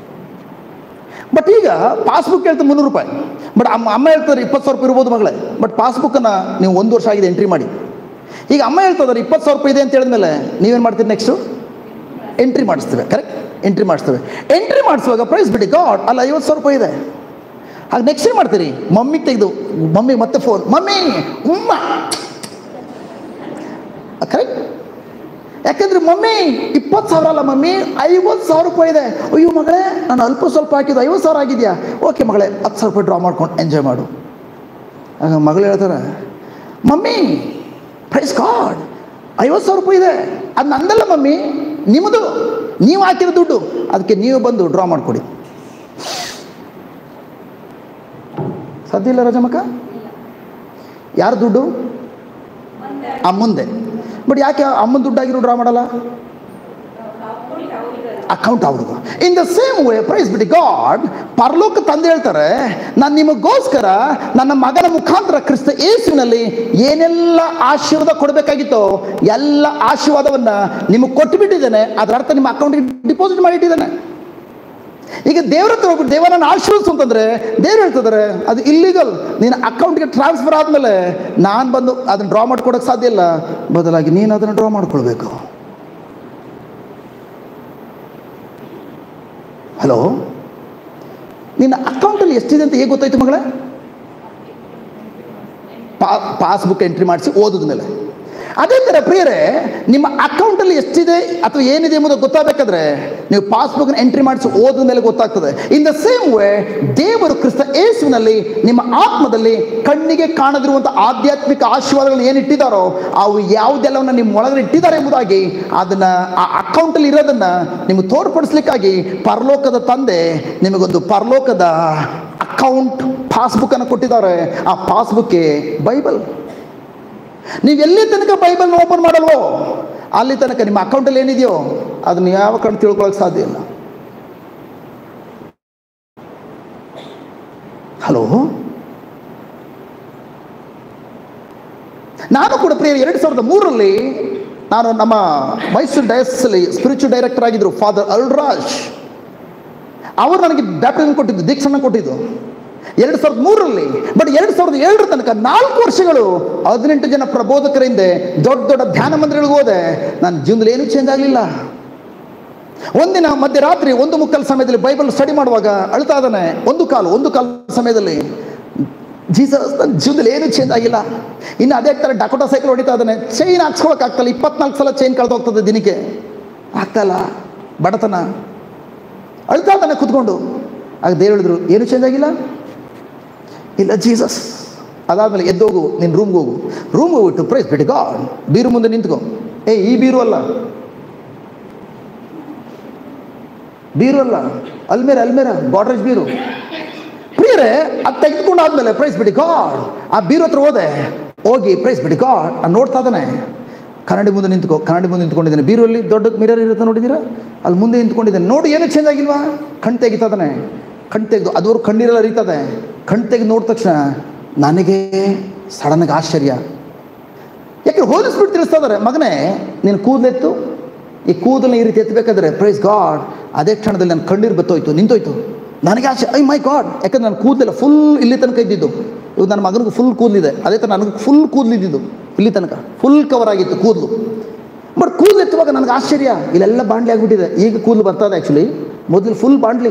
ಬಟ್ ಈಗ ಪಾಸ್ಬುಕ್ ಹೇಳ್ತಾರೆ ಮುನ್ನೂರು ರೂಪಾಯಿ ಬಟ್ ಅಮ್ಮ ಅಮ್ಮ ಹೇಳ್ತಾರೆ ಇಪ್ಪತ್ತು ಸಾವಿರ ರೂಪಾಯಿ ಇರ್ಬೋದು ಮಗಳೇ ಬಟ್ ಪಾಸ್ಬುಕ್ಕನ್ನು ನೀವು ಒಂದು ವರ್ಷ ಆಗಿದೆ ಎಂಟ್ರಿ ಮಾಡಿ ಈಗ ಅಮ್ಮ ಹೇಳ್ತಿದ್ದಾರೆ ಇಪ್ಪತ್ತು ಸಾವಿರ ರೂಪಾಯಿ ಇದೆ ಅಂತ ಹೇಳಿದ್ಮೇಲೆ ನೀವೇನು ಮಾಡ್ತೀರಿ ನೆಕ್ಸ್ಟು ಎಂಟ್ರಿ ಮಾಡಿಸ್ತೇವೆ ಕರೆಕ್ಟ್ ಎಂಟ್ರಿ ಮಾಡಿಸ್ತೇವೆ ಎಂಟ್ರಿ ಮಾಡಿಸುವಾಗ ಪ್ರೈಸ್ ಬಿಡಿ ಗಾಡ್ ಅಲ್ಲ ಐವತ್ತು ಸಾವಿರ ರೂಪಾಯಿ ಇದೆ ಆಗ ನೆಕ್ಸ್ಟ್ ಏನು ಮಾಡ್ತೀರಿ ಮಮ್ಮಿಗೆ ತೆಗೆದು ಮಮ್ಮಿ ಮತ್ತೆ ಫೋನ್ ಮಮ್ಮಿ ಉಮ್ಮ ಕರೆಕ್ಟ್ ಯಾಕಂದ್ರೆ ಮಮ್ಮಿ ಇಪ್ಪತ್ತು ಸಾವಿರ ಅಲ್ಲ ಮಮ್ಮಿ ಐವತ್ತು ಸಾವಿರ ರೂಪಾಯಿ ಇದೆ ಅಯ್ಯೋ ಮಗಳೇ ನಾನು ಅಲ್ಪ ಸ್ವಲ್ಪ ಹಾಕಿದ್ದು ಐವತ್ತು ಸಾವಿರ ಆಗಿದೆಯಾ ಓಕೆ ಮಗಳೇ ಹತ್ತು ಸಾವಿರ ರೂಪಾಯಿ ಡ್ರಾ ಮಾಡ್ಕೊಂಡು ಎಂಜಾಯ್ ಮಾಡು ಆಗ ಮಗಳು ಹೇಳ್ತಾರೆ ಮಮ್ಮಿ ಪ್ರೈಸ್ ಗಾಡ್ ಐವತ್ತು ಸಾವಿರ ರೂಪಾಯಿ ಇದೆ ಅದು ನಂದಲ್ಲ ಮಮ್ಮಿ ನಿಮ್ಮದು ನೀವು ಹಾಕಿರೋ ದುಡ್ಡು ಅದಕ್ಕೆ ನೀವು ಬಂದು ಡ್ರಾ ಮಾಡಿಕೊಡಿ ಸಾಧ್ಯ ಇಲ್ಲ ರಜಮಕ್ಕ ಯಾರು ದುಡ್ಡು ಒಂದೇ ಅಮ್ಮಂದೆ ಬಟ್ ಯಾಕೆ ಅಮ್ಮನ ದುಡ್ಡಾಗಿರೋ ಡ್ರಾ ಮಾಡಲ್ಲ ಅಕೌಂಟ್ ಅವ್ರಿಗೆ ಅಕೌಂಟ್ ಅವ್ರದ್ದು in the same way praise ಬಿಡಿ ಗಾಡ್ ಪರಲೋಕ ತಂದೆ ಹೇಳ್ತಾರೆ ನಾನು ನಿಮಗೋಸ್ಕರ ನನ್ನ ಮಗನ ಮುಖಾಂತರ ಕ್ರಿಸ್ತ ಯೇಸುವಿನಲ್ಲಿ ಏನೆಲ್ಲ ಆಶೀರ್ವಾದ ಕೊಡಬೇಕಾಗಿತ್ತೋ ಎಲ್ಲ ಆಶೀರ್ವಾದವನ್ನು ನಿಮಗೆ ಕೊಟ್ಟುಬಿಟ್ಟಿದ್ದೇನೆ ಅದರ ಅರ್ಥ ನಿಮ್ಮ ಅಕೌಂಟ್ಗೆ ಡಿಪಾಸಿಟ್ ಮಾಡಿಟ್ಟಿದ್ದಾನೆ ಈಗ ದೇವ್ರ ಹತ್ರ ಹೋಗ್ಬಿಟ್ಟು ದೇವರನ್ನು ಆಶೀರ್ವದಿಸು ಅಂತಂದ್ರೆ ದೇವ್ರು ಹೇಳ್ತಿದ್ದಾರೆ ಅದು ಇಲ್ಲಿಗಲ್ ನೀನು ಅಕೌಂಟ್ಗೆ ಟ್ರಾನ್ಸ್ಫರ್ ಆದಮೇಲೆ ನಾನು ಬಂದು ಅದನ್ನು ಡ್ರಾ ಮಾಡ್ಕೊಡೋಕೆ ಸಾಧ್ಯ ಇಲ್ಲ ಬದಲಾಗಿ ನೀನು ಅದನ್ನು ಡ್ರಾ ಮಾಡ್ಕೊಳ್ಬೇಕು ಹಲೋ ನಿನ್ನ ಅಕೌಂಟಲ್ಲಿ ಎಷ್ಟಿದೆ ಅಂತ ಹೇಗೆ ಗೊತ್ತಾಯ್ತು ಮಗಳೇ ಪಾ ಪಾಸ್ಬುಕ್ ಎಂಟ್ರಿ ಮಾಡಿಸಿ ಓದಿದ ಮೇಲೆ ಅದೇ ಥರ ಪ್ರಿಯರೇ ನಿಮ್ಮ ಅಕೌಂಟಲ್ಲಿ ಎಷ್ಟಿದೆ ಅಥವಾ ಏನಿದೆ ಎಂಬುದು ಗೊತ್ತಾಗಬೇಕಾದ್ರೆ ನೀವು ಪಾಸ್ಬುಕ್ನ ಎಂಟ್ರಿ ಮಾಡಿಸಿ ಓದಿದ ಮೇಲೆ ಗೊತ್ತಾಗ್ತದೆ ಇನ್ ದ ಸೇಮ್ ವೇ ದೇವರು ಕ್ರಿಸ್ತ ಯೇಸುವಿನಲ್ಲಿ ನಿಮ್ಮ ಆತ್ಮದಲ್ಲಿ ಕಣ್ಣಿಗೆ ಕಾಣದಿರುವಂಥ ಆಧ್ಯಾತ್ಮಿಕ ಆಶೀರ್ವಾದಗಳು ಏನು ಇಟ್ಟಿದ್ದಾರೋ ಅವು ಯಾವುದೆಲ್ಲವನ್ನು ನಿಮ್ಮ ಒಳಗಡೆ ಇಟ್ಟಿದ್ದಾರೆ ಎಂಬುದಾಗಿ ಅದನ್ನು ಆ ಅಕೌಂಟಲ್ಲಿ ಇರೋದನ್ನು ನಿಮಗೆ ತೋರ್ಪಡಿಸ್ಲಿಕ್ಕಾಗಿ ಪರಲೋಕದ ತಂದೆ ನಿಮಗೊಂದು ಪರಲೋಕದ ಅಕೌಂಟ್ ಪಾಸ್ಬುಕ್ಕನ್ನು ಕೊಟ್ಟಿದ್ದಾರೆ ಆ ಪಾಸ್ಬುಕ್ಕೆ ಬೈಬಲ್ ನೀವು ಎಲ್ಲಿ ತನಕ ಬೈಬಲ್ನ ಓಪನ್ ಮಾಡಲ್ವೋ ಅಲ್ಲಿ ತನಕ ನಿಮ್ಮ ಅಕೌಂಟಲ್ಲಿ ಏನಿದೆಯೋ ಅದನ್ನ ಯಾವ ಕಣ್ಣು ತಿಳ್ಕೊಳಕ್ಕೆ ಸಾಧ್ಯ ಇಲ್ಲ ಹಲೋ ನಾನು ಕೂಡ ಪ್ರಿಯ ಎರಡು ಸಾವಿರದ ಮೂರರಲ್ಲಿ ನಾನು ನಮ್ಮ ಮೈಸೂರು ಡಯಸ್ಸಲ್ಲಿ ಸ್ಪಿರಿಚುವಲ್ ಡೈರೆಕ್ಟರ್ ಆಗಿದ್ದರು ಫಾದರ್ ಅಲ್ರಾಜ್ ಅವರು ನನಗೆ ಬ್ಯಾಪ್ಟಿಸಮ್ ಕೊಟ್ಟಿದ್ದು ದೀಕ್ಷಣ ಕೊಟ್ಟಿದ್ದು ಎರಡು ಸಾವಿರದ ಮೂರರಲ್ಲಿ ಬಟ್ ಎರಡು ಸಾವಿರದ ಏಳರ ತನಕ ನಾಲ್ಕು ವರ್ಷಗಳು ಹದಿನೆಂಟು ಜನ ಪ್ರಬೋಧಕರಿಂದ ದೊಡ್ಡ ದೊಡ್ಡ ಧ್ಯಾನ ಮಂದಿರಗಳಿಗೆ ಹೋದೆ ನನ್ನ ಜೀವನದಲ್ಲಿ ಏನೂ ಚೇಂಜ್ ಆಗಲಿಲ್ಲ ಒಂದಿನ ಮಧ್ಯರಾತ್ರಿ ಒಂದು ಮುಕ್ಕಲ್ ಸಮಯದಲ್ಲಿ ಬೈಬಲ್ ಸ್ಟಡಿ ಮಾಡುವಾಗ ಅಳ್ತಾ ಇದ್ದಾನೆ ಒಂದು ಕಾಲು ಒಂದು ಕಾಲು ಸಮಯದಲ್ಲಿ ಜೀಸಸ್ ನನ್ನ ಜೀವನದಲ್ಲಿ ಏನೂ ಚೇಂಜ್ ಆಗಿಲ್ಲ ಇನ್ನು ಅದೇ ಥರ ಡಕೋಟಾ ಸೈಕಲ್ ಹೊಡಿತಾ ಇದ್ದಾನೆ ಚೈನ್ ಹಾಕ್ಸ್ಕೊಳಕ್ಕೆ ಆಗ್ತಲ್ಲ ಇಪ್ಪತ್ನಾಲ್ಕು ಸಲ ಚೈನ್ ಕಳೆದು ಹೋಗ್ತದೆ ದಿನಕ್ಕೆ ಆಗ್ತಾಯಿಲ್ಲ ಬಡತನ ಅಳ್ತಾ ಇದ್ದಾನೆ ಕೂತ್ಕೊಂಡು ಆಗ ದೇವ್ರು ಹೇಳಿದ್ರು ಏನು ಚೇಂಜ್ ಆಗಿಲ್ಲ ಇಲ್ಲ ಜೀಸಸ್ ಅದಾದಮೇಲೆ ಎದ್ದೋಗು ನಿನ್ನ ರೂಮ್ಗೆ ಹೋಗು ರೂಮ್ಗೆ ಹೋಗ್ಬಿಟ್ಟು ಪ್ರೈಸ್ ಬಿಟ್ಟು ಗಾಡ್ ಬೀರು ಮುಂದೆ ನಿಂತ್ಕೊ ಏ ಈ ಬೀರು ಅಲ್ಲ ಬೀರು ಅಲ್ಲ ಅಲ್ಮೇರ ಅಲ್ಮೇರ ಗಾಡ್ರೇಜ್ ಬೀರು ಪ್ರಿಯರೇ ಅದು ತೆಗೆದುಕೊಂಡು ಆದ್ಮೇಲೆ ಪ್ರೈಸ್ ಬಿಡಿ ಗಾಡ್ ಆ ಬೀರು ಹತ್ರ ಹೋದೆ ಹೋಗಿ ಪ್ರೈಸ್ ಬಿಡಿ ಗಾಡ್ ನಾನು ನೋಡ್ತಾ ಇದ್ದಾನೆ ಕನ್ನಡಿ ಮುಂದೆ ನಿಂತ್ಕೊ ಕನ್ನಡಿ ಮುಂದೆ ನಿಂತ್ಕೊಂಡಿದ್ದೇನೆ ಬೀರಲ್ಲಿ ದೊಡ್ಡ ಮಿರರ್ ಇರುತ್ತೆ ನೋಡಿದ್ದೀರಾ ಅಲ್ಲಿ ಮುಂದೆ ನಿಂತ್ಕೊಂಡಿದ್ದೇನೆ ನೋಡಿ ಏನು ಚೇಂಜ್ ಆಗಿಲ್ವಾ ಕಣ್ ತೆಗಿತಾ ಇದ್ದಾನೆ ಕಣ್ ತೆಗೆದು ಅದುವರೆಗೂ ಕಣ್ಣೀರೆಲ್ಲ ಹರಿತದೆ ಕಣ್ ತೆಗೆದು ನೋಡಿದ ತಕ್ಷಣ ನನಗೆ ಸಡನ್ನಾಗಿ ಆಶ್ಚರ್ಯ ಯಾಕೆ ಹೋಲಿಸ್ಬಿಟ್ಟು ತಿಳಿಸ್ತಾ ಇದ್ದಾರೆ ಮಗನೇ ನೀನು ಕೂದಲೆತ್ತು ಈ ಕೂದಲನ್ನ ಈ ರೀತಿ ಎತ್ತಬೇಕಾದ್ರೆ ಪ್ರೈಸ್ ಗಾಡ್ ಅದೇ ಕ್ಷಣದಲ್ಲಿ ನನ್ನ ಕಣ್ಣೀರು ಬತ್ತೋಯ್ತು ನಿಂತೋಯ್ತು ನನಗೆ ಆಸೆ ಐ ಮೈ ಗಾಡ್ ಯಾಕಂದ್ರೆ ನನ್ನ ಕೂದಲೆಲ್ಲ ಫುಲ್ ಇಲ್ಲಿ ತನಕ ಇದ್ದಿದ್ದು ಇವಾಗ ನನ್ನ ಮಗನಿಗೆ ಫುಲ್ ಕೂದಲಿದೆ ಅದೇ ಥರ ನನಗೆ ಫುಲ್ ಕೂದಲಿದ್ದಿದ್ದು ಇಲ್ಲಿ ತನಕ ಫುಲ್ ಕವರ್ ಆಗಿತ್ತು ಕೂದಲು ಬಟ್ ಕೂದಲು ಎತ್ತುವಾಗ ನನಗೆ ಆಶ್ಚರ್ಯ ಇಲ್ಲೆಲ್ಲ ಬಾಂಡ್ಲಿ ಆಗಿಬಿಟ್ಟಿದೆ ಈಗ ಕೂದಲು ಬರ್ತದೆ ಆ್ಯಕ್ಚುಲಿ ಮೊದಲು ಫುಲ್ ಬಾಂಡ್ಲಿ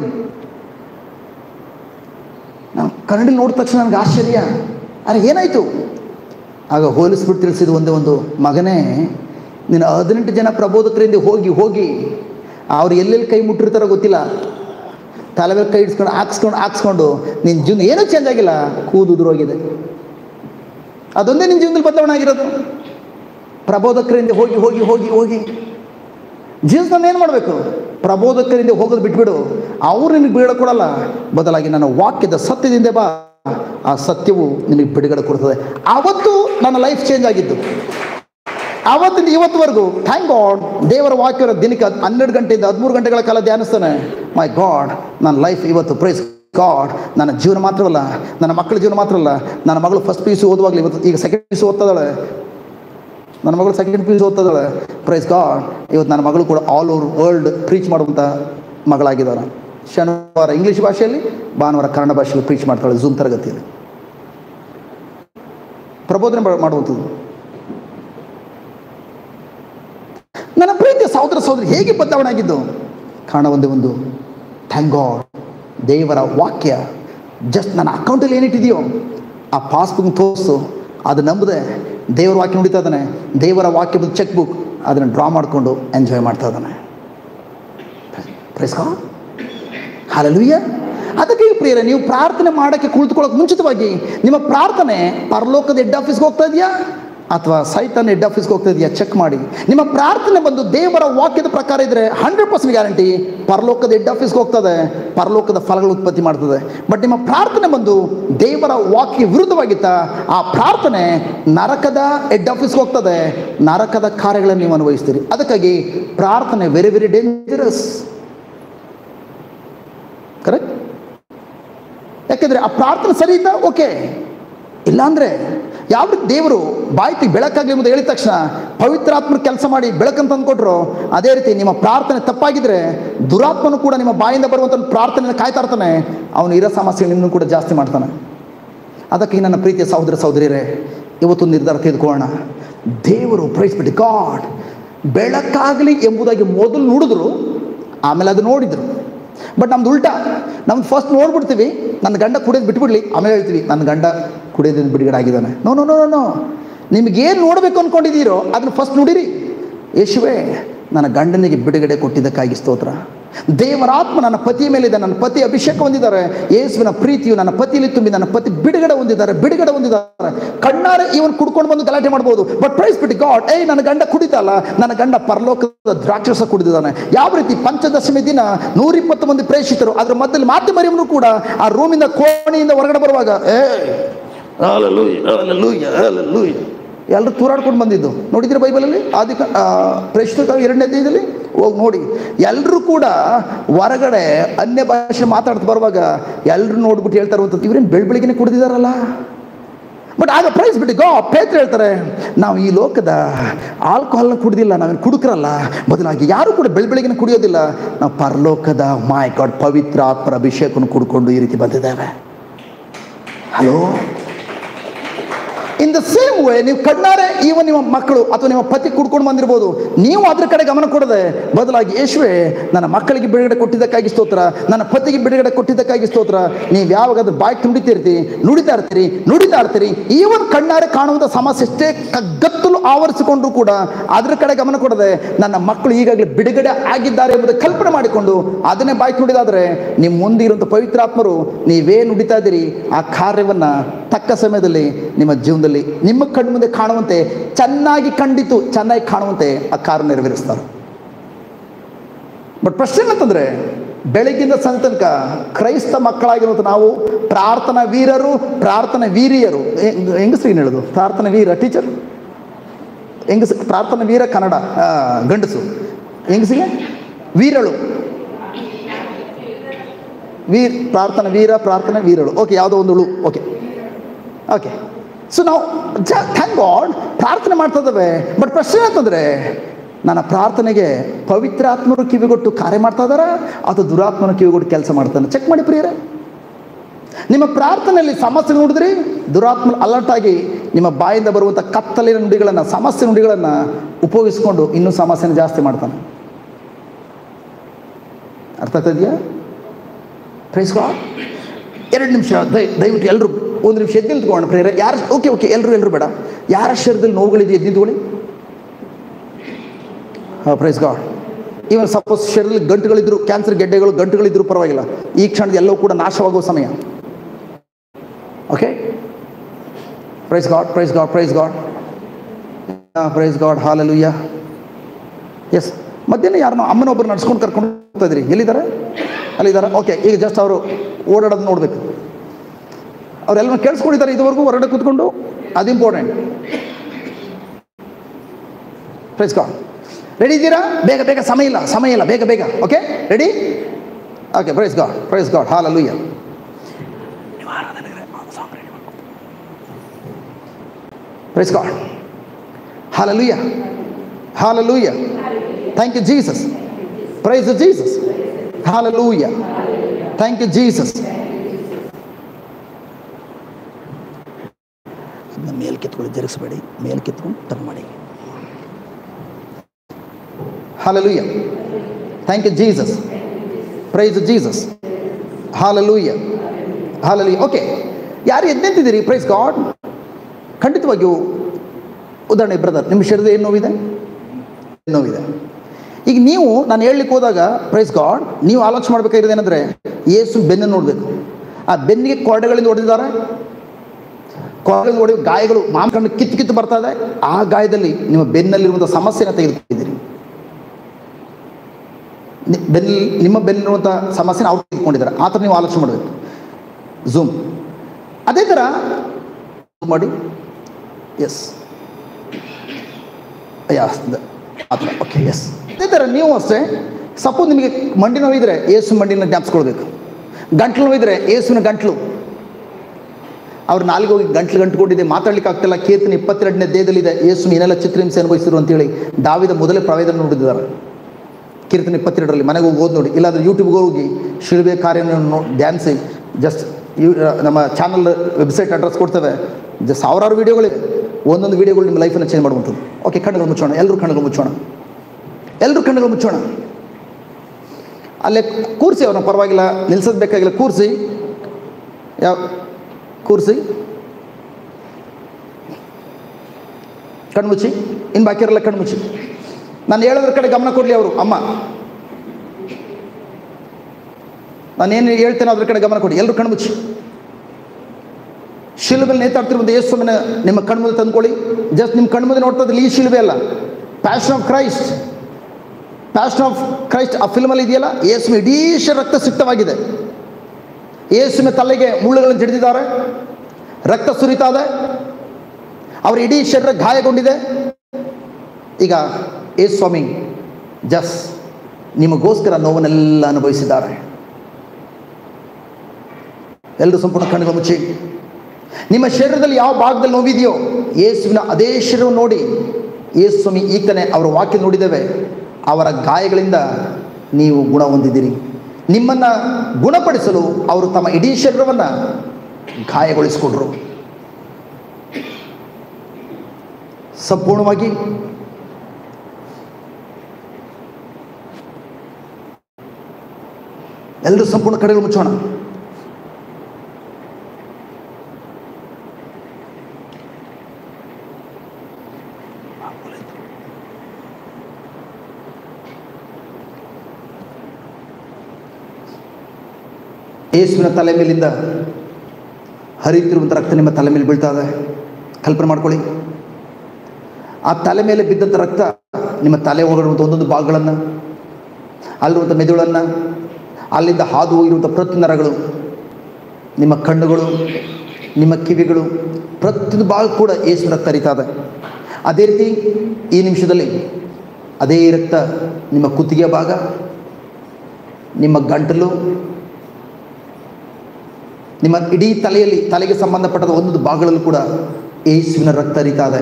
ನಾನು ಕನ್ನಡಿ ನೋಡಿದ ತಕ್ಷಣ ನನಗೆ ಆಶ್ಚರ್ಯ ಅರೆ ಏನಾಯಿತು ಆಗ ಹೋಲಿಸ್ಬಿಟ್ಟು ತಿಳಿಸಿದ ಒಂದೇ ಒಂದು ಮಗನೇ ನೀನು ಹದಿನೆಂಟು ಜನ ಪ್ರಬೋಧಕರಿಂದ ಹೋಗಿ ಹೋಗಿ ಅವ್ರು ಎಲ್ಲೆಲ್ಲಿ ಕೈ ಮುಟ್ಟಿರ್ತಾರೋ ಗೊತ್ತಿಲ್ಲ ತಲೆ ಮೇಲೆ ಕೈ ಇಡ್ಸ್ಕೊಂಡು ಹಾಕ್ಸ್ಕೊಂಡು ಹಾಕ್ಸ್ಕೊಂಡು ನಿನ್ನ ಜೀವನ ಏನೂ ಚೇಂಜ್ ಆಗಿಲ್ಲ ಕೂದುದ್ರೋಗಿದೆ ಅದೊಂದೇ ನಿನ್ನ ಜೀವನದಲ್ಲಿ ಬದಲಾವಣೆ ಆಗಿರೋದು ಪ್ರಬೋಧಕರಿಂದ ಹೋಗಿ ಹೋಗಿ ಹೋಗಿ ಹೋಗಿ ಜೀವನ ಏನು ಮಾಡಬೇಕು ಪ್ರಬೋಧಕರಿಂದ ಹೋಗೋದು ಬಿಟ್ಬಿಡು ಅವ್ರು ನಿನಗೆ ಬಿಡುಗಡೆ ಕೊಡಲ್ಲ ಬದಲಾಗಿ ನನ್ನ ವಾಕ್ಯದ ಸತ್ಯದಿಂದ ಬಾ ಆ ಸತ್ಯವು ನಿನಗೆ ಬಿಡುಗಡೆ ಕೊಡ್ತದೆ ಆವತ್ತು ನನ್ನ ಲೈಫ್ ಚೇಂಜ್ ಆಗಿದ್ದು ಆವತ್ತಿಂದ ಇವತ್ತುವರೆಗೂ ಥ್ಯಾಂಕ್ ಗಾಡ್ ದೇವರ ವಾಕ್ಯದ ದಿನಕ್ಕೆ ಹದ್- ಹನ್ನೆರಡು ಗಂಟೆಯಿಂದ ಹದಿಮೂರು ಗಂಟೆಗಳ ಕಾಲ ಧ್ಯಾನಿಸ್ತಾನೆ ಮೈ ಗಾಡ್ ನನ್ನ ಲೈಫ್ ಇವತ್ತು ಪ್ರೈಸ್ ಗಾಡ್ ನನ್ನ ಜೀವನ ಮಾತ್ರವಲ್ಲ ನನ್ನ ಮಕ್ಕಳ ಜೀವನ ಮಾತ್ರ ಅಲ್ಲ ನನ್ನ ಮಗಳು ಫಸ್ಟ್ ಪಿ ಯು ಸಿ ಓದುವಾಗಲೇ ಇವತ್ತು ಈಗ ಸೆಕೆಂಡ್ ಪಿ ಯು ಸಿ ಓದ್ತಾಳೆ ನನ್ನ ಮಗಳು ಸೆಕೆಂಡ್ ಪಿ ಯು ಸಿ ಓದ್ತಾಳೆ ಪ್ರೈಸ್ ಗಾಡ್ ಇವತ್ತು ನನ್ನ ಮಗಳು ಕೂಡ ಆಲ್ ಓವರ್ ವರ್ಲ್ಡ್ ಪ್ರೀಚ್ ಮಾಡುವಂಥ ಮಗಳಾಗಿದ್ದಾಳೆ ಶನಿವಾರ ಇಂಗ್ಲೀಷ್ ಭಾಷೆಯಲ್ಲಿ ಭಾನುವಾರ ಕನ್ನಡ ಭಾಷೆಯಲ್ಲಿ ಪ್ರೀಚ್ ಮಾಡ್ತಾಳೆ ಝೂಮ್ ತರಗತಿಯಲ್ಲಿ ಪ್ರಬೋಧನೆ ಮಾಡ- ಮಾಡುವಂಥದ್ದು ನನ್ನ ಪ್ರೀತಿಯ ಸಹೋದರ ಸಹೋದರಿ ಹೇಗೆ ಬದಲಾವಣೆ ಆಗಿದ್ದು ಕಾರಣ ಒಂದೇ ಒಂದು ಥ್ಯಾಂಕ್ ಗಾಡ್ ದೇವರ ವಾಕ್ಯ ಜಸ್ಟ್ ನನ್ನ ಅಕೌಂಟಲ್ಲಿ ಏನಿಟ್ಟಿದೆಯೋ ಆ ಪಾಸ್ಬುಕ್ ತೋರಿಸು ಅದು ನಂಬದೆ ದೇವರ ವಾಕ್ಯ ನುಡಿತಾ ಇದ್ದಾನೆ ದೇವರ ವಾಕ್ಯ ಚೆಕ್ ಬುಕ್ ಅದನ್ನು ಡ್ರಾ ಮಾಡಿಕೊಂಡು ಎಂಜಾಯ್ ಮಾಡ್ತಾ ಇದ್ದಾನೆ ಪ್ರೈಸ್ಕಾ ಹಾಲಲುಯ್ಯ ಅದಕ್ಕೆ ಪ್ರಿಯರೇ ನೀವು ಪ್ರಾರ್ಥನೆ ಮಾಡೋಕ್ಕೆ ಕುಳಿತುಕೊಳ್ಳೋಕೆ ಮುಂಚಿತವಾಗಿ ನಿಮ್ಮ ಪ್ರಾರ್ಥನೆ ಪರಲೋಕದ ಹೆಡ್ ಆಫೀಸ್ಗೆ ಹೋಗ್ತಾ ಇದೆಯಾ ಅಥವಾ ಸೈತನ್ ಹೆಡ್ ಆಫೀಸ್ಗೆ ಹೋಗ್ತಾ ಇದೆಯಾ ಚೆಕ್ ಮಾಡಿ ನಿಮ್ಮ ಪ್ರಾರ್ಥನೆ ಬಂದು ದೇವರ ವಾಕ್ಯದ ಪ್ರಕಾರ ಇದ್ದರೆ ಹಂಡ್ರೆಡ್ ಪರ್ಸೆಂಟ್ ಗ್ಯಾರಂಟಿ ಪರಲೋಕದ ಹೆಡ್ ಆಫೀಸ್ಗೆ ಹೋಗ್ತದೆ ಪರಲೋಕದ ಫಲಗಳು ಉತ್ಪತ್ತಿ ಮಾಡ್ತದೆ ಬಟ್ ನಿಮ್ಮ ಪ್ರಾರ್ಥನೆ ಬಂದು ದೇವರ ವಾಕ್ಯ ವಿರುದ್ಧವಾಗಿತ್ತ ಆ ಪ್ರಾರ್ಥನೆ ನರಕದ ಹೆಡ್ ಆಫೀಸ್ಗೆ ಹೋಗ್ತದೆ ನರಕದ ಕಾರ್ಯಗಳನ್ನು ನೀವು ಅನುಭವಿಸ್ತೀರಿ ಅದಕ್ಕಾಗಿ ಪ್ರಾರ್ಥನೆ ವೆರಿ ವೆರಿ ಡೇಂಜರಸ್ ಕರೆಕ್ಟ್ ಯಾಕೆಂದರೆ ಆ ಪ್ರಾರ್ಥನೆ ಸರಿ ಇದ್ದ ಓಕೆ ಇಲ್ಲಾಂದರೆ ಯಾವ ರೀತಿ ದೇವರು ಬಾಯ್ತಿ ಬೆಳಕಾಗಲಿ ಎಂಬುದು ಹೇಳಿದ ತಕ್ಷಣ ಪವಿತ್ರಾತ್ಮನ ಕೆಲಸ ಮಾಡಿ ಬೆಳಕನ್ನು ತಂದುಕೊಟ್ರು ಅದೇ ರೀತಿ ನಿಮ್ಮ ಪ್ರಾರ್ಥನೆ ತಪ್ಪಾಗಿದ್ರೆ ದುರಾತ್ಮನು ಕೂಡ ನಿಮ್ಮ ಬಾಯಿಂದ ಬರುವಂಥ ಪ್ರಾರ್ಥನೆಯನ್ನು ಕಾಯ್ತಾ ಇರ್ತಾನೆ ಅವನು ಇರೋ ಸಮಸ್ಯೆ ನಿಮ್ಮನ್ನು ಕೂಡ ಜಾಸ್ತಿ ಮಾಡ್ತಾನೆ ಅದಕ್ಕೆ ನನ್ನ ಪ್ರೀತಿಯ ಸಹೋದರ ಸಹೋದರಿಯರೇ ಇವತ್ತು ನಿರ್ಧಾರ ತೆಗೆದುಕೊಳ್ಳೋಣ ದೇವರು ಪ್ರೈಸ್ಬಿಟ್ಟು ಗಾಡ್ ಬೆಳಕಾಗಲಿ ಎಂಬುದಾಗಿ ಮೊದಲು ನೋಡಿದ್ರು ಆಮೇಲೆ ಅದು ನೋಡಿದ್ರು ಬಟ್ ನಮ್ದು ಉಲ್ಟಾ ನಮ್ದು ಫಸ್ಟ್ ನೋಡ್ಬಿಡ್ತೀವಿ ನನ್ನ ಗಂಡ ಕುಡಿಯೋದು ಬಿಟ್ಬಿಡ್ಲಿ ಆಮೇಲೆ ಹೇಳ್ತೀವಿ ನನ್ನ ಗಂಡ ಕುಡಿಯೋದ್ರಿಂದ ಬಿಡುಗಡೆ ಆಗಿದ್ದಾನೆ no no no no no ನಿಮಗೇನು ನೋಡಬೇಕು ಅಂದ್ಕೊಂಡಿದ್ದೀರೋ ಅದನ್ನು ಫಸ್ಟ್ ನೋಡಿರಿ ಯೇಸುವೆ ನನ್ನ ಗಂಡನಿಗೆ ಬಿಡುಗಡೆ ಕೊಟ್ಟಿದ್ದಕ್ಕಾಗಿ ಸ್ತೋತ್ರ ದೇವರಾತ್ಮ ನನ್ನ ಪತಿಯ ಮೇಲಿದೆ ನನ್ನ ಪತಿ ಅಭಿಷೇಕ ಹೊಂದಿದ್ದಾರೆ ಯೇಸುವಿನ ಪ್ರೀತಿಯು ನನ್ನ ಪತಿಯಲ್ಲಿ ತುಂಬಿ ನನ್ನ ಪತಿ ಬಿಡುಗಡೆ ಹೊಂದಿದ್ದಾರೆ ಬಿಡುಗಡೆ ಹೊಂದಿದ್ದಾರೆ ಕಣ್ಣಾರೆ ಇವನ್ ಕುಡ್ಕೊಂಡು ಬಂದು ಗಲಾಟೆ ಮಾಡ್ಬೋದು ಬಟ್ ಪ್ರೈಸ್ ಬಿಟ್ಟು ಗಾಡ್ ಏಯ್ ನನ್ನ ಗಂಡ ಕುಡಿತಲ್ಲ ನನ್ನ ಗಂಡ ಪರಲೋಕದ ದ್ರಾಕ್ಷಸ ಕುಡಿದಿದ್ದಾನೆ ಯಾವ ರೀತಿ ಪಂಚದಶಮಿ ದಿನ ನೂರಿಪ್ಪತ್ತು ಮಂದಿ ಪ್ರೇಷಿತರು ಅದ್ರ ಮಧ್ಯದಲ್ಲಿ ಮಾತು ಮರಿಯಮ್ಮನು ಕೂಡ ಆ ರೂಮಿಂದ ಕೋಣೆಯಿಂದ ಹೊರಗಡೆ ಬರುವಾಗ ಏ ಎಲ್ಲರೂ ತೂರಾಡ್ಕೊಂಡು ಬಂದಿದ್ದು ನೋಡಿದ್ರೆ ಬೈಬಲಲ್ಲಿ ಆದಿ ಪ್ರೇಷಿತ ಎರಡನೇ ಅಧ್ಯಾಯದಲ್ಲಿ ಹೋಗಿ ನೋಡಿ ಎಲ್ಲರೂ ಕೂಡ ಹೊರಗಡೆ ಅನ್ಯ ಭಾಷೆ ಮಾತಾಡ್ತಾ ಬರುವಾಗ ಎಲ್ಲರೂ ನೋಡ್ಬಿಟ್ಟು ಹೇಳ್ತಾರೆ ಅಂತ ಇವ್ರೇನು ಬೆಳ್ ಬೆಳಿಗ್ಗೆ ಕುಡಿದಿದಾರಲ್ಲ ಬಟ್ ಆಗ ಪ್ರೈಸ್ ಬಿಟ್ಟು ಗೋ ಪೇತ್ರ ಹೇಳ್ತಾರೆ ನಾವು ಈ ಲೋಕದ ಆಲ್ಕೋಹಾಲ್ನ ಕುಡಿದಿಲ್ಲ ನಾವೇನು ಕುಡುಕರಲ್ಲ ಬದಲಾಗಿ ಯಾರು ಕೂಡ ಬೆಳ್ ಬೆಳಿಗ್ಗೆ ಕುಡಿಯೋದಿಲ್ಲ ನಾವು ಪರಲೋಕದ ಮಾಯ್ ಗಾಡ್ ಪವಿತ್ರ ಆತ್ಮರ ಅಭಿಷೇಕವನ್ನು ಕುಡ್ಕೊಂಡು ಈ ರೀತಿ ಬಂದಿದ್ದೇವೆ hello in the same way ನೀವು ಕಣ್ಣಾರೆ ಈವನ್ ನಿಮ್ಮ ಮಕ್ಕಳು ಅಥವಾ ನಿಮ್ಮ ಪತಿ ಕುಡ್ಕೊಂಡು ಬಂದಿರ್ಬೋದು ನೀವು ಅದ್ರ ಕಡೆ ಗಮನ ಕೊಡದೆ ಬದಲಾಗಿ ಯೇಸುವೆ ನನ್ನ ಮಕ್ಕಳಿಗೆ ಬಿಡುಗಡೆ ಕೊಟ್ಟಿದ್ದಕ್ಕಾಗಿ ಸ್ತೋತ್ರ ನನ್ನ ಪತಿಗೆ ಬಿಡುಗಡೆ ಕೊಟ್ಟಿದ್ದಕ್ಕಾಗಿ ಸ್ತೋತ್ರ ನೀವು ಯಾವಾಗ ಅದ್ರ ಬಾಯಿ ನುಡಿತಿರ್ತೀರಿ ನುಡಿತಾ ಇರ್ತೀರಿ ನುಡಿತಾ ಇರ್ತೀರಿ ಈವನ್ ಕಣ್ಣಾರೆ ಕಾಣುವಂಥ ಸಮಸ್ಯೆ ಎಷ್ಟೇ ಕಗ್ಗತ್ತಲು ಆವರಿಸಿಕೊಂಡ್ರು ಕೂಡ ಅದ್ರ ಕಡೆ ಗಮನ ಕೊಡದೆ ನನ್ನ ಮಕ್ಕಳು ಈಗಾಗಲೇ ಬಿಡುಗಡೆ ಆಗಿದ್ದಾರೆ ಎಂಬುದು ಕಲ್ಪನೆ ಮಾಡಿಕೊಂಡು ಅದನ್ನೇ ಬಾಯಿ ನುಡಿದಾದ್ರೆ ನಿಮ್ಮ ಮುಂದೆ ಇರುವಂಥ ಪವಿತ್ರಾತ್ಮರು ನೀವೇ ನುಡಿತಾ ಇದ್ದೀರಿ ಆ ಕಾರ್ಯವನ್ನು ತಕ್ಕ ಸಮಯದಲ್ಲಿ ನಿಮ್ಮ ಜೀವನದಲ್ಲಿ ನಿಮ್ಮ ಕಣ್ಣು ಮುಂದೆ ಕಾಣುವಂತೆ ಚೆನ್ನಾಗಿ ಕಂಡಿತು ಚೆನ್ನಾಗಿ ಕಾಣುವಂತೆ ಆ ಕಾರ್ಯ ನೆರವೇರಿಸ್ತಾರೆ ಬಟ್ ಪ್ರಶ್ನೆ ಏನಂತಂದ್ರೆ ಬೆಳಗಿಂದ ಸಂಜೆ ತನಕ ಕ್ರೈಸ್ತ ಮಕ್ಕಳಾಗಿರುವಂಥ ನಾವು ಪ್ರಾರ್ಥನಾ ವೀರರು ಪ್ರಾರ್ಥನಾ ವೀರಿಯರು ಹೆಂಗಸ್ರಿಗೆ ಹೇಳೋದು ಪ್ರಾರ್ಥನಾ ವೀರ ಟೀಚರ್ ಹೆಂಗಸ ಪ್ರಾರ್ಥನಾ ವೀರ ಕನ್ನಡ ಆ, ಗಂಡಸು ಹೆಂಗಸಿಗೆ ವೀರಳು ವೀರ್ ಪ್ರಾರ್ಥನಾ ವೀರ ಪ್ರಾರ್ಥನಾ ವೀರಳು ಓಕೆ ಯಾವುದೋ ಒಂದು ಉಳು ಓಕೆ ಓಕೆ ಸೊ ನಾವು ಥ್ಯಾಂಕ್ ಗಾಡ್ ಪ್ರಾರ್ಥನೆ ಮಾಡ್ತಾ ಇದ್ದಾವೆ ಬಟ್ ಪ್ರಶ್ನೆ ಅಂತಂದರೆ ನನ್ನ ಪ್ರಾರ್ಥನೆಗೆ ಪವಿತ್ರಾತ್ಮರು ಕಿವಿಗೊಟ್ಟು ಕಾರ್ಯ ಮಾಡ್ತಾ ಇದ್ದಾರಾ ಅಥವಾ ದುರಾತ್ಮನ ಕಿವಿಗೊಟ್ಟು ಕೆಲಸ ಮಾಡ್ತಾನೆ ಚೆಕ್ ಮಾಡಿ ಪ್ರಿಯರೇ ನಿಮ್ಮ ಪ್ರಾರ್ಥನೆಯಲ್ಲಿ ಸಮಸ್ಯೆ ನೋಡಿದ್ರಿ ದುರಾತ್ಮ ಅಲರ್ಟ್ ಆಗಿ ನಿಮ್ಮ ಬಾಯಿಂದ ಬರುವಂಥ ಕತ್ತಲಿನ ನುಡಿಗಳನ್ನು ಸಮಸ್ಯೆ ನುಡಿಗಳನ್ನು ಉಪಯೋಗಿಸ್ಕೊಂಡು ಇನ್ನೂ ಸಮಸ್ಯೆನ ಜಾಸ್ತಿ ಮಾಡ್ತಾನೆ ಅರ್ಥ ಆಗ್ತಾ ಇದೆಯಾ ಪ್ರೈಸ್ ಗಾಡ್ ಎರಡು ನಿಮಿಷ ದಯ ದಯವಿಟ್ಟು ಎಲ್ಲರೂ ಒಂದು ನಿಮಿಷ ಎದ್ದು ನಿಂತ್ಕೊಳ್ಳೋಣ ಪ್ರೇರೆ ಯಾರು ಓಕೆ ಓಕೆ ಎಲ್ಲರೂ ಎಲ್ಲರೂ ಬೇಡ ಯಾರ ಶರೀರದಲ್ಲಿ ನೋವುಗಳಿದೆ ಎದ್ದು ನಿಂತ್ಕೊಳ್ಳಿ ಹಾಂ ಪ್ರೈಸ್ ಗಾಡ್ ಇವನ್ ಸಪೋಸ್ ಶರೀರದಲ್ಲಿ ಗಂಟುಗಳಿದ್ರು ಕ್ಯಾನ್ಸರ್ ಗೆಡ್ಡೆಗಳು ಗಂಟುಗಳಿದ್ರು ಪರವಾಗಿಲ್ಲ ಈ ಕ್ಷಣದ ಎಲ್ಲವೂ ಕೂಡ ನಾಶವಾಗುವ ಸಮಯ okay praise God praise God praise God praise God hallelujah yes ಮಧ್ಯಾಹ್ನ ಯಾರನ್ನೋ ಅಮ್ಮನೊಬ್ಬರು ನಡ್ಸ್ಕೊಂಡು ಕರ್ಕೊಂಡು ಹೋಗ್ತಾ ಇದ್ರಿ ಎಲ್ಲಿದ್ದಾರೆ ಅಲ್ಲಿದ್ದಾರೆ ಓಕೆ ಈಗ ಜಸ್ಟ್ ಅವರು ಓಡಾಡೋದು ನೋಡಬೇಕು ಅವರೆಲ್ಲ ಕೇಳಿಸ್ಕೊಂಡಿದ್ದಾರೆ ಇದುವರೆಗೂ ಹೊರಗಡೆ ಕೂತ್ಕೊಂಡು ಅದು ಇಂಪಾರ್ಟೆಂಟ್ ಪ್ರೈಸ್ ಗಾಡ್ ರೆಡಿ ಇದ್ದೀರಾ ಬೇಗ ಬೇಗ ಸಮಯ ಇಲ್ಲ ಸಮಯ ಇಲ್ಲ ಬೇಗ ಬೇಗ okay ready okay praise God praise God hallelujah praise God hallelujah hallelujah thank you Jesus praise Jesus hallelujah thank you Jesus ಅದನ್ನ ಮೇಲೆ ಕಿತ್ಕೊಳ್ಳಿ ಜರುಗಿಸ್ಬೇಡಿ ಮೇಲೆ ಕಿತ್ಕೊಂಡು ಟರ್ನ್ ಮಾಡಿ hallelujah thank you Jesus praise Jesus hallelujah hallelujah okay ಯಾರು ಎದ್ದು ನಿಂತಿದ್ದೀರಿ praise God ಖಂಡಿತವಾಗಿಯೂ ಉದಾಹರಣೆ ಬ್ರದರ್ ನಿಮ್ಮ ಶರೀರದ ಏನು ನೋವಿದೆ ನೋವಿದೆ ಈಗ ನೀವು ನಾನು ಹೇಳಲಿಕ್ಕೆ ಹೋದಾಗ ಪ್ರೈಸ್ ಗಾಡ್ ನೀವು ಆಲೋಚನೆ ಮಾಡಬೇಕಾಗಿರೋದು ಏನಂದರೆ ಏಸು ಬೆನ್ನು ನೋಡಬೇಕು ಆ ಬೆನ್ನಿಗೆ ಕೊರಡೆಗಳಿಂದ ಹೊಡೆದಿದ್ದಾರೆ ಕೊರಡೆಗಳಿಂದ ಹೊಡೆಯುವ ಗಾಯಗಳು ಮಾಂಕಂಡು ಕಿತ್ತು ಕಿತ್ತು ಬರ್ತಾ ಇದೆ ಆ ಗಾಯದಲ್ಲಿ ನಿಮ್ಮ ಬೆನ್ನಲ್ಲಿರುವಂಥ ಸಮಸ್ಯೆನ ತೆಗೆದುಕೊಂಡಿದ್ದೀರಿ ನಿ- ಬೆನ್ನಲ್ಲಿ ನಿಮ್ಮ ಬೆನ್ನಲ್ಲಿರುವಂಥ ಸಮಸ್ಯೆನ ಅವ್ರು ತೆಗೆದುಕೊಂಡಿದ್ದಾರೆ ಆ ಥರ ನೀವು ಆಲೋಚನೆ ಮಾಡಬೇಕು ಝೂಮ್ ಅದೇ ಥರ zoom ಮಾಡಿ ಎಸ್ ಯಸ್ ಆ ಥರ ಓಕೆ ಎಸ್ ಅದೇ ಥರ ನೀವು ಅಷ್ಟೇ ಸಪೋಸ್ ನಿಮಗೆ ಮಂಡಿ ನೋವಿದ್ರೆ ಏಸು ಮಂಡಿನ ಜ್ಞಾಪಿಸ್ಕೊಳ್ಬೇಕು ಗಂಟ್ಲು ನೋವಿದ್ರೆ ಏಸುವಿನ ಗಂಟ್ಲು ಅವ್ರ ನಾಲ್ಗೆ ಹೋಗಿ ಗಂಟ್ಲು ಗಂಟ್ಕೊಂಡಿದೆ ಮಾತಾಡ್ಲಿಕ್ಕೆ ಆಗ್ತಿಲ್ಲ ಕೀರ್ತನೆ ಇಪ್ಪತ್ತೆರಡನೇ ದೇಹದಲ್ಲಿದೆ ಏಸು ಏನೆಲ್ಲ ಚಿತ್ರಹಿಂಸೆ ಅನುಭವಿಸಿರು ಅಂತೇಳಿ ದಾವಿದ ಮೊದಲೇ ಪ್ರವೇದನ ನೋಡಿದ್ದಾರೆ ಕೀರ್ತನೆ ಇಪ್ಪತ್ತೆರಡರಲ್ಲಿ ಮನೆಗೆ ಹೋಗಿ ಓದಿ ನೋಡಿ ಇಲ್ಲಾಂದ್ರೆ ಯೂಟ್ಯೂಬ್ಗೆ ಹೋಗಿ ಶಿಲ್ಬೆ ಕಾರ್ಯನ ನೋ ಡ್ಯಾನ್ಸಿ ಜಸ್ಟ್ ಯು ನಮ್ಮ ಚಾನಲ್ ವೆಬ್ಸೈಟ್ ಅಡ್ರೆಸ್ ಕೊಡ್ತೇವೆ ಜಸ್ಟ್ ಸಾವಿರಾರು ವೀಡಿಯೋಗಳಿವೆ ಒಂದೊಂದು ವೀಡಿಯೋಗಳು ನಿಮ್ಮ ಲೈಫನ್ನು ಚೇಂಜ್ ಮಾಡುವಂಥದ್ದು ಓಕೆ ಕಣ್ಣುಗಳು ಮುಚ್ಚೋಣ ಎಲ್ಲರೂ ಕಣ್ಣುಗಳು ಮುಚ್ಚೋಣ ಎಲ್ಲರೂ ಕಣ್ಣುಗಳು ಮುಚ್ಚೋಣ ಅಲ್ಲೇ ಕೂರಿಸಿ ಅವ್ರನ್ನ ಪರವಾಗಿಲ್ಲ ನಿಲ್ಸೋದು ಬೇಕಾಗಿಲ್ಲ ಕೂರಿಸಿ ಯಾವ ಕೂರಿಸಿ ಕಣ್ಮುಚ್ಚಿ ಇನ್ನು ಬಾಕಿಯವರೆಲ್ಲ ಕಣ್ಮುಚ್ಚಿ ನಾನು ಹೇಳೋದ್ರ ಕಡೆ ಗಮನ ಕೊಡಲಿ ಅವರು ಅಮ್ಮ ನಾನೇನು ಹೇಳ್ತೇನೆ ಅದ್ರ ಕಡೆ ಗಮನ ಕೊಡಿ ಎಲ್ಲರೂ ಕಣ್ಮುಚ್ಚಿ ಶಿಲುಬೆಲ್ ನೇತಾಡ್ತಿರುವಂಥ ಯೇಸುವಿನ ನಿಮ್ಮ ಕಣ್ಮುಂದೆ ತಂದ್ಕೊಳ್ಳಿ ಜಸ್ಟ್ ನಿಮ್ಮ ಕಣ್ಮುಂದೆ ನೋಡ್ತಾ ಇದ್ರಲ್ಲಿ ಈ ಶಿಲುಬೆ ಅಲ್ಲ passion of Christ passion of Christ ಆ ಫಿಲ್ಮಲ್ಲಿ ಇದೆಯಲ್ಲ ಯೇಸುವಿನ ಇಡೀ ಶರೀರ ರಕ್ತ ಸಿಕ್ತವಾಗಿದೆ ಯೇಸುವಿನ ತಲೆಗೆ ಮುಳ್ಳುಗಳನ್ನು ಜಡಿದಿದ್ದಾರೆ ರಕ್ತ ಸುರಿತಾ ಇದೆ ಅವರ ಇಡೀ ಶರೀರ ಗಾಯಗೊಂಡಿದೆ ಈಗ ಯೇಸು ಸ್ವಾಮಿ ಜಸ್ ನಿಮಗೋಸ್ಕರ ನೋವನ್ನೆಲ್ಲ ಅನುಭವಿಸಿದ್ದಾರೆ ಎಲ್ಲರೂ ಸಂಪೂರ್ಣ ಕಣ್ಣುಗಳು ಮುಚ್ಚಿ ನಿಮ್ಮ ಶರೀರದಲ್ಲಿ ಯಾವ ಭಾಗದಲ್ಲಿ ನೋವಿದೆಯೋ ಯೇಸುವಿನ ಅದೇ ಶರೀರವನ್ನು ನೋಡಿ ಯೇಸು ಸ್ವಾಮಿ ಈಗ ತಾನೇ ಅವರ ವಾಕ್ಯ ನೋಡಿದ್ದೇವೆ ಅವರ ಗಾಯಗಳಿಂದ ನೀವು ಗುಣ ಹೊಂದಿದ್ದೀರಿ ನಿಮ್ಮನ್ನು ಗುಣಪಡಿಸಲು ಅವರು ತಮ್ಮ ಇಡೀ ಶರೀರವನ್ನು ಗಾಯಗೊಳಿಸಿಕೊಂಡ್ರು ಸಂಪೂರ್ಣವಾಗಿ ಎಲ್ಲರೂ ಸಂಪೂರ್ಣ ಕಡೆಗಳು ಮುಚ್ಚೋಣ ಯೇಸುವಿನ ತಲೆ ಮೇಲಿಂದ ಹರಿಯುತ್ತಿರುವಂಥ ರಕ್ತ ನಿಮ್ಮ ತಲೆ ಮೇಲೆ ಬೀಳ್ತಾ ಇದೆ ಕಲ್ಪನೆ ಮಾಡ್ಕೊಳ್ಳಿ ಆ ತಲೆ ಮೇಲೆ ಬಿದ್ದಂಥ ರಕ್ತ ನಿಮ್ಮ ತಲೆ ಒಳಗಿರುವಂಥ ಒಂದೊಂದು ಭಾಗಗಳನ್ನು ಅಲ್ಲಿರುವಂಥ ಮೆದುಳನ್ನು ಅಲ್ಲಿಂದ ಹಾದು ಹೋಗಿರುವಂಥ ಪ್ರತಿ ನರಗಳು ನಿಮ್ಮ ಕಣ್ಣುಗಳು ನಿಮ್ಮ ಕಿವಿಗಳು ಪ್ರತಿಯೊಂದು ಭಾಗ ಕೂಡ ಏಸು ರಕ್ತ ಹರಿತಾ ಇದೆ ಅದೇ ರೀತಿ ಈ ನಿಮಿಷದಲ್ಲಿ ಅದೇ ರಕ್ತ ನಿಮ್ಮ ಕುತ್ತಿಗೆಯ ಭಾಗ ನಿಮ್ಮ ಗಂಟಲು ನಿಮ್ಮ ಇಡೀ ತಲೆಯಲ್ಲಿ ತಲೆಗೆ ಸಂಬಂಧಪಟ್ಟದ ಒಂದೊಂದು ಭಾಗಗಳಲ್ಲೂ ಕೂಡ ಏಸುವಿನ ರಕ್ತ ಹರಿತಾ ಇದೆ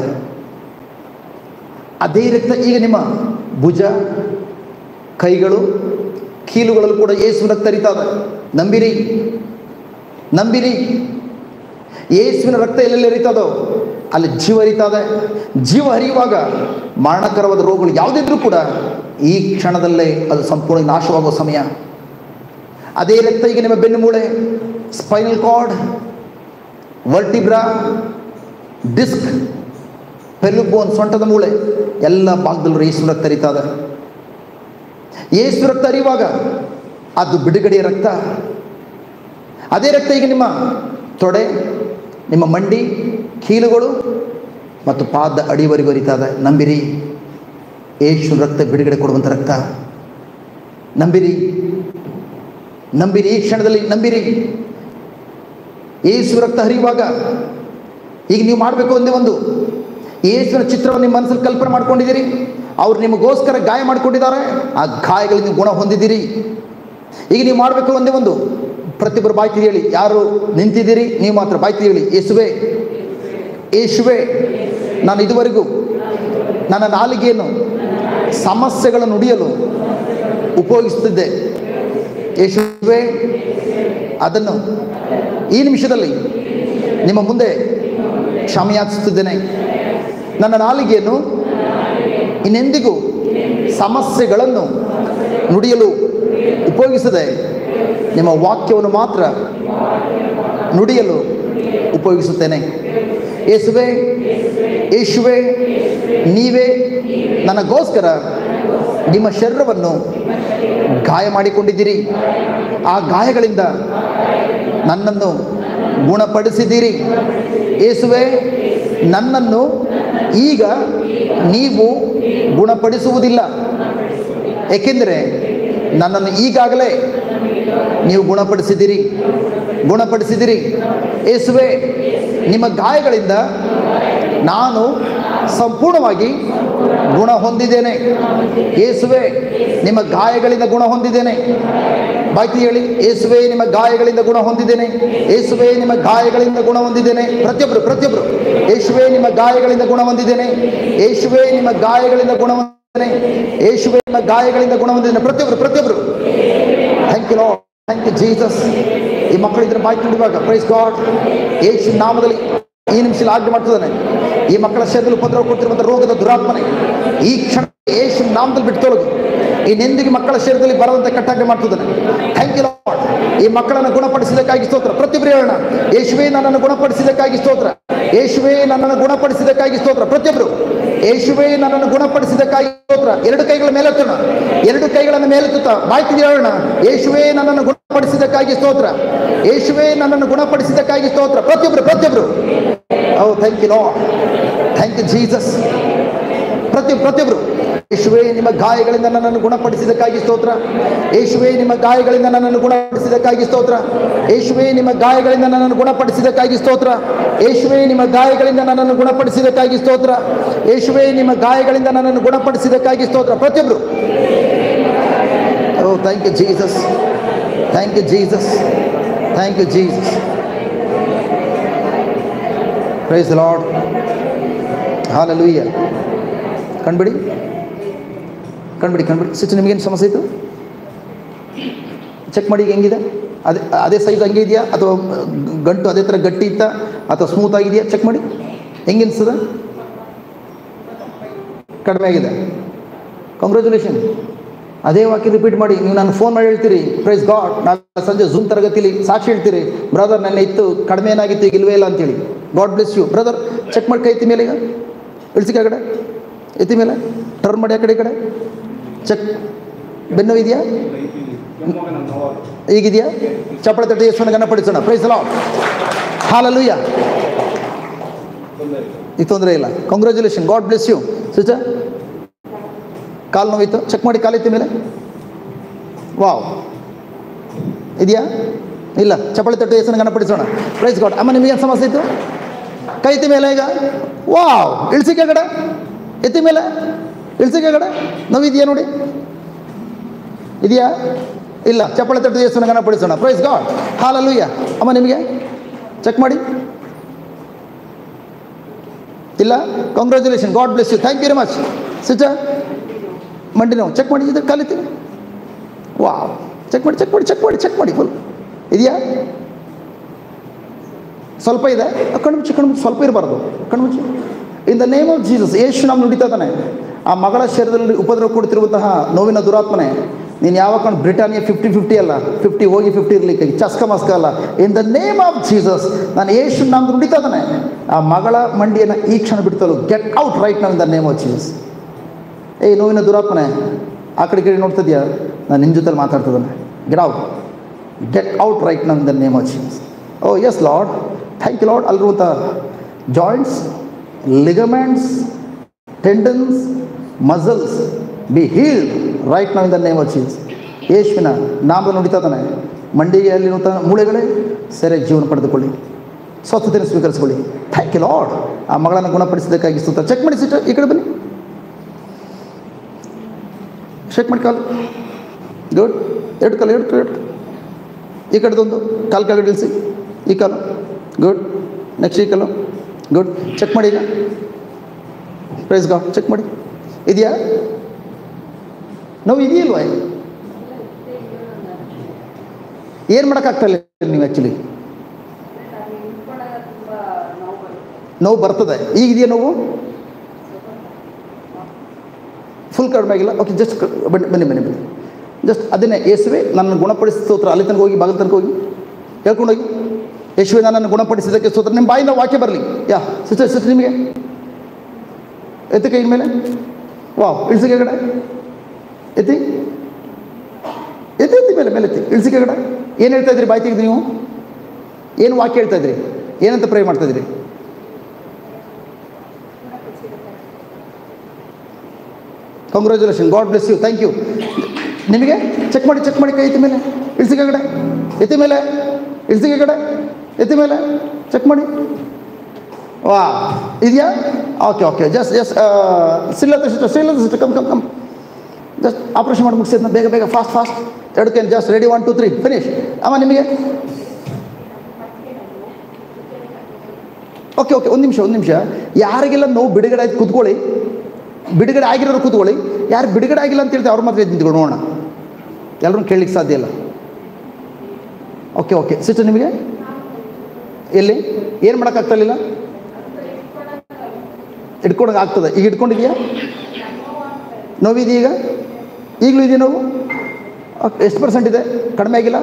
ಅದೇ ರಕ್ತ ಈಗ ನಿಮ್ಮ ಭುಜ ಕೈಗಳು ಕೀಲುಗಳಲ್ಲೂ ಕೂಡ ಏಸುವಿನ ರಕ್ತ ಹರಿತಾ ಇದೆ ನಂಬಿರಿ ನಂಬಿರಿ ಯೇಸುವಿನ ರಕ್ತ ಎಲ್ಲೆಲ್ಲಿ ಹರಿತದೋ ಅಲ್ಲಿ ಜೀವ ಹರಿತಾ ಇದೆ ಜೀವ ಹರಿಯುವಾಗ ಮರಣಕರವಾದ ರೋಗಗಳು ಯಾವುದಿದ್ರೂ ಕೂಡ ಈ ಕ್ಷಣದಲ್ಲೇ ಅದು ಸಂಪೂರ್ಣ ನಾಶವಾಗುವ ಸಮಯ ಅದೇ ರಕ್ತ ಈಗ ನಿಮ್ಮ ಬೆನ್ನು ಮೂಳೆ spinal cord vertebra disc pelvic bone ಸೊಂಟದ ಮೂಳೆ ಎಲ್ಲ ಭಾಗದಲ್ಲೂ ಯೇಸು ರಕ್ತ ಹರಿತಾ ಇದೆ ಯೇಸು ರಕ್ತ ಹರಿಯುವಾಗ ಅದು ಬಿಡುಗಡೆಯ ರಕ್ತ ಅದೇ ರಕ್ತ ಈಗ ನಿಮ್ಮ ತೊಡೆ ನಿಮ್ಮ ಮಂಡಿ ಕೀಲುಗಳು ಮತ್ತು ಪಾದ ಅಡಿವರೆಗೂ ಹರಿತಾ ಇದೆ ನಂಬಿರಿ ಯೇಸು ರಕ್ತ ಬಿಡುಗಡೆ ಕೊಡುವಂಥ ರಕ್ತ ನಂಬಿರಿ ನಂಬಿರಿ ಈ ಕ್ಷಣದಲ್ಲಿ ನಂಬಿರಿ ಯೇಸು ರಕ್ತ ಹರಿಯುವಾಗ ಈಗ ನೀವು ಮಾಡಬೇಕು ಒಂದೇ ಒಂದು ಯೇಸುವಿನ ಚಿತ್ರವನ್ನು ನಿಮ್ಮ ಮನಸ್ಸಲ್ಲಿ ಕಲ್ಪನೆ ಮಾಡ್ಕೊಂಡಿದ್ದೀರಿ ಅವ್ರು ನಿಮಗೋಸ್ಕರ ಗಾಯ ಮಾಡ್ಕೊಂಡಿದ್ದಾರೆ ಆ ಗಾಯಗಳಿಗೆ ನೀವು ಗುಣ ಹೊಂದಿದ್ದೀರಿ ಈಗ ನೀವು ಮಾಡಬೇಕು ಒಂದೇ ಒಂದು ಪ್ರತಿಯೊಬ್ಬರು ಬಾಯ್ತಿ ಹೇಳಿ ಯಾರು ನಿಂತಿದ್ದೀರಿ ನೀವು ಮಾತ್ರ ಬಾಯ್ತಿ ಹೇಳಿ ಯೇಸುವೆ ಯೇಸುವೆ ನಾನು ಇದುವರೆಗೂ ನನ್ನ ನಾಲಿಗೆಯನ್ನು ಸಮಸ್ಯೆಗಳನ್ನು ನುಡಿಯಲು ಉಪಯೋಗಿಸುತ್ತಿದ್ದೆ ಯೇಸುವೆ ಅದನ್ನು ಈ ನಿಮಿಷದಲ್ಲಿ ನಿಮ್ಮ ಮುಂದೆ ಕ್ಷಮೆಯಾಚಿಸುತ್ತಿದ್ದೇನೆ ನನ್ನ ನಾಲಿಗೆಯನ್ನು ಇನ್ನೆಂದಿಗೂ ಸಮಸ್ಯೆಗಳನ್ನು ನುಡಿಯಲು ಉಪಯೋಗಿಸದೆ ನಿಮ್ಮ ವಾಕ್ಯವನ್ನು ಮಾತ್ರ ನುಡಿಯಲು ಉಪಯೋಗಿಸುತ್ತೇನೆ ಯೇಸುವೆ ಯೇಸುವೆ ನೀವೇ ನನಗೋಸ್ಕರ ನಿಮ್ಮ ಶರೀರವನ್ನು ಗಾಯ ಮಾಡಿಕೊಂಡಿದ್ದೀರಿ ಆ ಗಾಯಗಳಿಂದ ನನ್ನನ್ನು ಗುಣಪಡಿಸಿದ್ದೀರಿ ಯೇಸುವೆ ನನ್ನನ್ನು ಈಗ ನೀವು ಗುಣಪಡಿಸುವುದಿಲ್ಲ ಏಕೆಂದರೆ ನನ್ನನ್ನು ಈಗಾಗಲೇ ನೀವು ಗುಣಪಡಿಸಿದಿರಿ ಗುಣಪಡಿಸಿದಿರಿ ಯೇಸುವೆ ನಿಮ್ಮ ಗಾಯಗಳಿಂದ ನಾನು ಸಂಪೂರ್ಣವಾಗಿ ಗುಣ ಹೊಂದಿದ್ದೇನೆ ಯೇಸುವೆ ನಿಮ್ಮ ಗಾಯಗಳಿಂದ ಗುಣ ಹೊಂದಿದ್ದೇನೆ ಬಾಕಿ ಹೇಳಿ ಯೇಸುವೆ ನಿಮ್ಮ ಗಾಯಗಳಿಂದ ಗುಣ ಹೊಂದಿದ್ದೇನೆ ಯೇಸುವೆ ನಿಮ್ಮ ಗಾಯಗಳಿಂದ ಗುಣ ಹೊಂದಿದ್ದೇನೆ ಪ್ರತಿಯೊಬ್ಬರು ಪ್ರತಿಯೊಬ್ಬರು ಯೇಸುವೆ ನಿಮ್ಮ ಗಾಯಗಳಿಂದ ಗುಣ ಹೊಂದಿದ್ದೇನೆ ಯೇಸುವೆ ನಿಮ್ಮ ಗಾಯಗಳಿಂದ ಗುಣ ಹೊಂದಿದ್ದೇನೆ ಯೇಸುವೆ ನಿಮ್ಮ ಗಾಯಗಳಿಂದ ಗುಣ ಹೊಂದಿದ್ದೇನೆ ಪ್ರತಿಯೊಬ್ಬರು ಪ್ರತಿಯೊಬ್ಬರು thank you lord thank you Jesus ಈ ಮಕ್ಕಳಿದ್ರೆ ಬಾಯಿ ತುಂಬಿವಾಗ ಪ್ರೈಸ್ ಗಾಡ್ ಯೇಸು ನಾಮದಲ್ಲಿ ಈ ನಿಮಿಷದಲ್ಲಿ ಆಜ್ಞೆ ಮಾಡ್ತಿದ್ದಾನೆ ಈ ಮಕ್ಕಳ ಶರೀರದಲ್ಲಿ ಉಪದ್ರವ ಕೊಟ್ಟಿರುವಂಥ ರೋಗದ ದುರಾತ್ಮನೆ ಈ ಕ್ಷಣ ಯೇಸು ನಾಮದಲ್ಲಿ ಬಿಟ್ಟು ತೊಲಗು ಇನ್ನೆಂದಿಗೆ ಮಕ್ಕಳ ಶರೀರದಲ್ಲಿ ಬರುವಂತೆ ಕಟ್ಟಾಜ್ಞೆ ಮಾಡ್ತಿದ್ದಾನೆ ಥ್ಯಾಂಕ್ ಯು ಲಾರ್ಡ್ ಈ ಮಕ್ಕಳನ್ನು ಗುಣಪಡಿಸಿದಕ್ಕಾಗಿ ಸ್ತೋತ್ರ ಪ್ರತಿಯೊಬ್ಬರು ಹೇಳೋಣ ಯೇಸುವೆ ನನ್ನನ್ನು ಗುಣಪಡಿಸಿದಕ್ಕಾಗಿ ಸ್ತೋತ್ರ ಯೇಸುವೆ ನನ್ನನ್ನು ಗುಣಪಡಿಸಿದಕ್ಕಾಗಿ ಸ್ತೋತ್ರ ಪ್ರತಿಯೊಬ್ಬರು ಯೇಸುವೆ ನನ್ನನ್ನು ಗುಣಪಡಿಸಿದಕ್ಕಾಗಿ ಸ್ತೋತ್ರ ಎರಡು ಕೈಗಳ ಮೇಲೆತ್ತೋಣ ಎರಡು ಕೈಗಳನ್ನು ಮೇಲೆತ್ತುತ್ತಾ ಬಾಯ್ತಿಗೆ ಹೇಳೋಣ ಯೇಸುವೆ ನನ್ನನ್ನು ಗುಣಪಡಿಸಿದಕ್ಕಾಗಿ ಸ್ತೋತ್ರ ಯೇಸುವೆ ನನ್ನನ್ನು ಗುಣಪಡಿಸಿದಕ್ಕಾಗಿ ಸ್ತೋತ್ರ ಪ್ರತಿಯೊಬ್ಬರು ಪ್ರತಿಯೊಬ್ಬರು oh thank you lord thank you Jesus ಪ್ರತಿ ಪ್ರತಿಯೊಬ್ಬರು ಯೇಸುವೆ ನಿಮ್ಮ ಗಾಯಗಳಿಂದ ನನ್ನನ್ನು ಗುಣಪಡಿಸಿದಕ್ಕಾಗಿ ಸ್ತೋತ್ರ ಯೇಸುವೆ ನಿಮ್ಮ ಗಾಯಗಳಿಂದ ನನ್ನನ್ನು ಗುಣಪಡಿಸಿದಕ್ಕಾಗಿ ಸ್ತೋತ್ರ ಯೇಸುವೆ ನಿಮ್ಮ ಗಾಯಗಳಿಂದ ನನ್ನನ್ನು ಗುಣಪಡಿಸಿದಕ್ಕಾಗಿ ಸ್ತೋತ್ರ ಯೇಸುವೆ ನಿಮ್ಮ ಗಾಯಗಳಿಂದ ನನ್ನನ್ನು ಗುಣಪಡಿಸಿದಕ್ಕಾಗಿ ಸ್ತೋತ್ರ ಯೇಸುವೆ ನಿಮ್ಮ ಗಾಯಗಳಿಂದ ನನ್ನನ್ನು ಗುಣಪಡಿಸಿದಕ್ಕಾಗಿ ಸ್ತೋತ್ರ ಪ್ರತಿಯೊಬ್ಬರು oh thank you Jesus thank you Jesus thank you Jesus praise lord hallelujah ಕಣ್ಬಿಡಿ ಕಣ್ಬಿಡಿ ಕಣ್ಬಿಡಿ ಸಿಚ್ ನಿಮಗೇನು ಸಮಸ್ಯೆ ಇತ್ತು ಚೆಕ್ ಮಾಡಿ ಈಗ ಹೆಂಗಿದೆ ಅದೇ ಅದೇ ಸೈಜ್ ಹಂಗೆ ಇದೆಯಾ ಅಥವಾ ಗಂಟು ಅದೇ ಥರ ಗಟ್ಟಿ ಇತ್ತಾ ಅಥವಾ ಸ್ಮೂತ್ ಆಗಿದೆಯಾ ಚೆಕ್ ಮಾಡಿ ಹೆಂಗೆ ಅನಿಸ್ತದ ಕಡಿಮೆ ಆಗಿದೆ ಕಂಗ್ರ್ಯಾಚುಲೇಷನ್ ಅದೇ ವಾಕ್ಯ ರಿಪೀಟ್ ಮಾಡಿ ನೀವು ನಾನು ಫೋನ್ ಮಾಡಿ ಹೇಳ್ತೀರಿ ಪ್ರೈಸ್ ಗಾಡ್ ನಾಳೆ ಸಂಜೆ ಝೂಮ್ ತರಗತಿಲಿ ಸಾಕ್ಷಿ ಹೇಳ್ತೀರಿ ಬ್ರದರ್ ನನ್ನ ಇತ್ತು ಕಡಿಮೆ ಏನಾಗಿತ್ತು ಈಗ ಇಲ್ವೇ ಇಲ್ಲ ಅಂತೇಳಿ God bless you brother check ಮಾಡಿ ಕೈ ಎತ್ತಿ ಮೇಲೆ ಈಗ ಇಳಿಸಿಕೆ ಆ ಕಡೆ ಎತ್ತಿ ಮೇಲೆ ಟರ್ನ್ ಮಾಡಿ ಆ ಕಡೆ ಈ ಕಡೆ ಚೆಕ್ ಬೆನ್ನು ಇದೆಯಾ ಈಗಿದೆಯಾ ಚಪ್ಪಳೆ ತಟ್ಟೆ ಯೇಸುವನ್ನು ಗಣಪಡಿಸೋಣ ಪ್ರೈಸ್ ಲಾರ್ಡ್ ಹಾಲಲ್ಲೂಯ್ಯ ಈ ತೊಂದರೆ ಇಲ್ಲ ಕಂಗ್ರ್ಯಾಚುಲೇಷನ್ ಗಾಡ್ ಬ್ಲೆಸ್ ಯು ಸುಚ ಕಾಲು ನೋವಿತ್ತು ಚೆಕ್ ಮಾಡಿ ಕಾಲಿತ್ತು ಮೇಲೆ ವಾವ್ ಇದೆಯಾ ಇಲ್ಲ ಚಪ್ಪಳಿ ತಟ್ಟೆ ಹೆಸರು ಗಣಪಡಿಸೋಣ ಪ್ರೈಸ್ ಗಾಡ್ ಅಮ್ಮ ನಿಮಗೇನು ಸಮಸ್ಯೆ ಇತ್ತು ಕೈ ಎತ್ತಿ ಮೇಲೆ ಈಗ ವಾವ್ ಇಳಿಸಿಕೆ ಕಡೆ ಎತ್ತಿ ಮೇಲೆ ಇಳಿಸಿಕೆ ಕಡೆ ನೋವಿದೆಯಾ ನೋಡಿ ಇದೆಯಾ ಇಲ್ಲ ಚಪ್ಪಳೆ ತಟ್ಟೆ ಹೆಸರು ಗಣಪಡಿಸೋಣ ಪ್ರೈಸ್ ಗಾಡ್ ಹಾಲಲ್ಲೂಯ್ಯ ಅಮ್ಮ ನಿಮಗೆ ಚೆಕ್ ಮಾಡಿ ಇಲ್ಲ congratulation God bless you thank you very much ಸಿಚ ಮಂಡಿ ನೋವು ಚೆಕ್ ಮಾಡಿ ಇದು ಕಾಲಿತ್ತು ವಾವ್ ಚೆಕ್ ಮಾಡಿ ಚೆಕ್ ಮಾಡಿ ಚೆಕ್ ಮಾಡಿ ಚೆಕ್ ಮಾಡಿ ಫುಲ್ ಇದೆಯಾ ಸ್ವಲ್ಪ ಇದೆ ಕಣ್ಮುಚ್ಚಿ ಕಣ್ಮುಚ್ಚಿ ಸ್ವಲ್ಪ ಇರಬಾರ್ದು ಕಣ್ಮುಚ್ಚಿ in the name of Jesus Yesu ನಮ್ಮ ನುಡಿತಾ ಇದ್ದಾನೆ ಆ ಮಗಳ ಶರೀರದಲ್ಲಿ ಉಪದ್ರವ ಕೊಡ್ತಿರುವಂತಹ ನೋವಿನ ದುರಾತ್ಮನೆ ನೀನು ಯಾವಾಗ ಕಣ್ ಬ್ರಿಟಾನಿಯಾ ಫಿಫ್ಟಿ ಫಿಫ್ಟಿ ಅಲ್ಲ ಫಿಫ್ಟಿ ಹೋಗಿ ಫಿಫ್ಟಿ ಇರಲಿಕ್ಕೆ ಚಸ್ಕ ಮಸ್ಕ ಅಲ್ಲ in the name of Jesus ನಾನು ಯೇಸು ನಮ್ದು ನುಡಿತಾ ಇದ್ದಾನೆ ಆ ಮಗಳ ಮಂಡಿಯನ್ನು ಈ ಕ್ಷಣ ಬಿಡ್ತಲು ಗೆಟ್ ಔಟ್ ರೈಟ್ ನಾವು in the name of Jesus ಏಯ್ ನೋವಿನ ದುರಾತ್ಮನೆ ಆ ಕಡೆ ಈ ಕಡೆ ನೋಡ್ತಿದ್ಯಾ ನಾನು ನಿನ್ನ ಜೊತೆಲಿ ಮಾತಾಡ್ತಿದ್ದಾನೆ get out get out right in the name of Jesus oh yes lord thank you lord ಅಲ್ಲಿರುವಂಥ joints ligaments tendons muscles be healed right in the name of Jesus ಯೇಸುವಿನ ನಾಮ ನುಡಿತಾ ಇದ್ದಾನೆ ಮಂಡಿಗೆಯಲ್ಲಿರುವಂಥ ಮೂಳೆಗಳೇ ಸೆರೆ ಜೀವನ ಪಡೆದುಕೊಳ್ಳಿ ಸ್ವಸ್ಥತೆಯನ್ನು ಸ್ವೀಕರಿಸಿಕೊಳ್ಳಿ ಥ್ಯಾಂಕ್ ಯು ಲಾರ್ಡ್ ಆ ಮಗಳನ್ನು ಗುಣಪಡಿಸೋದಕ್ಕಾಗಿ ಸ್ತೋತ್ರ ಚೆಕ್ ಮಾಡಿ ಸಿಸ್ಟರ್ ಈ ಕಡೆ ಬನ್ನಿ ಚೆಕ್ ಮಾಡಿ ಕಾಲು ಗುಡ್ ಎರಡು ಕಾಲು ಎರಡು ಕಾಲು ಎರಡು ಈ ಕಡೆದೊಂದು ಕಾಲು ಕೆಳಗಡೆ ಇಳಿಸಿ ಈ ಕಾಲು ಗುಡ್ ನೆಕ್ಸ್ಟ್ ಈ ಕಾಲು ಗುಡ್ ಚೆಕ್ ಮಾಡಿ ಈಗ ಪ್ರೈಸ್ ಗಾಡ್ ಚೆಕ್ ಮಾಡಿ ಇದೆಯಾ ನೋವು ಇದೆಯಲ್ವಾ ಏನು ಮಾಡೋಕ್ಕಾಗ್ತಾಯಿಲ್ಲ ನೀವು ಆ್ಯಕ್ಚುಲಿ ನೋವು ಬರ್ತದೆ ಈಗ ಇದೆಯಾ ನೋವು ಫುಲ್ ಕಡಿಮೆ ಆಗಿಲ್ಲ ಓಕೆ ಜಸ್ಟ್ ಬನ್ನಿ ಬನ್ನಿ ಬನ್ನಿ ಬನ್ನಿ ಜಸ್ಟ್ ಅದನ್ನೇ ಯೇಸುವೆ ನನ್ನ ಗುಣಪಡಿಸಿ ಸ್ತೋತ್ರ ಅಲ್ಲಿ ತನಕ ಹೋಗಿ ಬಾಗಿಲು ತನಕ ಹೋಗಿ ಹೇಳ್ಕೊಂಡೋಗಿ ಯೇಸುವೆ ನನ್ನನ್ನು ಗುಣಪಡಿಸಿದ್ದಕ್ಕೆ ಸ್ತೋತ್ರ ನಿಮ್ಮ ಬಾಯಿಂದ ವಾಕ್ಯ ಬರಲಿ ಯಾ ಸಿಸ್ಟರ್ ಸಿಸ್ಟರ್ ನಿಮಗೆ ಎತ್ತು ಕೈ ಮೇಲೆ ವಾವ್ ಇಳಿಸಿಕೆ ಕಡೆ ಎತ್ತಿ ಎತ್ತಿ ಎತ್ತಿ ಮೇಲೆ ಮೇಲೆ ಎತ್ತಿ ಇಳಿಸಿ ಕೆಳಗಡೆ ಏನು ಹೇಳ್ತಾ ಇದ್ರಿ ಬಾಯಿ ತೆಗೆದು ನೀವು ಏನು ವಾಕ್ಯ ಹೇಳ್ತಾ ಇದ್ರಿ ಏನಂತ ಪ್ರೇ ಮಾಡ್ತಾ ಇದ್ರಿ congratulation God bless you thank you ನಿಮಗೆ ಚೆಕ್ ಮಾಡಿ ಚೆಕ್ ಮಾಡಿ ಕೈ ಎತ್ತಿ ಮೇಲೆ ಇಳಿಸಿ ಕೆಳಗಡೆ ಎತ್ತಿ ಮೇಲೆ ಇಳಿಸಿ ಕೆಳಗಡೆ ಎತ್ತಿ ಮೇಲೆ ಚೆಕ್ ಮಾಡಿ ವಾ ಇದೆಯಾ ಓಕೆ ಓಕೆ ಜಸ್ಟ್ ಜಸ್ಟ್ ಸಿಲ್ಲದ ಸಿಸ್ಟರ್ ಸಿಲ್ಲದ sister come come come just operation ಮಾಡಿ ಮುಗಿಸಿದ್ನ ಬೇಗ ಬೇಗ ಫಾಸ್ಟ್ ಫಾಸ್ಟ್ ಎರಡಕ್ಕೆ just ready one two three finish ಅಮ್ಮ ನಿಮಗೆ ಓಕೆ ಓಕೆ ಒಂದು ನಿಮಿಷ ಒಂದು ನಿಮಿಷ ಯಾರಿಗೆಲ್ಲ ನೋವು ಬಿಡುಗಡೆ ಆಯ್ತು ಕೂತ್ಕೊಳ್ಳಿ ಬಿಡುಗಡೆ ಆಗಿರೋರು ಕೂತ್ಕೊಳ್ಳಿ ಯಾರು ಬಿಡುಗಡೆ ಆಗಿಲ್ಲ ಅಂತ ಹೇಳ್ತಾರೆ ಅವ್ರ ಮಾತ್ರ ಎದ್ದು ನಿಂತ್ಕೊಂಡು ನೋಡೋಣ ಎಲ್ಲರೂ ಕೇಳಲಿಕ್ಕೆ ಸಾಧ್ಯ ಇಲ್ಲ ಓಕೆ ಓಕೆ ಸಿಸ್ಟರ್ ನಿಮಗೆ ಎಲ್ಲಿ ಏನು ಮಾಡೋಕ್ಕಾಗ್ತಾಯಿಲ್ಲ ಹಿಡ್ಕೊಳಕ್ಕೆ ಆಗ್ತದೆ ಈಗ ಹಿಡ್ಕೊಂಡಿದೆಯಾ ನೋವಿದೆಯಾ ಈಗ ಈಗಲೂ ಇದೆಯಾ ನೋವು ಓಕೆ ಎಷ್ಟು ಪರ್ಸೆಂಟ್ ಇದೆ ಕಡಿಮೆ ಆಗಿಲ್ಲ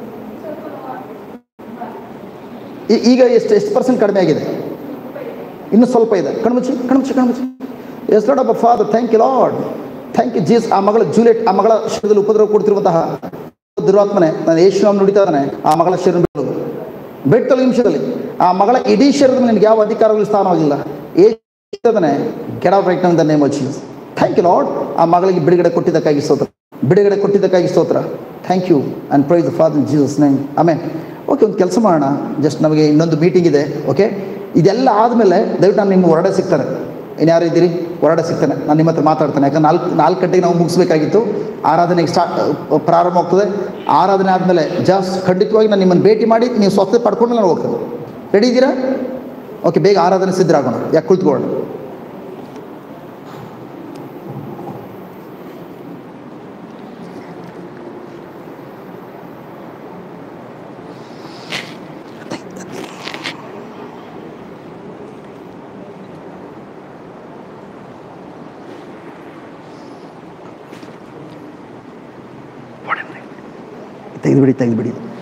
ಈ- ಈಗ ಎಷ್ಟು ಎಷ್ಟು ಪರ್ಸೆಂಟ್ ಕಡಿಮೆ ಆಗಿದೆ ಇನ್ನೂ ಸ್ವಲ್ಪ ಇದೆ ಕಣ್ಮುಚ್ಚಿ ಕಣ್ಮುಚ್ಚಿ ಕಣ್ಮುಚ್ಚಿ ಎಸ್ ಲಾಡ್ ಅಪ್ಪ father thank you lord thank you Jesus ಆ ಮಗಳ ಜೂಲಿಯಟ್ ಆ ಮಗಳ ಶರೀರದಲ್ಲಿ ಉಪದ್ರವ ಕೊಡ್ತಿರುವಂತಹ ದುರಾತ್ಮನೆ ನಾನು ಯೇಸು ನಾಮ ನುಡಿತಾ ಇದ್ದಾನೆ ಆ ಮಗಳ ಶರೀರ ಬಿಡೋದು ಬೆಟ್ಟಲು ನಿಮಿಷದಲ್ಲಿ ಆ ಮಗಳ ಇಡೀ ಶರೀರದ ಮೇಲೆ ನಿನಗೆ ಯಾವ ಅಧಿಕಾರಗಳು ಸ್ಥಾನವಾಗಿಲ್ಲ ಏನೇ ಕೆಡ right the name of Jesus thank you lord ಆ ಮಗಳಿಗೆ ಬಿಡುಗಡೆ ಕೊಟ್ಟಿದ್ದಕ್ಕಾಗಿ ಸ್ತೋತ್ರ ಬಿಡುಗಡೆ ಕೊಟ್ಟಿದ್ದಕ್ಕಾಗಿ ಸ್ತೋತ್ರ thank you and praise the Father Jesus name ಆಮೇಲೆ ಓಕೆ ಒಂದು ಕೆಲಸ ಮಾಡೋಣ ಜಸ್ಟ್ ನಮಗೆ ಇನ್ನೊಂದು ಮೀಟಿಂಗ್ ಇದೆ ಓಕೆ ಇದೆಲ್ಲ ಆದಮೇಲೆ ದಯವಿಟ್ಟು ನಾನು ನಿಮ್ಮ ಹೊರಡೆ ಸಿಗ್ತಾನೆ ಇನ್ಯಾರು ಇದ್ದೀರಿ ಹೊರಡೆ ಸಿಗ್ತಾನೆ ನಾನು ನಿಮ್ಮ ಹತ್ರ ಮಾತಾಡ್ತಾನೆ ಯಾಕಂದ್ರೆ ನಾಲ್ಕು ನಾಲ್ಕು ಗಂಟೆಗೆ ನಾವು ಮುಗಿಸ್ಬೇಕಾಗಿತ್ತು ಆರಾಧನೆಗೆ ಸ್ಟಾರ್ಟ್ ಪ್ರಾರಂಭ ಆಗ್ತದೆ ಆರಾಧನೆ ಆದಮೇಲೆ ಜಸ್ಟ್ ಖಂಡಿತವಾಗಿ ನಾನು ನಿಮ್ಮನ್ನು ಭೇಟಿ ಮಾಡಿ ನೀವು ಸ್ವಸ್ಥತೆ ಪಡ್ಕೊಂಡು ನಾನು ಹೋಗ್ತೇನೆ ರೆಡಿ ಇದ್ದೀರಾ ಓಕೆ ಬೇಗ ಆರಾಧನೆ ಸಿದ್ಧರಾಗೋಣ ಯಾಕೆ ಕುಳಿತುಕೊಳ್ಳೋಣ ತೆಗೆದುಬಿಡಿ ತೆಗೆದುಬಿಡಿ